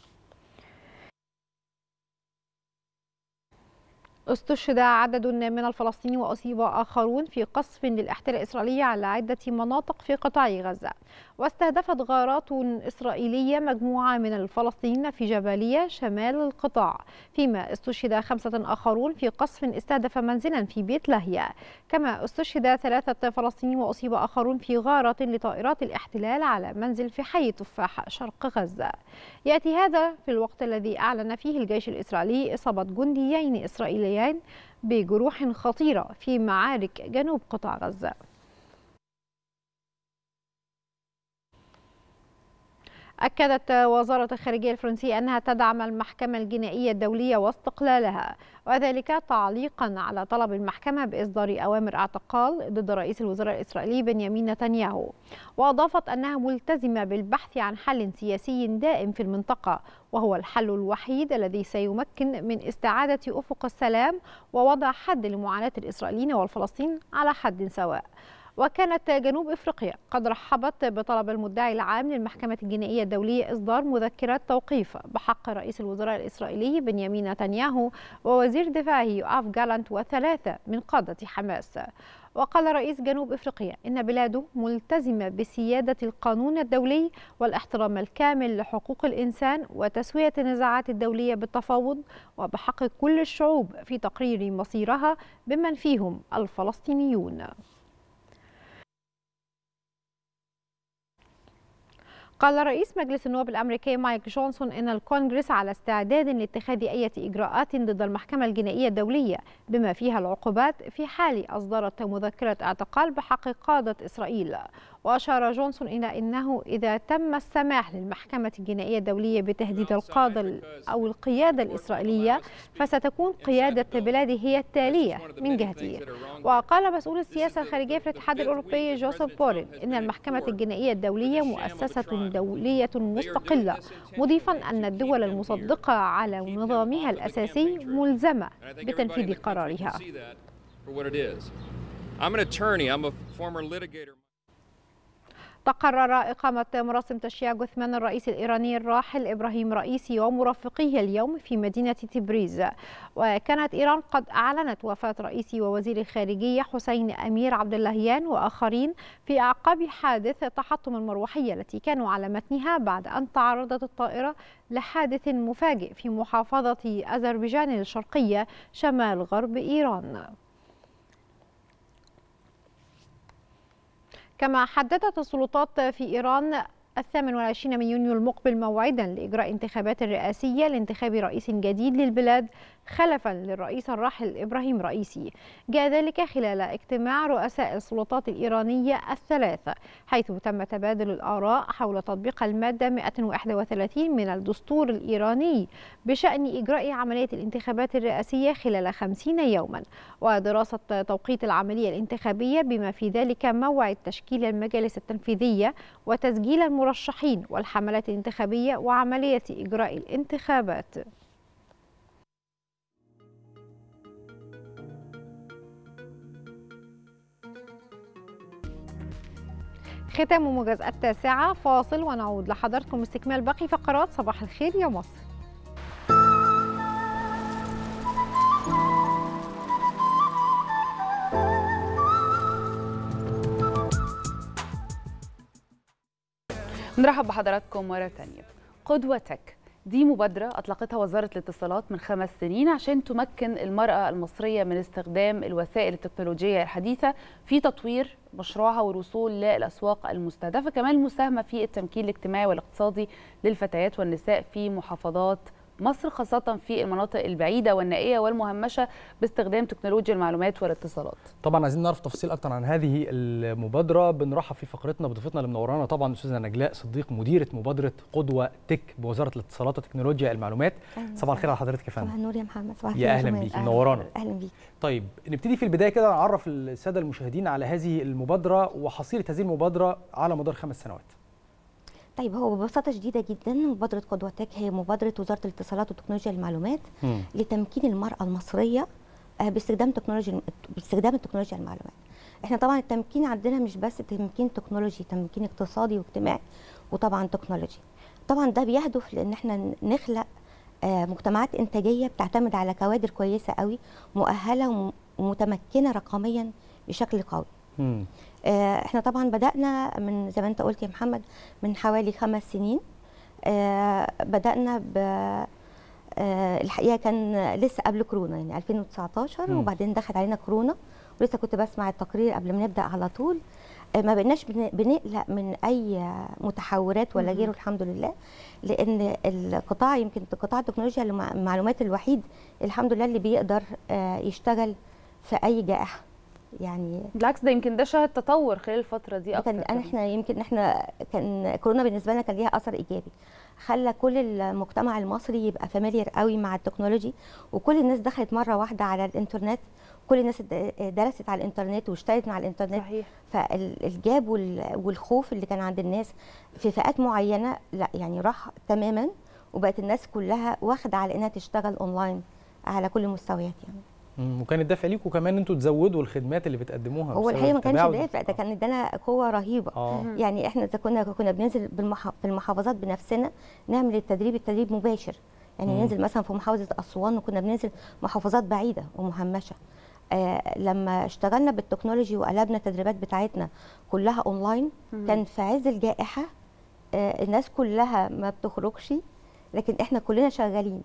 استشهد عدد من الفلسطينيين وأصيب آخرون في قصف للاحتلال الإسرائيلي على عدة مناطق في قطاع غزة واستهدفت غارات إسرائيلية مجموعة من الفلسطينيين في جبالية شمال القطاع فيما استشهد خمسة آخرون في قصف استهدف منزلا في بيت لاهيا كما استشهد ثلاثة فلسطينيين وأصيب آخرون في غارة لطائرات الاحتلال على منزل في حي تفاح شرق غزة يأتي هذا في الوقت الذي أعلن فيه الجيش الإسرائيلي إصابة جنديين إسرائيليين بجروح خطيرة في معارك جنوب قطاع غزة أكدت وزارة الخارجية الفرنسية أنها تدعم المحكمة الجنائية الدولية واستقلالها وذلك تعليقا على طلب المحكمة بإصدار أوامر اعتقال ضد رئيس الوزراء الإسرائيلي بنيامين نتنياهو وأضافت أنها ملتزمة بالبحث عن حل سياسي دائم في المنطقة وهو الحل الوحيد الذي سيمكن من استعادة أفق السلام ووضع حد لمعاناة الإسرائيليين والفلسطين على حد سواء وكانت جنوب افريقيا قد رحبت بطلب المدعي العام للمحكمه الجنائيه الدوليه اصدار مذكرات توقيف بحق رئيس الوزراء الاسرائيلي بنيامين نتنياهو ووزير دفاعه يوآف جالانت وثلاثه من قاده حماس وقال رئيس جنوب افريقيا ان بلاده ملتزمه بسياده القانون الدولي والاحترام الكامل لحقوق الانسان وتسويه النزاعات الدوليه بالتفاوض وبحق كل الشعوب في تقرير مصيرها بمن فيهم الفلسطينيون قال رئيس مجلس النواب الامريكي مايك جونسون ان الكونغرس على استعداد لاتخاذ اي اجراءات ضد المحكمه الجنائيه الدوليه بما فيها العقوبات في حال اصدرت مذكره اعتقال بحق قاده اسرائيل واشار جونسون الى انه اذا تم السماح للمحكمه الجنائيه الدوليه بتهديد القاده او القياده الاسرائيليه فستكون قياده بلاده هي التاليه من جهته وقال مسؤول السياسه الخارجيه في الاتحاد الاوروبي جوزيف بوريل ان المحكمه الجنائيه الدوليه مؤسسه دولية مستقلة مضيفا أن الدول المصدقة على نظامها الأساسي ملزمة بتنفيذ قرارها تقرر إقامة مراسم تشييع جثمان الرئيس الإيراني الراحل إبراهيم رئيسي ومرافقيه اليوم في مدينة تبريز وكانت إيران قد أعلنت وفاة رئيسي ووزير الخارجية حسين أمير عبد اللهيان وآخرين في أعقاب حادث تحطم المروحية التي كانوا على متنها بعد أن تعرضت الطائرة لحادث مفاجئ في محافظة أذربيجان الشرقية شمال غرب إيران كما حددت السلطات في إيران الثامن والعشرين من يونيو المقبل موعدا لإجراء انتخابات رئاسية لانتخاب رئيس جديد للبلاد خلفا للرئيس الراحل إبراهيم رئيسي جاء ذلك خلال اجتماع رؤساء السلطات الإيرانية الثلاثة حيث تم تبادل الآراء حول تطبيق المادة 131 من الدستور الإيراني بشأن إجراء عملية الانتخابات الرئاسية خلال 50 يوما ودراسة توقيت العملية الانتخابية بما في ذلك موعد تشكيل المجالس التنفيذية وتسجيل المرشحين والحملات الانتخابية وعملية إجراء الانتخابات ختام ومجازات تاسعة فاصل ونعود لحضراتكم استكمال باقي فقرات صباح الخير يا مصر نرحب بحضراتكم مرة تانية قدوتك دي مبادرة أطلقتها وزارة الاتصالات من خمس سنين عشان تمكن المرأة المصرية من استخدام الوسائل التكنولوجية الحديثة في تطوير مشروعها والوصول للأسواق المستهدفة كمان المساهمة في التمكين الاجتماعي والاقتصادي للفتيات والنساء في محافظات مصر خاصة في المناطق البعيدة والنائية والمهمشة باستخدام تكنولوجيا المعلومات والاتصالات طبعا عايزين نعرف تفاصيل اكتر عن هذه المبادره بنرحب في فقرتنا بضيفتنا اللي منورانا طبعا الاستاذه نجلاء صديق مديره مبادره قدوه تك بوزاره الاتصالات وتكنولوجيا المعلومات أهلاً صباح الخير على حضرتك يا صباح فندم النور يا محمد صباح يا الخير اهلا جمال. بيكي منورانا اهلا بيك طيب نبتدي في البدايه كده نعرف الساده المشاهدين على هذه المبادره وحصيله هذه المبادره على مدار خمس سنوات طيب هو ببساطه شديده جدا مبادره قدوه تك هي مبادره وزاره الاتصالات وتكنولوجيا المعلومات مم. لتمكين المراه المصريه آه، باستخدام تكنولوجيا باستخدام التكنولوجيا المعلومات احنا طبعا التمكين عندنا مش بس تمكين تكنولوجي تمكين اقتصادي واجتماعي وطبعا تكنولوجي طبعا ده بيهدف لان احنا نخلق آه، مجتمعات انتاجيه بتعتمد على كوادر كويسه قوي مؤهله وم- ومتمكنه رقميا بشكل قوي مم. آه، احنا طبعا بدأنا من زي ما انت قلت يا محمد من حوالي خمس سنين آه، بدأنا ب آه، الحقيقة كان لسه قبل كورونا يعني 2019 مم. وبعدين دخل علينا كورونا ولسه كنت بسمع التقرير قبل ما نبدأ على طول آه، ما بقيناش بن- بنقلق من أي متحورات ولا مم. غيره الحمد لله لأن القطاع يمكن قطاع التكنولوجيا المع- المعلومات الوحيد الحمد لله اللي بيقدر آه، يشتغل في أي جائحة يعني بالعكس ده يمكن ده شهد تطور خلال الفترة دي أكتر كان كمان. احنا يمكن احنا كان كورونا بالنسبه لنا كان ليها اثر ايجابي خلى كل المجتمع المصري يبقى فاميليار قوي مع التكنولوجي وكل الناس دخلت مره واحده على الانترنت كل الناس اد- درست على الانترنت واشتغلت مع الانترنت صحيح. فالجاب وال- والخوف اللي كان عند الناس في فئات معينه لا يعني راح تماما وبقت الناس كلها واخده على انها تشتغل اونلاين على كل المستويات يعني مم. وكان الدافع ليكم كمان انتوا تزودوا الخدمات اللي بتقدموها هو بسبب الحقيقه ما كانش التباعد. دافع ده كان ادانا قوه رهيبه آه. يعني احنا اذا كنا كنا بننزل بالمح... في المحافظات بنفسنا نعمل التدريب التدريب مباشر يعني مم. ننزل مثلا في محافظه اسوان وكنا بننزل محافظات بعيده ومهمشه آه لما اشتغلنا بالتكنولوجي وقلبنا التدريبات بتاعتنا كلها اونلاين مم. كان في عز الجائحه آه الناس كلها ما بتخرجش لكن احنا كلنا شغالين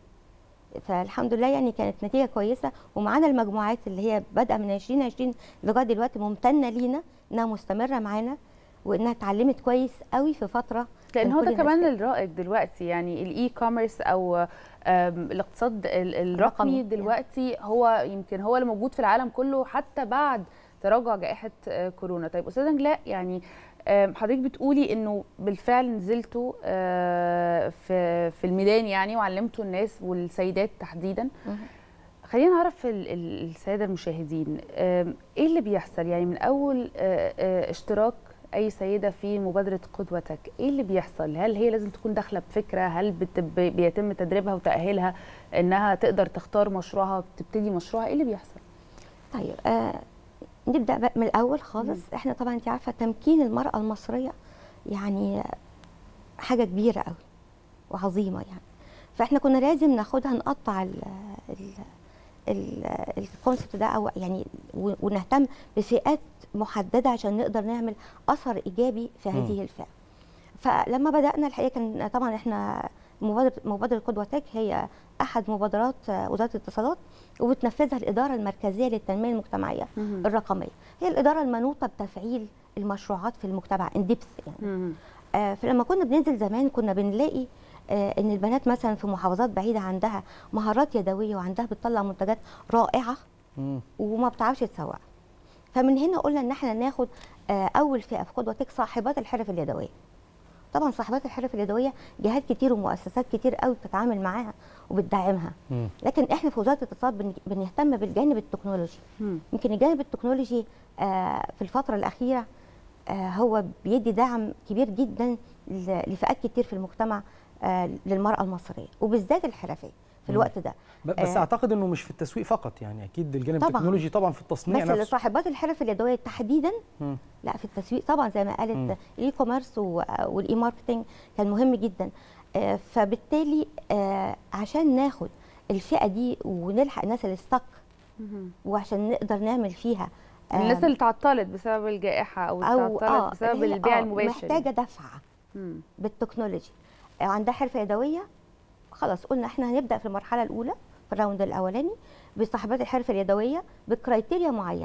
فالحمد لله يعني كانت نتيجه كويسه ومعانا المجموعات اللي هي بادئه من 2020 لغايه دلوقتي ممتنه لينا انها مستمره معانا وانها اتعلمت كويس قوي في فتره لان كان هو كل ده الناس كمان كده. الرائج دلوقتي يعني الاي كوميرس او آم، الاقتصاد ال- الرقمي دلوقتي هو يمكن هو اللي موجود في العالم كله حتى بعد تراجع جائحه آه، كورونا طيب استاذه نجلاء يعني آم، حضرتك بتقولي انه بالفعل نزلتوا آه، في في الميدان يعني وعلمتوا الناس والسيدات تحديدا خلينا نعرف ال- ال- الساده المشاهدين آم، ايه اللي بيحصل يعني من اول آه، آه، اشتراك اي سيده في مبادره قدوتك ايه اللي بيحصل هل هي لازم تكون داخله بفكره هل بت- ب- بيتم تدريبها وتاهيلها انها تقدر تختار مشروعها وتبتدي مشروعها ايه اللي بيحصل طيب آه نبدا بقى من الاول خالص احنا طبعا انت عارفه تمكين المراه المصريه يعني حاجه كبيره قوي وعظيمه يعني فاحنا كنا لازم ناخدها نقطع ال ال ال- الكونسبت ده او يعني و- ونهتم بفئات محدده عشان نقدر نعمل اثر ايجابي في مم. هذه الفئه فلما بدانا الحقيقه كان طبعا احنا مبادره مبادره قدوه تك هي احد مبادرات وزاره الاتصالات وبتنفذها الاداره المركزيه للتنميه المجتمعيه مهم. الرقميه هي الاداره المنوطه بتفعيل المشروعات في المجتمع اندبث يعني آه فلما كنا بننزل زمان كنا بنلاقي آه ان البنات مثلا في محافظات بعيده عندها مهارات يدويه وعندها بتطلع منتجات رائعه وما بتعرفش تسوقها فمن هنا قلنا ان احنا ناخد آه اول فئه في قدوه تك صاحبات الحرف اليدويه طبعا صاحبات الحرف اليدويه جهات كتير ومؤسسات كتير قوي بتتعامل معاها وبتدعمها لكن احنا في وزاره الاتصالات بن- بنهتم بالجانب التكنولوجي يمكن الجانب التكنولوجي آه، في الفتره الاخيره آه، هو بيدي دعم كبير جدا ل- لفئات كتير في المجتمع آه، للمراه المصريه وبالذات الحرفيه مم. الوقت ده ب- بس آه، اعتقد انه مش في التسويق فقط يعني اكيد الجانب طبعاً. التكنولوجي طبعا في التصنيع بس نفسه لصاحبات الحرف اليدويه تحديدا مم. لا في التسويق طبعا زي ما مم. قالت الاي كوميرس والاي ماركتنج كان مهم جدا آه، فبالتالي آه، عشان ناخد الفئه دي ونلحق الناس اللي استك وعشان نقدر نعمل فيها آه، الناس اللي تعطلت بسبب الجائحه او او تعطلت بسبب اللي هي البيع آه، المباشر محتاجه دفعه مم. بالتكنولوجي آه، عندها حرفه يدويه خلاص قلنا احنا هنبدا في المرحله الاولى في الراوند الاولاني بصاحبات الحرفه اليدويه بكرايتيريا معينه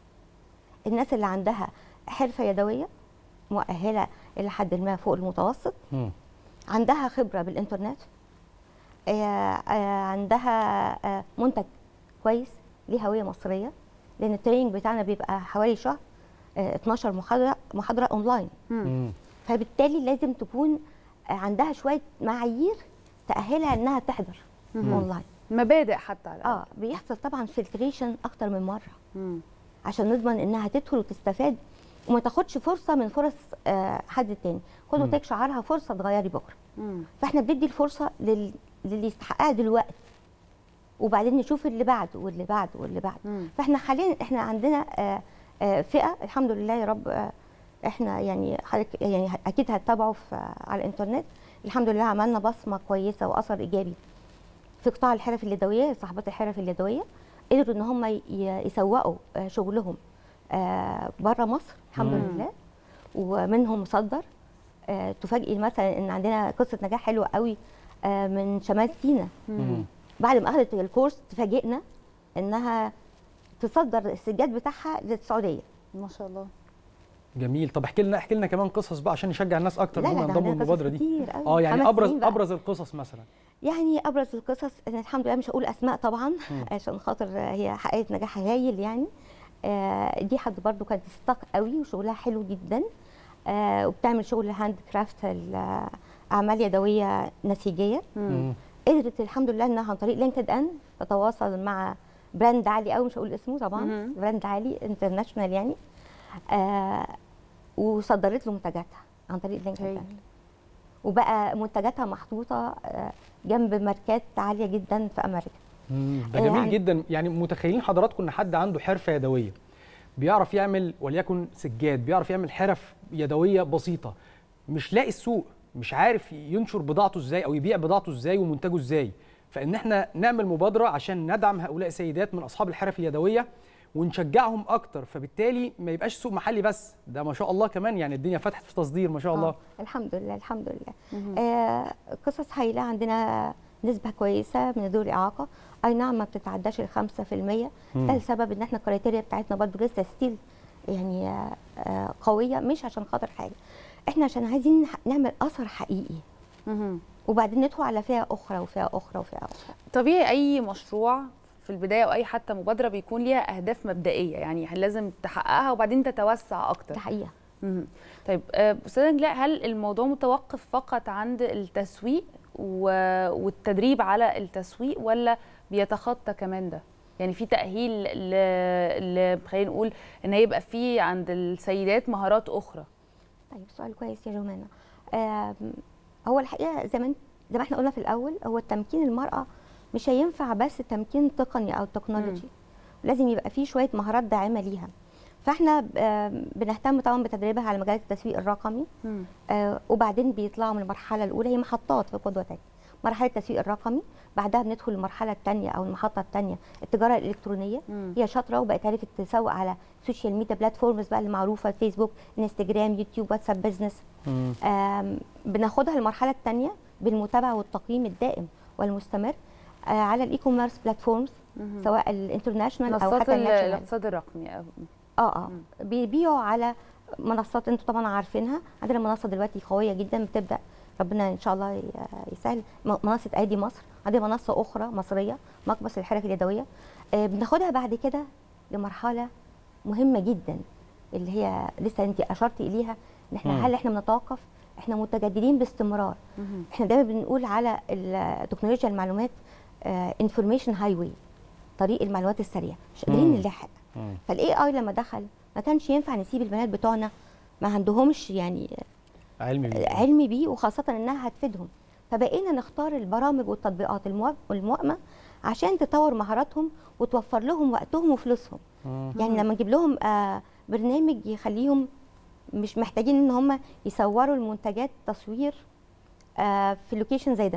الناس اللي عندها حرفه يدويه مؤهله الى حد ما فوق المتوسط مم. عندها خبره بالانترنت آه، آه، عندها آه، منتج كويس ليه هويه مصريه لان التريننج بتاعنا بيبقى حوالي شهر آه، 12 محاضره محاضره اونلاين مم. فبالتالي لازم تكون عندها شويه معايير تاهلها انها تحضر مم. اونلاين مبادئ حتى على اه بيحصل طبعا فلتريشن اكتر من مره مم. عشان نضمن انها تدخل وتستفاد وما تاخدش فرصه من فرص آه حد تاني خد مم. وتك شعارها فرصه تغيري بكره مم. فاحنا بندي الفرصه لل... للي يستحقها دلوقتي وبعدين نشوف اللي بعده واللي بعده واللي بعده مم. فاحنا حاليا احنا عندنا آه آه فئه الحمد لله يا رب آه احنا يعني حضرتك يعني اكيد هتتابعوا في على الانترنت الحمد لله عملنا بصمه كويسه واثر ايجابي في قطاع الحرف اليدويه صاحبات الحرف اليدويه قدروا ان هم ي- يسوقوا آه، شغلهم بره مصر الحمد مم. لله ومنهم مصدر آه، تفاجئي مثلا ان عندنا قصه نجاح حلوه قوي آه، من شمال سيناء مم. بعد ما اخذت الكورس تفاجئنا انها تصدر السجاد بتاعها للسعوديه ما شاء الله جميل طب احكي لنا احكي لنا كمان قصص بقى عشان نشجع الناس اكتر لا، ان لا، هم ده ينضموا عندنا للمبادره قصص دي كتير أوي. اه يعني خمس ابرز سنين بقى. ابرز القصص مثلا يعني ابرز القصص ان الحمد لله مش هقول اسماء طبعا مم. عشان خاطر هي حققت نجاح هايل يعني آه، دي حد برضو كانت ستاك قوي وشغلها حلو جدا آه، وبتعمل شغل هاند كرافت ال- اعمال يدويه نسيجيه مم. قدرت الحمد لله انها عن طريق لينكد ان تتواصل مع براند عالي قوي مش هقول اسمه طبعا مهم. براند عالي انترناشونال يعني آه وصدرت له منتجاتها عن طريق لينكد ان وبقى منتجاتها محطوطه آه، جنب ماركات عاليه جدا في امريكا مم، ده آه، جميل عن- جدا يعني متخيلين حضراتكم ان حد عنده حرفه يدويه بيعرف يعمل وليكن سجاد بيعرف يعمل حرف يدويه بسيطه مش لاقي السوق مش عارف ينشر بضاعته ازاي او يبيع بضاعته ازاي ومنتجه ازاي فان احنا نعمل مبادره عشان ندعم هؤلاء السيدات من اصحاب الحرف اليدويه ونشجعهم اكتر فبالتالي ما يبقاش سوق محلي بس ده ما شاء الله كمان يعني الدنيا فتحت في تصدير ما شاء الله آه الحمد لله الحمد لله آه قصص هايله عندنا نسبه كويسه من ذوي الاعاقه اي نعم ما بتتعداش ال 5% مم. ده لسبب ان احنا الكريتيريا بتاعتنا برضو لسه ستيل يعني آه آه قويه مش عشان خاطر حاجه احنا عشان عايزين نح- نعمل اثر حقيقي وبعدين ندخل على فئه اخرى وفئه اخرى وفئه اخرى طبيعي اي مشروع في البدايه او اي حتى مبادره بيكون ليها اهداف مبدئيه يعني لازم تحققها وبعدين تتوسع اكتر ده حقيقه مهم. طيب آه، استاذه نجلاء هل الموضوع متوقف فقط عند التسويق و- والتدريب على التسويق ولا بيتخطى كمان ده يعني في تاهيل ل... ل... خلينا نقول ان هيبقى في عند السيدات مهارات اخرى طيب سؤال كويس يا جمانة آم، هو الحقيقه زي ما انت- زي ما احنا قلنا في الاول هو تمكين المراه مش هينفع بس تمكين تقني او تكنولوجي لازم يبقى فيه شويه مهارات داعمه ليها فاحنا آم، بنهتم طبعا بتدريبها على مجال التسويق الرقمي آه، وبعدين بيطلعوا من المرحله الاولى هي محطات في قدوه تانية مرحله التسويق الرقمي بعدها بندخل المرحله الثانيه او المحطه الثانيه التجاره الالكترونيه مم. هي شاطره وبقت عرفت تسوق على السوشيال ميديا بلاتفورمز بقى المعروفه فيسبوك انستجرام يوتيوب واتساب بزنس آم، بناخدها المرحله الثانيه بالمتابعه والتقييم الدائم والمستمر آه، على الاي كوميرس بلاتفورمز مهم. سواء الانترناشونال او منصات حتى ال- الناشونال الاقتصاد الرقمي أو- اه اه بيبيعوا على منصات انتوا طبعا عارفينها عندنا منصه دلوقتي قويه جدا بتبدا ربنا ان شاء الله ي- يسهل م- منصه ايدي مصر عندنا منصه اخرى مصريه مقبس الحرف اليدويه آه بناخدها بعد كده لمرحله مهمه جدا اللي هي لسه انت اشرتي اليها ان احنا مم. هل احنا بنتوقف احنا متجددين باستمرار مهم. احنا دايما بنقول على ال- تكنولوجيا المعلومات انفورميشن هاي واي طريق المعلومات السريع مش قادرين مم. نلاحق فالاي اي لما دخل ما كانش ينفع نسيب البنات بتوعنا ما عندهمش يعني علمي بيه. علمي بيه وخاصه انها هتفيدهم فبقينا نختار البرامج والتطبيقات الموا- الموائمه عشان تطور مهاراتهم وتوفر لهم وقتهم وفلوسهم يعني لما نجيب لهم آه، برنامج يخليهم مش محتاجين ان هم يصوروا المنتجات تصوير آه، في لوكيشن زي ده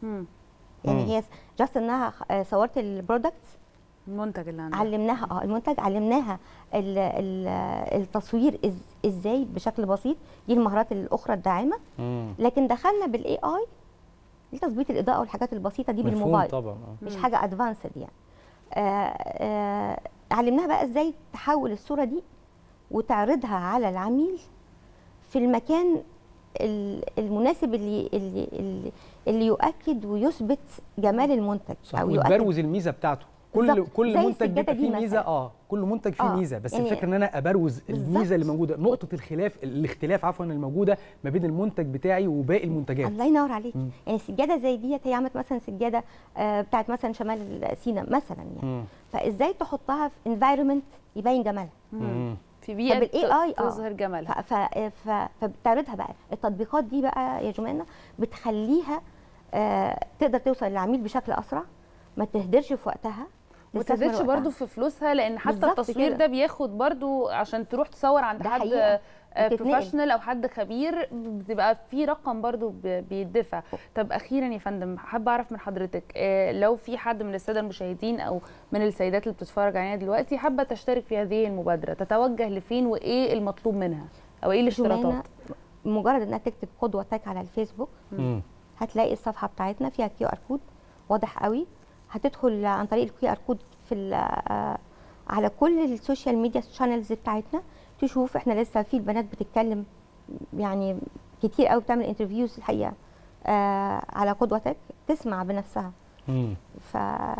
يعني مم. هي جاست انها آه، صورت البرودكت المنتج اللي عندها علمناها اه المنتج علمناها ال ال التصوير إز ازاي بشكل بسيط دي المهارات الاخرى الداعمه لكن دخلنا بالاي اي لتظبيط الاضاءه والحاجات البسيطه دي مفهوم بالموبايل طبعا آه. مش مم. حاجه ادفانسد يعني آه آه علمناها بقى ازاي تحول الصوره دي وتعرضها على العميل في المكان ال- المناسب اللي اللي اللي, اللي يؤكد ويثبت جمال المنتج صح او يؤكد وتبروز الميزه بتاعته كل بالظبط. كل زي منتج السجادة بيبقى دي فيه ميزه مثلاً. اه كل منتج فيه آه، ميزه بس يعني الفكره ان انا ابروز بالظبط. الميزه اللي موجوده نقطه الخلاف الاختلاف عفوا الموجوده ما بين المنتج بتاعي وباقي المنتجات الله ينور عليك مم. يعني سجاده زي ديت هي عملت مثلا سجاده آه، بتاعت مثلا شمال سيناء مثلا يعني مم. فازاي تحطها في انفايرمنت يبين جمالها مم. في بيئه فبالاي اي تظهر جمالها ف... ف... ف... فبتعرضها بقى التطبيقات دي بقى يا جمانه بتخليها آه تقدر توصل للعميل بشكل اسرع ما تهدرش في وقتها ما تستثمر تزيدش وقتها. برضو في فلوسها لان حتى بالظبط التصوير كده. ده بياخد برضو عشان تروح تصور عند ده حد حقيقة. بتتنقل. بروفيشنال او حد خبير بتبقى في رقم برضو ب- بيدفع طب اخيرا يا فندم حابه اعرف من حضرتك آه، لو في حد من الساده المشاهدين او من السيدات اللي بتتفرج علينا دلوقتي حابه تشترك في هذه المبادره تتوجه لفين وايه المطلوب منها او ايه جمانة الاشتراطات مجرد انها تكتب قدوه تاج على الفيسبوك مم. هتلاقي الصفحه بتاعتنا فيها كيو ار كود واضح قوي هتدخل عن طريق الكيو ار كود في ال- آه، على كل السوشيال ميديا شانلز بتاعتنا تشوف احنا لسه في البنات بتتكلم يعني كتير قوي بتعمل انترفيوز الحقيقه آه على قدوتك تسمع بنفسها مم. ف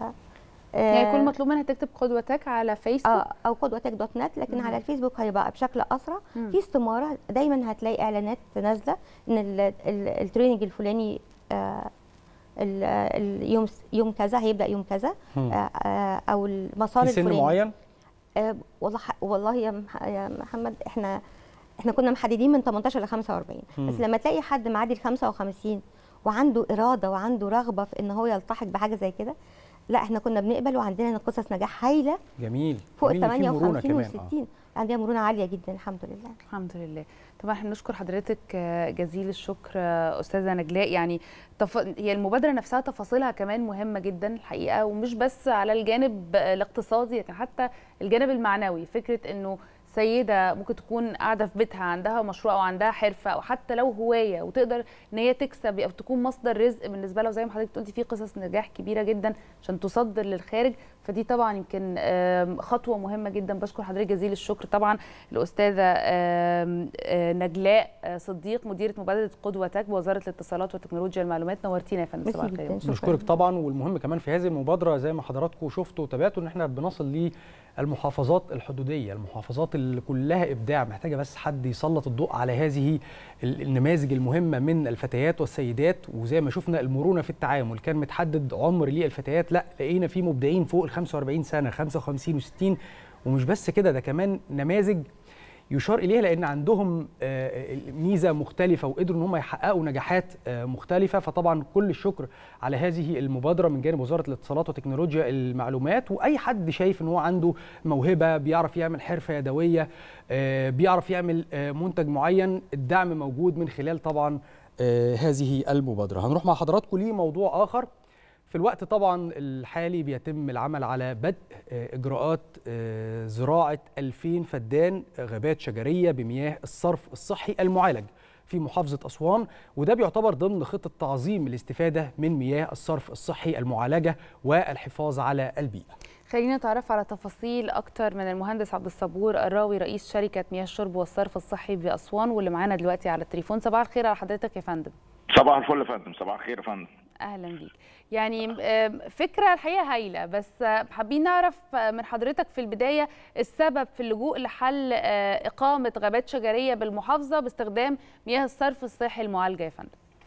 يعني كل مطلوب منها تكتب قدوتك على فيسبوك اه او قدوتك دوت نت لكن مم. على الفيسبوك هيبقى بشكل اسرع مم. في استماره دايما هتلاقي اعلانات نازله ان ال- ال- التريننج الفلاني آه ال- اليوم يوم كذا هيبدا يوم كذا مم. آه آه او المسار في سن الفلاني معين آه والله ح- والله يا مح- يا محمد احنا احنا كنا محددين من 18 ل 45 مم. بس لما تلاقي حد معدي ال 55 وعنده اراده وعنده رغبه في ان هو يلتحق بحاجه زي كده لا احنا كنا بنقبل وعندنا قصص نجاح هايله جميل فوق جميل، في مرونة 58 و كمان، آه. 60 عندنا مرونه عاليه جدا الحمد لله الحمد لله طبعا احنا بنشكر حضرتك آه، جزيل الشكر آه، استاذه نجلاء يعني تف... هي المبادره نفسها تفاصيلها كمان مهمه جدا الحقيقه ومش بس على الجانب آه، الاقتصادي لكن حتى الجانب المعنوي فكره انه سيده ممكن تكون قاعده في بيتها عندها مشروع او عندها حرفه او حتى لو هوايه وتقدر ان هي تكسب او تكون مصدر رزق بالنسبه لها زي ما حضرتك قلتي في قصص نجاح كبيره جدا عشان تصدر للخارج فدي طبعا يمكن آم، خطوه مهمه جدا بشكر حضرتك جزيل الشكر طبعا الاستاذه آم، آه، نجلاء آه، صديق مديره مبادره قدوه تك بوزاره الاتصالات وتكنولوجيا المعلومات نورتينا يا فندم صباح الخير نشكرك طبعا والمهم كمان في هذه المبادره زي ما حضراتكم شفتوا وتابعتوا ان احنا بنصل للمحافظات الحدوديه المحافظات اللي كلها ابداع محتاجه بس حد يسلط الضوء على هذه ال- النماذج المهمه من الفتيات والسيدات وزي ما شفنا المرونه في التعامل كان متحدد عمر للفتيات لا لقينا في مبدعين فوق ال 45 سنه 55 و60 ومش بس كده ده كمان نماذج يشار اليها لان عندهم آه، ميزه مختلفه وقدروا ان هم يحققوا نجاحات آه، مختلفه فطبعا كل الشكر على هذه المبادره من جانب وزاره الاتصالات وتكنولوجيا المعلومات واي حد شايف ان هو عنده موهبه بيعرف يعمل حرفه يدويه آه، بيعرف يعمل آه، منتج معين الدعم موجود من خلال طبعا آه، هذه المبادره هنروح مع حضراتكم لموضوع اخر في الوقت طبعا الحالي بيتم العمل على بدء آه، اجراءات آه، زراعه 2000 فدان غابات شجريه بمياه الصرف الصحي المعالج في محافظه اسوان وده بيعتبر ضمن خطه تعظيم الاستفاده من مياه الصرف الصحي المعالجه والحفاظ على البيئه. خلينا نتعرف على تفاصيل اكتر من المهندس عبد الصبور الراوي رئيس شركه مياه الشرب والصرف الصحي باسوان واللي معانا دلوقتي على التليفون صباح الخير على حضرتك يا فندم صباح الفل يا فندم صباح الخير يا فندم اهلا بيك يعني آم، فكره الحقيقه هايله بس آه، حابين نعرف آه، من حضرتك في البدايه السبب في اللجوء لحل آه، اقامه غابات شجريه بالمحافظه باستخدام مياه الصرف الصحي المعالجه يا فندم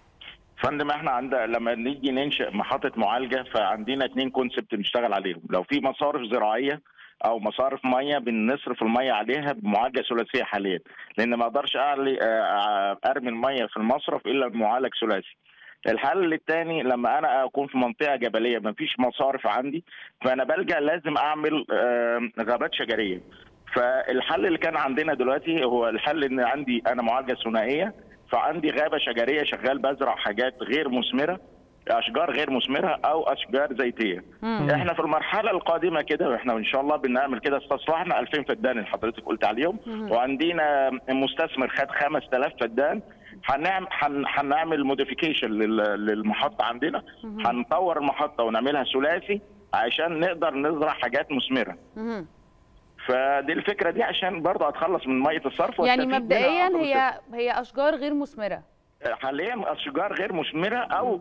فندم احنا عند لما نيجي ننشئ محطه معالجه فعندنا اتنين كونسبت بنشتغل عليهم لو في مصارف زراعيه او مصارف ميه بنصرف الميه عليها بمعالجه ثلاثيه حاليا لان ما اقدرش اعلي آه، ارمي الميه في المصرف الا بمعالج ثلاثي الحل الثاني لما انا اكون في منطقه جبليه ما فيش مصارف عندي فانا بلجا لازم اعمل آه، غابات شجريه فالحل اللي كان عندنا دلوقتي هو الحل ان عندي انا معالجه ثنائيه فعندي غابه شجريه شغال بزرع حاجات غير مثمره اشجار غير مثمره او اشجار زيتيه مم. احنا في المرحله القادمه كده واحنا ان شاء الله بنعمل كده استصلحنا 2000 فدان اللي حضرتك قلت عليهم مم. وعندنا مستثمر خد 5000 فدان هنعمل هن- هنعمل موديفيكيشن للمحطه عندنا مم. هنطور المحطه ونعملها ثلاثي عشان نقدر نزرع حاجات مثمره مهم. فدي الفكره دي عشان برضه اتخلص من ميه الصرف يعني واستفيد منها مبدئيا أفضل هي هي اشجار غير مثمره حاليا اشجار غير مثمره او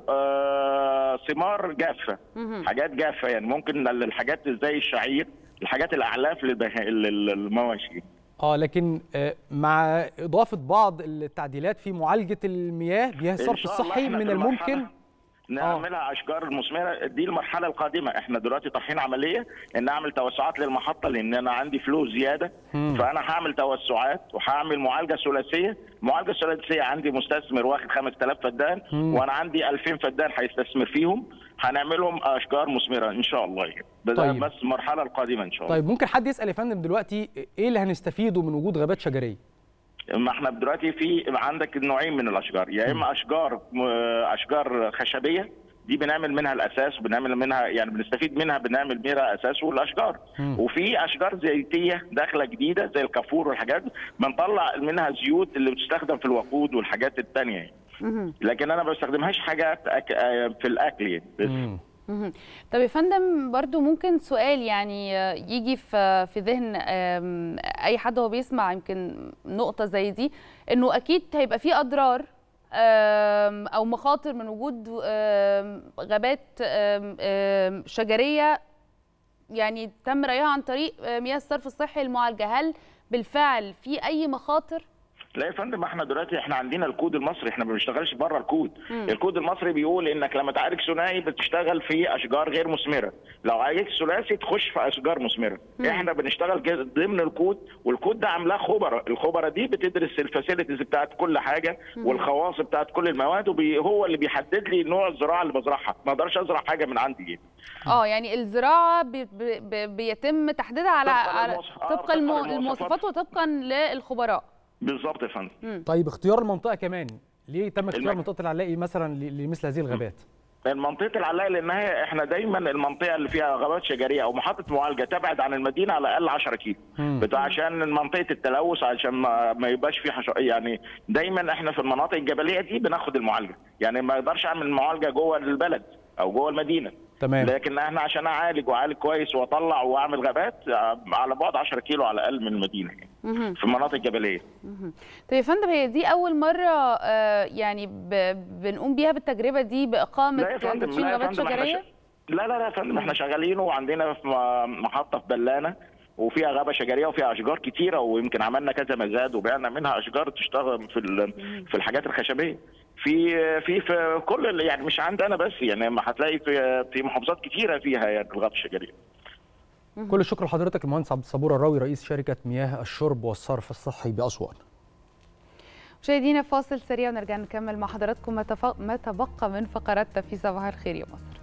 آه ثمار جافه مهم. حاجات جافه يعني ممكن الحاجات زي الشعير الحاجات الاعلاف للبه- لل- للمواشي اه لكن آه، مع اضافه بعض التعديلات في معالجه المياه مياه إن الصرف شاء الله الصحي إحنا من في الممكن المرحلة نعملها اشجار مثمره دي المرحله القادمه احنا دلوقتي طرحين عمليه ان اعمل توسعات للمحطه لان انا عندي فلوس زياده مم. فانا هعمل توسعات وهعمل معالجه ثلاثيه المعالجه الثلاثيه عندي مستثمر واخد 5000 فدان مم. وانا عندي 2000 فدان هيستثمر فيهم هنعملهم اشجار مثمره ان شاء الله يعني ده طيب. بس المرحله القادمه ان شاء الله طيب ممكن حد يسال يا فندم دلوقتي ايه اللي هنستفيده من وجود غابات شجريه ما احنا دلوقتي في عندك نوعين من الاشجار يا اما اشجار م- اشجار خشبيه دي بنعمل منها الاساس وبنعمل منها يعني بنستفيد منها بنعمل منها اساس والاشجار مم. وفي اشجار زيتيه داخله جديده زي الكافور والحاجات دي بنطلع منها زيوت اللي بتستخدم في الوقود والحاجات الثانيه يعني. مهم. لكن انا ما بستخدمهاش حاجات أك... آه، في الاكل يعني بس مهم. طب يا فندم برضو ممكن سؤال يعني آه، يجي في في ذهن آم، اي حد هو بيسمع يمكن نقطة زي دي انه اكيد هيبقى في اضرار آم، او مخاطر من وجود آم، غابات آم، آم، شجرية يعني تم ريها عن طريق آه، مياه الصرف الصحي المعالجة هل بالفعل في اي مخاطر؟ لا يا فندم احنا دلوقتي احنا عندنا الكود المصري احنا ما بنشتغلش بره الكود مم. الكود المصري بيقول انك لما تعالج ثنائي بتشتغل في اشجار غير مثمره لو عالجت ثلاثي تخش في اشجار مثمره مم. احنا بنشتغل جز- ضمن الكود والكود ده عاملاه خبراء الخبراء دي بتدرس الفاسيلتيز بتاعت كل حاجه مم. والخواص بتاعت كل المواد وهو اللي بيحدد لي نوع الزراعه اللي بزرعها ما اقدرش ازرع حاجه من عندي يعني. اه يعني الزراعه بي بي بي بيتم تحديدها على طبقاً على للمواصف- آه، طبقا طبقاً المو- للمواصفات. المواصفات وطبقا للخبراء بالظبط يا فندم طيب اختيار المنطقه كمان ليه تم اختيار المك- منطقه العلاقي مثلا ل- لمثل هذه الغابات المنطقه العلاقه لانها احنا دايما المنطقه اللي فيها غابات شجريه او محطه معالجه تبعد عن المدينه على الاقل 10 كيلو مم. بتاع عشان منطقه التلوث عشان ما, ما يبقاش في حش... يعني دايما احنا في المناطق الجبليه دي بناخد المعالجه يعني ما اقدرش اعمل معالجه جوه البلد او جوه المدينه تمام. لكن احنا عشان اعالج واعالج كويس واطلع واعمل غابات على بعد 10 كيلو على الاقل من المدينه يعني مهم. في المناطق الجبليه مهم. طيب يا فندم هي دي اول مره آه، يعني ب- بنقوم بيها بالتجربه دي باقامه لا يا فندم تدشين لا يا غابات فندم احنا شجريه ش... لا لا لا يا فندم احنا شغالين وعندنا في م- محطه في بلانه وفيها غابه شجريه وفيها اشجار كتيره ويمكن عملنا كذا مزاد وبعنا منها اشجار تشتغل في ال- في الحاجات الخشبيه في في في كل ال- يعني مش عندنا بس يعني ما هتلاقي في في محافظات كتيره فيها يعني الغابه الشجريه كل الشكر لحضرتك المهندس عبد الصبور الراوي رئيس شركه مياه الشرب والصرف الصحي باسوان مشاهدينا فاصل سريع ونرجع نكمل مع حضراتكم ما تف- ما تبقى من فقراتنا في صباح الخير يا مصر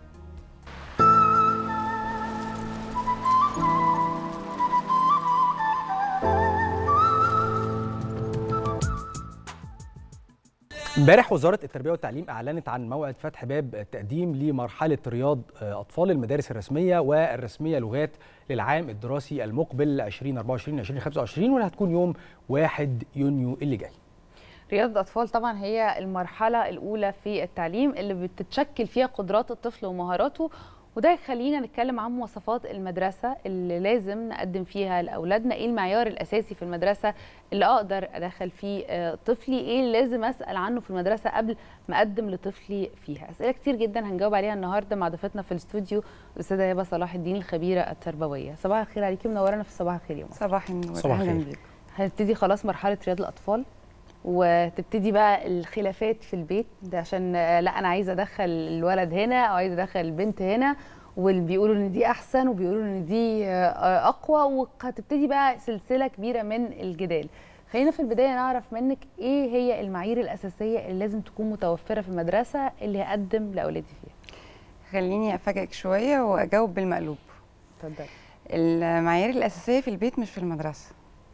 امبارح وزاره التربيه والتعليم اعلنت عن موعد فتح باب التقديم لمرحله رياض آه، اطفال المدارس الرسميه والرسميه لغات للعام الدراسي المقبل 2024 2025 واللي هتكون يوم 1 يونيو اللي جاي رياضة الأطفال طبعا هي المرحلة الأولى في التعليم اللي بتتشكل فيها قدرات الطفل ومهاراته وده يخلينا نتكلم عن مواصفات المدرسة اللي لازم نقدم فيها لأولادنا إيه المعيار الأساسي في المدرسة اللي أقدر أدخل فيه آه، طفلي إيه اللي لازم أسأل عنه في المدرسة قبل ما أقدم لطفلي فيها أسئلة كتير جدا هنجاوب عليها النهاردة مع ضيفتنا في الاستوديو الأستاذة هبة صلاح الدين الخبيرة التربوية صباح الخير عليكي منورانا في صباح الخير يا مصر صباح النور صباح أهلاً الخير. بيك. هنبتدي خلاص مرحلة رياض الأطفال وتبتدي بقى الخلافات في البيت ده عشان آه، لا أنا عايزة أدخل الولد هنا أو عايزة أدخل البنت هنا واللي بيقولوا إن دي أحسن وبيقولوا إن دي آه، أقوى وهتبتدي بقى سلسلة كبيرة من الجدال خلينا في البدايه نعرف منك ايه هي المعايير الاساسيه اللي لازم تكون متوفره في المدرسه اللي هقدم لاولادي فيها خليني افاجئك شويه واجاوب بالمقلوب اتفضلي المعايير الاساسيه في البيت مش في المدرسه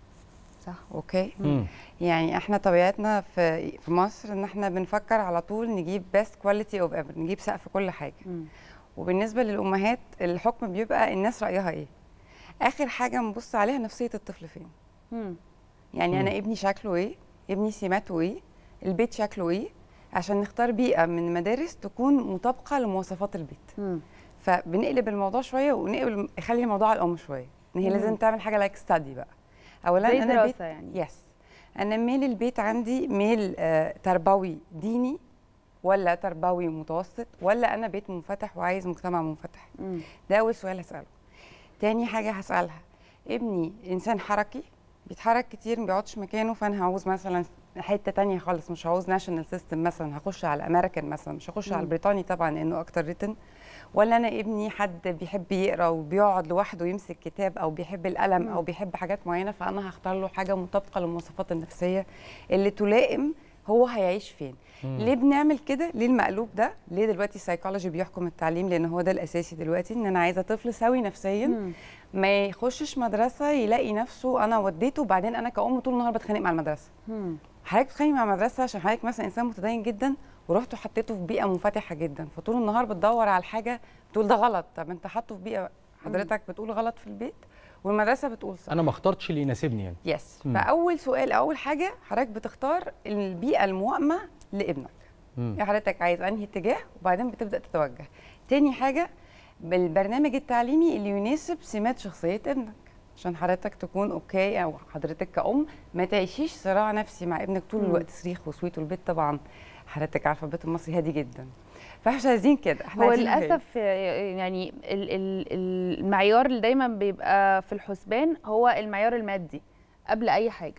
صح اوكي مم. يعني احنا طبيعتنا في في مصر ان احنا بنفكر على طول نجيب بيست كواليتي اوف ايفر نجيب سقف كل حاجه مم. وبالنسبه للامهات الحكم بيبقى الناس رايها ايه اخر حاجه نبص عليها نفسيه الطفل فين مم. يعني انا مم. ابني شكله ايه ابني سماته ايه البيت شكله ايه عشان نختار بيئه من المدارس تكون مطابقه لمواصفات البيت مم. فبنقلب الموضوع شويه ونقلب نخلي الموضوع على الام شويه ان هي مم. لازم تعمل حاجه لايك ستادي بقى اولا زي انا دراسة بيت يعني. يس انا ميل البيت عندي ميل آه تربوي ديني ولا تربوي متوسط ولا انا بيت منفتح وعايز مجتمع منفتح مم. ده اول سؤال هساله تاني حاجه هسالها ابني انسان حركي بيتحرك كتير ما بيقعدش مكانه فانا هعوز مثلا حته تانية خالص مش هعوز ناشونال سيستم مثلا هخش على الامريكان مثلا مش هخش على مم. البريطاني طبعا لانه اكتر ريتن ولا انا ابني حد بيحب يقرا وبيقعد لوحده يمسك كتاب او بيحب القلم مم. او بيحب حاجات معينه فانا هختار له حاجه مطابقه للمواصفات النفسيه اللي تلائم هو هيعيش فين مم. ليه بنعمل كده ليه المقلوب ده ليه دلوقتي السايكولوجي بيحكم التعليم لان هو ده الاساسي دلوقتي ان انا عايزه طفل سوي نفسيا مم. ما يخشش مدرسه يلاقي نفسه انا وديته وبعدين انا كأم طول النهار بتخانق مع المدرسه مم. حضرتك بتتخانقي مع المدرسه عشان حضرتك مثلا انسان متدين جدا ورحت حطيته في بيئه منفتحه جدا فطول النهار بتدور على الحاجه بتقول ده غلط طب انت حاطه في بيئه حضرتك بتقول غلط في البيت والمدرسه بتقول صح انا ما اخترتش اللي يناسبني يعني يس مم. فاول سؤال اول حاجه حضرتك بتختار البيئه الموائمه لابنك مم. يعني حضرتك عايز انهي اتجاه وبعدين بتبدا تتوجه تاني حاجه بالبرنامج التعليمي اللي يناسب سمات شخصيه ابنك عشان حضرتك تكون اوكي او حضرتك كأم ما تعيشيش صراع نفسي مع ابنك طول مم. الوقت صريخ وصويت والبيت طبعا حضرتك عارفه البيت المصري هادي جدا فاحنا مش عايزين كده احنا هو عايزين هادي. للاسف يعني ال- ال- المعيار اللي دايما بيبقى في الحسبان هو المعيار المادي قبل اي حاجه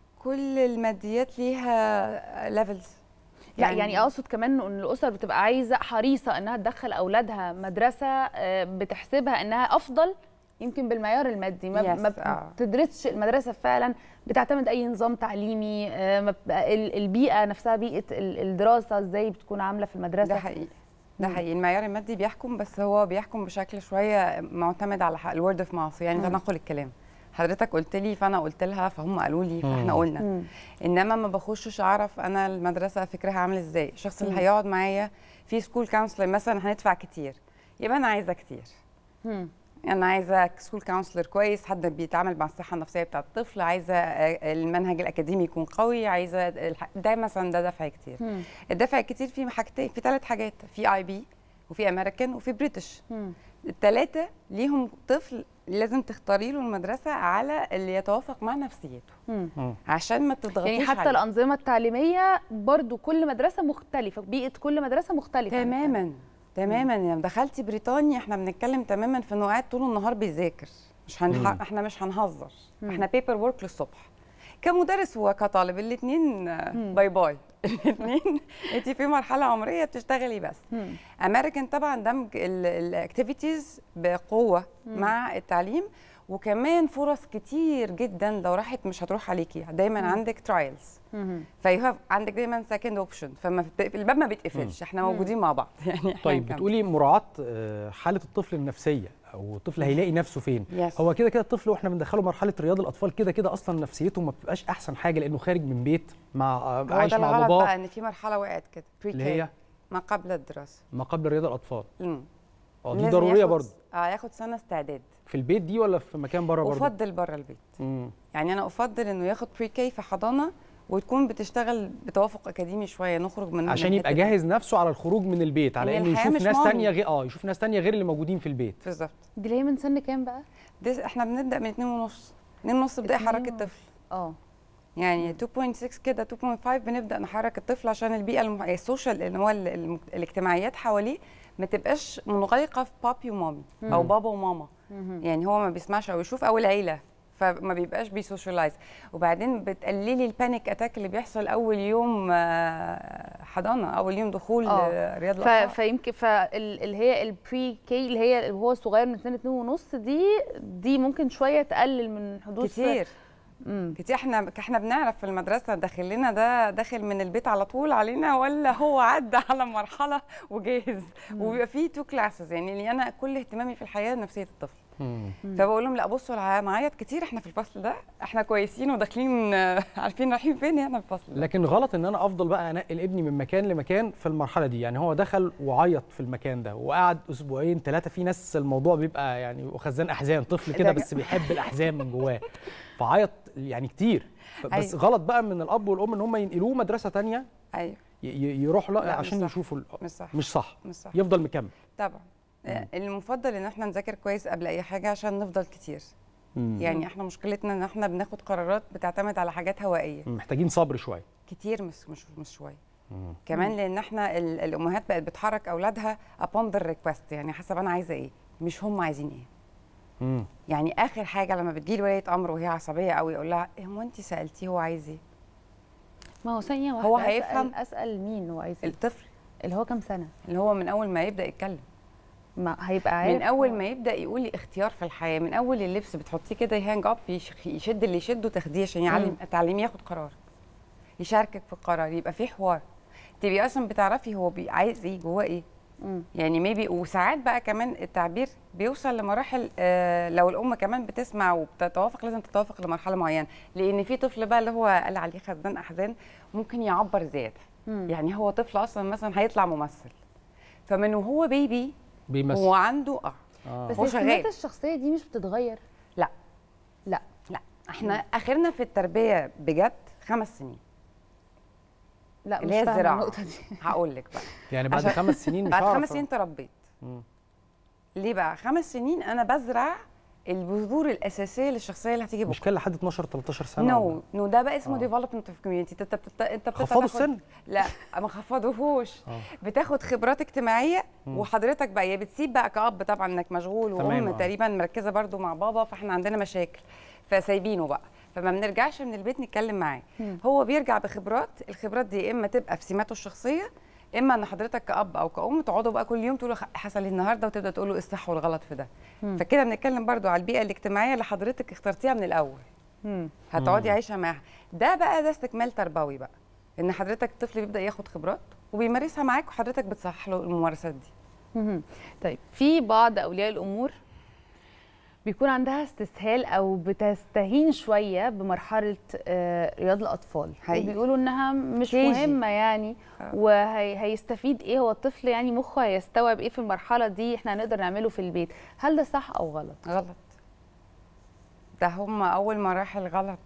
كل الماديات ليها ليفلز لا يعني, يعني اقصد كمان ان الاسر بتبقى عايزه حريصه انها تدخل اولادها مدرسه آه، بتحسبها انها افضل يمكن بالمعيار المادي ما, Yes، ما آه. بتدرسش المدرسه فعلا بتعتمد اي نظام تعليمي آه، ما بت- ال- البيئه نفسها بيئه ال- الدراسه ازاي بتكون عامله في المدرسه ده حقيقي ده مم. حقيقي المعيار المادي بيحكم بس هو بيحكم بشكل شويه معتمد على الورد اوف ماوث يعني مم. تنقل الكلام حضرتك قلت لي فانا قلت لها فهم قالوا لي فاحنا مم. قلنا مم. انما ما بخشش اعرف انا المدرسه فكرها عامل ازاي الشخص اللي مم. هيقعد معايا في سكول كونسلر مثلا هندفع كتير يبقى انا عايزه كتير مم. انا عايزه سكول كونسلر كويس حد بيتعامل مع الصحه النفسيه بتاعه الطفل عايزه آه، المنهج الاكاديمي يكون قوي عايزه الح- ده مثلا ده دفع كتير مم. الدفع الكتير فيه حاجتين في ثلاث حاجات في اي بي وفي امريكان وفي بريتش مم. الثلاثه ليهم طفل لازم تختاري له المدرسه على اللي يتوافق مع نفسيته مم. عشان ما تضغطيش يعني حتى عليه. الانظمه التعليميه برضو كل مدرسه مختلفه بيئه كل مدرسه مختلفه تماما تماما يعني دخلتي بريطانيا احنا بنتكلم تماما في انه قاعد طول النهار بيذاكر مش هنح... مم. احنا مش هنهزر مم. احنا بيبر ورك للصبح كمدرس وكطالب الاثنين باي باي الاثنين انت في مرحله عمريه بتشتغلي بس مم. امريكان طبعا دمج الاكتيفيتيز بقوه مم. مع التعليم وكمان فرص كتير جدا لو راحت مش هتروح عليكي دايما مم. عندك ترايلز مم. فيو عندك دايما سكند اوبشن فما بت- الباب ما بيتقفلش احنا مم. موجودين مع بعض يعني احنا طيب هنكمل. بتقولي مراعاه آه، حاله الطفل النفسيه او الطفل هيلاقي نفسه فين Yes. هو كده كده الطفل واحنا بندخله مرحله رياض الاطفال كده كده اصلا نفسيته ما بتبقاش احسن حاجه لانه خارج من بيت مع آه، هو عايش ده مع الغلط بقى باباه ان في مرحله وقعت كده بري اللي هي؟ ما قبل الدراسه ما قبل رياض الاطفال امم اه دي لازم ضروريه ياخد- برضه اه ياخد سنه استعداد في البيت دي ولا في مكان بره برضه افضل بره البيت مم. يعني انا افضل انه ياخد بري كي في حضانه وتكون بتشتغل بتوافق اكاديمي شويه نخرج من عشان من يبقى الحتة دي. جاهز نفسه على الخروج من البيت على إن انه الحياة يشوف مش ناس مامي. تانية غير اه يشوف ناس تانية غير اللي موجودين في البيت بالظبط دي اللي هي من سن كام بقى؟ دي احنا بنبدا من 2 ونص 2 ونص بدايه اتنين حركه ونص. الطفل اه يعني 2.6 كده 2.5 بنبدا نحرك الطفل عشان البيئه الم... السوشيال اللي هو ال... ال... الاجتماعيات حواليه ما تبقاش منغلقه في بابي ومامي او مم. بابا وماما مهم. يعني هو ما بيسمعش او يشوف او العيله فما بيبقاش بيسوشيالايز وبعدين بتقللي البانيك اتاك اللي بيحصل اول يوم آه، حضانه اول يوم دخول آه. رياض ف... الاطفال فيمكن فاللي هي البري كي اللي هي وهو صغير من سن اتنين ونص دي دي ممكن شويه تقلل من حدوث كتير كتير احنا احنا بنعرف في المدرسه داخل لنا ده داخل من البيت على طول علينا ولا هو عدى على مرحله وجاهز وبيبقى فيه تو كلاسز يعني اللي انا كل اهتمامي في الحياه نفسيه الطفل فبقول لهم لا بصوا الع- نعيط كتير احنا في الفصل ده احنا كويسين وداخلين آه، عارفين رايحين فين احنا في الفصل ده لكن غلط ان انا افضل بقى انقل ابني من مكان لمكان في المرحله دي يعني هو دخل وعيط في المكان ده وقعد اسبوعين ثلاثه في ناس الموضوع بيبقى يعني خزان احزان طفل كده ده- بس بيحب الاحزان من جواه فعيط يعني كتير ف- بس أيوة. غلط بقى من الاب والام ان هم ينقلوه مدرسه تانية ايوه ي- ي- يروح لا لا، مش عشان صح. يشوفوا ال- مش صح. مش صح مش صح. يفضل مكمل طبعا آه، المفضل ان احنا نذاكر كويس قبل اي حاجه عشان نفضل كتير مم. يعني احنا مشكلتنا ان احنا بناخد قرارات بتعتمد على حاجات هوائيه محتاجين صبر شويه كتير مش مش مش شويه كمان لان احنا ال- الامهات بقت بتحرك اولادها upon the request يعني حسب انا عايزه ايه مش هم عايزين ايه مم. يعني اخر حاجه لما بتجيلي وليه امر وهي عصبيه قوي اقول لها إيه هو انت سالتيه هو عايز ايه ما هو ثانيه واحده هو أسأل- هيفهم اسال مين هو عايز إيه؟ الطفل اللي هو كام سنه اللي هو من اول ما يبدا يتكلم ما هيبقى عارف من اول هو- ما يبدا يقول لي اختيار في الحياه من اول اللبس بتحطيه كده يهانج اب يشد اللي يشده تاخديه عشان يعلم تعلميه ياخد قرار يشاركك في القرار يبقى في حوار تبقي اصلا بتعرفي هو بي- عايز ايه جواه ايه يعني ميبي وساعات بقى كمان التعبير بيوصل لمراحل آه لو الام كمان بتسمع وبتتوافق لازم تتوافق لمرحله معينه لان في طفل بقى اللي هو قال عليه خزان احزان ممكن يعبر زياده مم. يعني هو طفل اصلا مثلا هيطلع ممثل فمن وهو بيبي بيمثل هو عنده اه آه. بس هو السمات شغال الشخصيه دي مش بتتغير لا لا لا احنا اخرنا في التربيه بجد خمس سنين لا اللي مش هي فاهمة الزراعه النقطة دي. هقول لك بقى يعني بعد عشان- خمس سنين مش بعد هعرف خمس سنين تربيت مم. ليه بقى خمس سنين انا بزرع البذور الاساسيه للشخصيه اللي هتيجي مش بكره كان لحد 12 13 سنه نو نو ده بقى اسمه آه. ديفلوبمنت اوف كوميونتي انت بتت- انت بتبقى خفضوا تاخد- السن؟ لا ما خفضوهوش آه. بتاخد خبرات اجتماعيه مم. وحضرتك بقى يا بتسيب بقى كأب طبعا انك مشغول تمام، وام آه. تقريبا مركزه برضو مع بابا فاحنا عندنا مشاكل فسايبينه بقى فما بنرجعش من البيت نتكلم معاه مم. هو بيرجع بخبرات الخبرات دي يا اما تبقى في سماته الشخصيه اما ان حضرتك كأب او كأم تقعدوا بقى كل يوم تقولوا خ- حصل إيه النهارده وتبدا تقولوا ايه الصح والغلط في ده مم. فكده بنتكلم برضو على البيئه الاجتماعيه اللي حضرتك اخترتيها من الاول مم. هتقعدي مم. عايشه معاها ده بقى ده استكمال تربوي بقى ان حضرتك الطفل بيبدا ياخد خبرات وبيمارسها معاك وحضرتك بتصحح له الممارسات دي مهم. طيب في بعض اولياء الامور بيكون عندها استسهال او بتستهين شويه بمرحله آه، رياض الاطفال حقيقي. وبيقولوا انها مش كيجي. مهمه يعني وهيستفيد ايه هو الطفل يعني مخه هيستوعب ايه في المرحله دي احنا هنقدر نعمله في البيت هل ده صح او غلط غلط ده هم اول مراحل غلط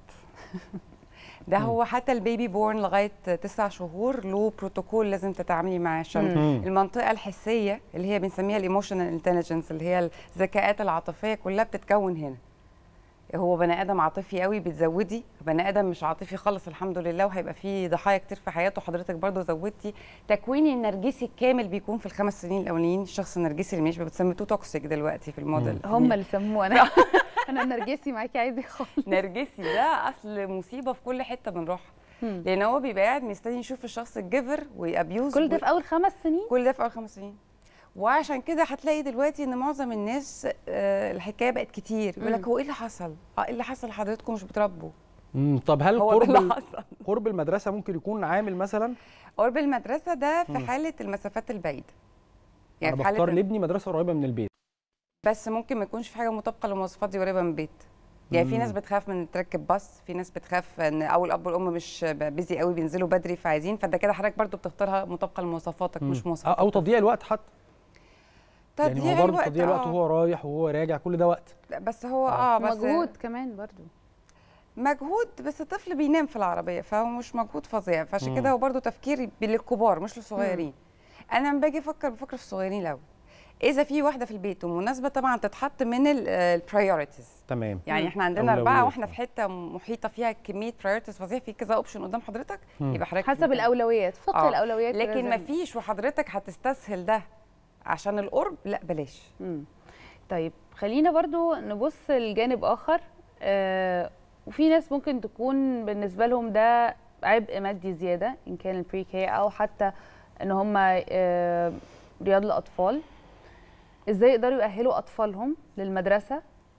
ده هو حتى البيبي بورن لغايه تسع شهور له بروتوكول لازم تتعاملي معاه عشان مم. المنطقه الحسيه اللي هي بنسميها الايموشنال انتليجنس اللي هي الذكاءات العاطفيه كلها بتتكون هنا هو بني ادم عاطفي قوي بتزودي بني ادم مش عاطفي خالص الحمد لله وهيبقى فيه ضحايا كتير في حياته حضرتك برضو زودتي تكويني النرجسي الكامل بيكون في الخمس سنين الاولانيين الشخص النرجسي اللي مش بتسميتوه توكسيك دلوقتي في الموديل هم اللي سموه انا انا نرجسي معاكي عايزه خالص نرجسي ده اصل مصيبه في كل حته بنروحها مم. لان هو بيبقى قاعد مستني يشوف الشخص الجيفر ويابيوز كل ده في اول خمس سنين كل ده في اول خمس سنين وعشان كده هتلاقي دلوقتي ان معظم الناس آه، الحكايه بقت كتير يقول لك مم. هو ايه اللي حصل؟ اه ايه اللي حصل لحضرتكم مش بتربوا؟ مم. طب هل هو ده قرب اللي ال- حصل. قرب المدرسه ممكن يكون عامل مثلا قرب المدرسه ده في مم. حاله المسافات البعيده انا في حالة بختار ال- لابني مدرسه قريبه من البيت بس ممكن ما يكونش في حاجه مطابقه للمواصفات دي قريبه من البيت يعني في مم. ناس بتخاف من تركب باص في ناس بتخاف ان او الاب والام مش بيزي قوي بينزلوا بدري فعايزين فده كده حضرتك برضو بتختارها مطابقه لمواصفاتك مش مم. مواصفات او تضييع الوقت حتى يعني تضييع هو برضه الوقت، تضييع الوقت آه. وهو رايح وهو راجع كل ده وقت بس هو اه بس مجهود كمان برضو مجهود بس الطفل بينام في العربيه فهو مش مجهود فظيع فعشان مم. كده هو برضو تفكير للكبار مش للصغيرين انا لما باجي افكر بفكر في الصغيرين الاول اذا في واحده في البيت ومناسبه طبعا تتحط من البرايورتيز تمام يعني احنا عندنا اربعه أولويات. واحنا في حته محيطه فيها كميه برايورتيز فظيع في كذا اوبشن قدام حضرتك مم. يبقى حضرتك حسب الاولويات فقه آه. الاولويات كده لكن زي- ما فيش وحضرتك هتستسهل ده عشان القرب لا بلاش مم. طيب خلينا برضو نبص لجانب اخر آه وفي ناس ممكن تكون بالنسبه لهم ده عبء مادي زياده ان كان البري كي او حتى ان هم آه رياض الاطفال ازاي يقدروا يؤهلوا اطفالهم للمدرسه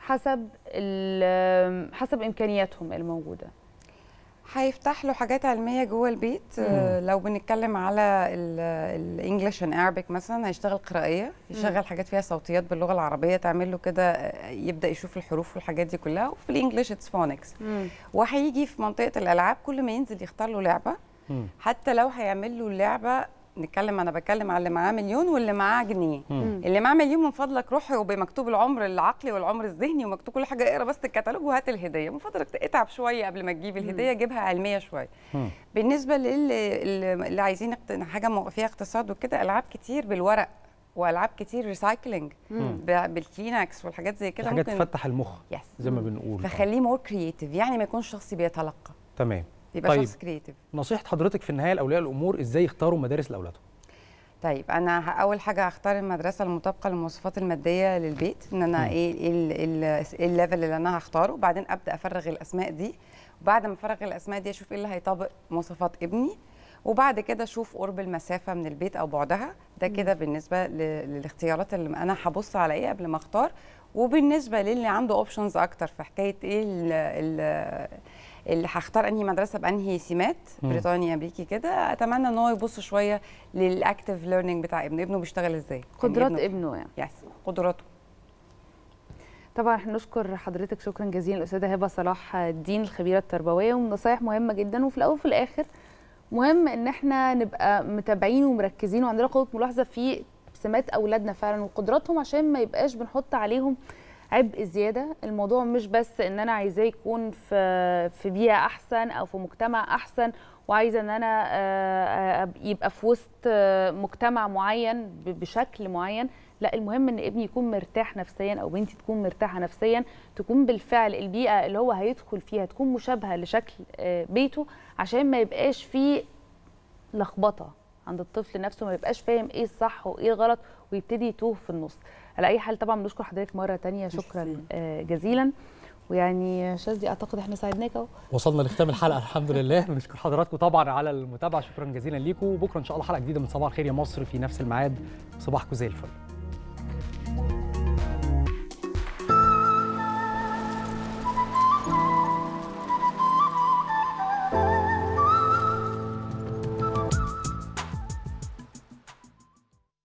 حسب ال- حسب امكانياتهم الموجوده هيفتح له حاجات علميه جوه البيت آه، لو بنتكلم على الانجليش اند Arabic مثلا هيشتغل قراءيه يشغل حاجات فيها صوتيات باللغه العربيه تعمل له كده آه، يبدا يشوف الحروف والحاجات دي كلها وفي الانجليش اتس فونكس وهيجي في منطقه الالعاب كل ما ينزل يختار له لعبه حتى لو هيعمل له لعبه نتكلم انا بتكلم على اللي معاه مليون واللي معاه جنيه مم. اللي معاه مليون من فضلك روح وبمكتوب العمر العقلي والعمر الذهني ومكتوب كل حاجه اقرا بس الكتالوج وهات الهديه من فضلك اتعب شويه قبل ما تجيب الهديه جيبها علميه شويه بالنسبه للي اللي عايزين اقت- حاجه م- فيها اقتصاد وكده العاب كتير بالورق والعاب كتير ريسايكلينج مم. بالكلينكس والحاجات زي كده حاجات ممكن تفتح المخ يس زي ما بنقول فخليه مور كرييتيف يعني ما يكونش شخص بيتلقى تمام يبقى طيب شخص كرييتيف نصيحه حضرتك في النهايه لاولياء الامور ازاي يختاروا مدارس لاولادهم طيب انا ه- اول حاجه هختار المدرسه المطابقه للمواصفات الماديه للبيت ان انا مم. ايه ايه ال- ال- إيه الليفل اللي انا هختاره وبعدين ابدا افرغ الاسماء دي وبعد ما افرغ الاسماء دي اشوف ايه اللي هيطابق مواصفات ابني وبعد كده اشوف قرب المسافه من البيت او بعدها ده كده بالنسبه ل- للاختيارات اللي انا هبص على ايه قبل ما اختار وبالنسبه للي عنده اوبشنز اكتر في حكايه ايه ال- ال- اللي هختار انهي مدرسه بانهي سمات مم. بريطانيا امريكي كده اتمنى ان هو يبص شويه للاكتيف ليرنينج بتاع ابنه ابنه بيشتغل ازاي قدرات يعني ابنه يعني يس قدراته طبعا احنا نشكر حضرتك شكرا جزيلا الاستاذه هبه صلاح الدين الخبيره التربويه ونصايح مهمه جدا وفي الاول وفي الاخر مهم ان احنا نبقى متابعين ومركزين وعندنا قوه ملاحظه في سمات اولادنا فعلا وقدراتهم عشان ما يبقاش بنحط عليهم عبء زياده الموضوع مش بس ان انا عايزاه يكون في في بيئه احسن او في مجتمع احسن وعايزه ان انا آه، آه، يبقى في وسط آه، مجتمع معين ب- بشكل معين لا المهم ان ابني يكون مرتاح نفسيا او بنتي تكون مرتاحه نفسيا تكون بالفعل البيئه اللي هو هيدخل فيها تكون مشابهه لشكل آه، بيته عشان ما يبقاش فيه لخبطه عند الطفل نفسه ما يبقاش فاهم ايه الصح وايه الغلط ويبتدي يتوه في النص على اي حال طبعا بنشكر حضرتك مره تانية شكرا آه، جزيلا ويعني شاذلي اعتقد احنا ساعدناك اهو وصلنا لختام الحلقه الحمد لله بنشكر حضراتكم طبعا على المتابعه شكرا جزيلا ليكم وبكره ان شاء الله حلقه جديده من صباح الخير يا مصر في نفس الميعاد صباحكم زي الفل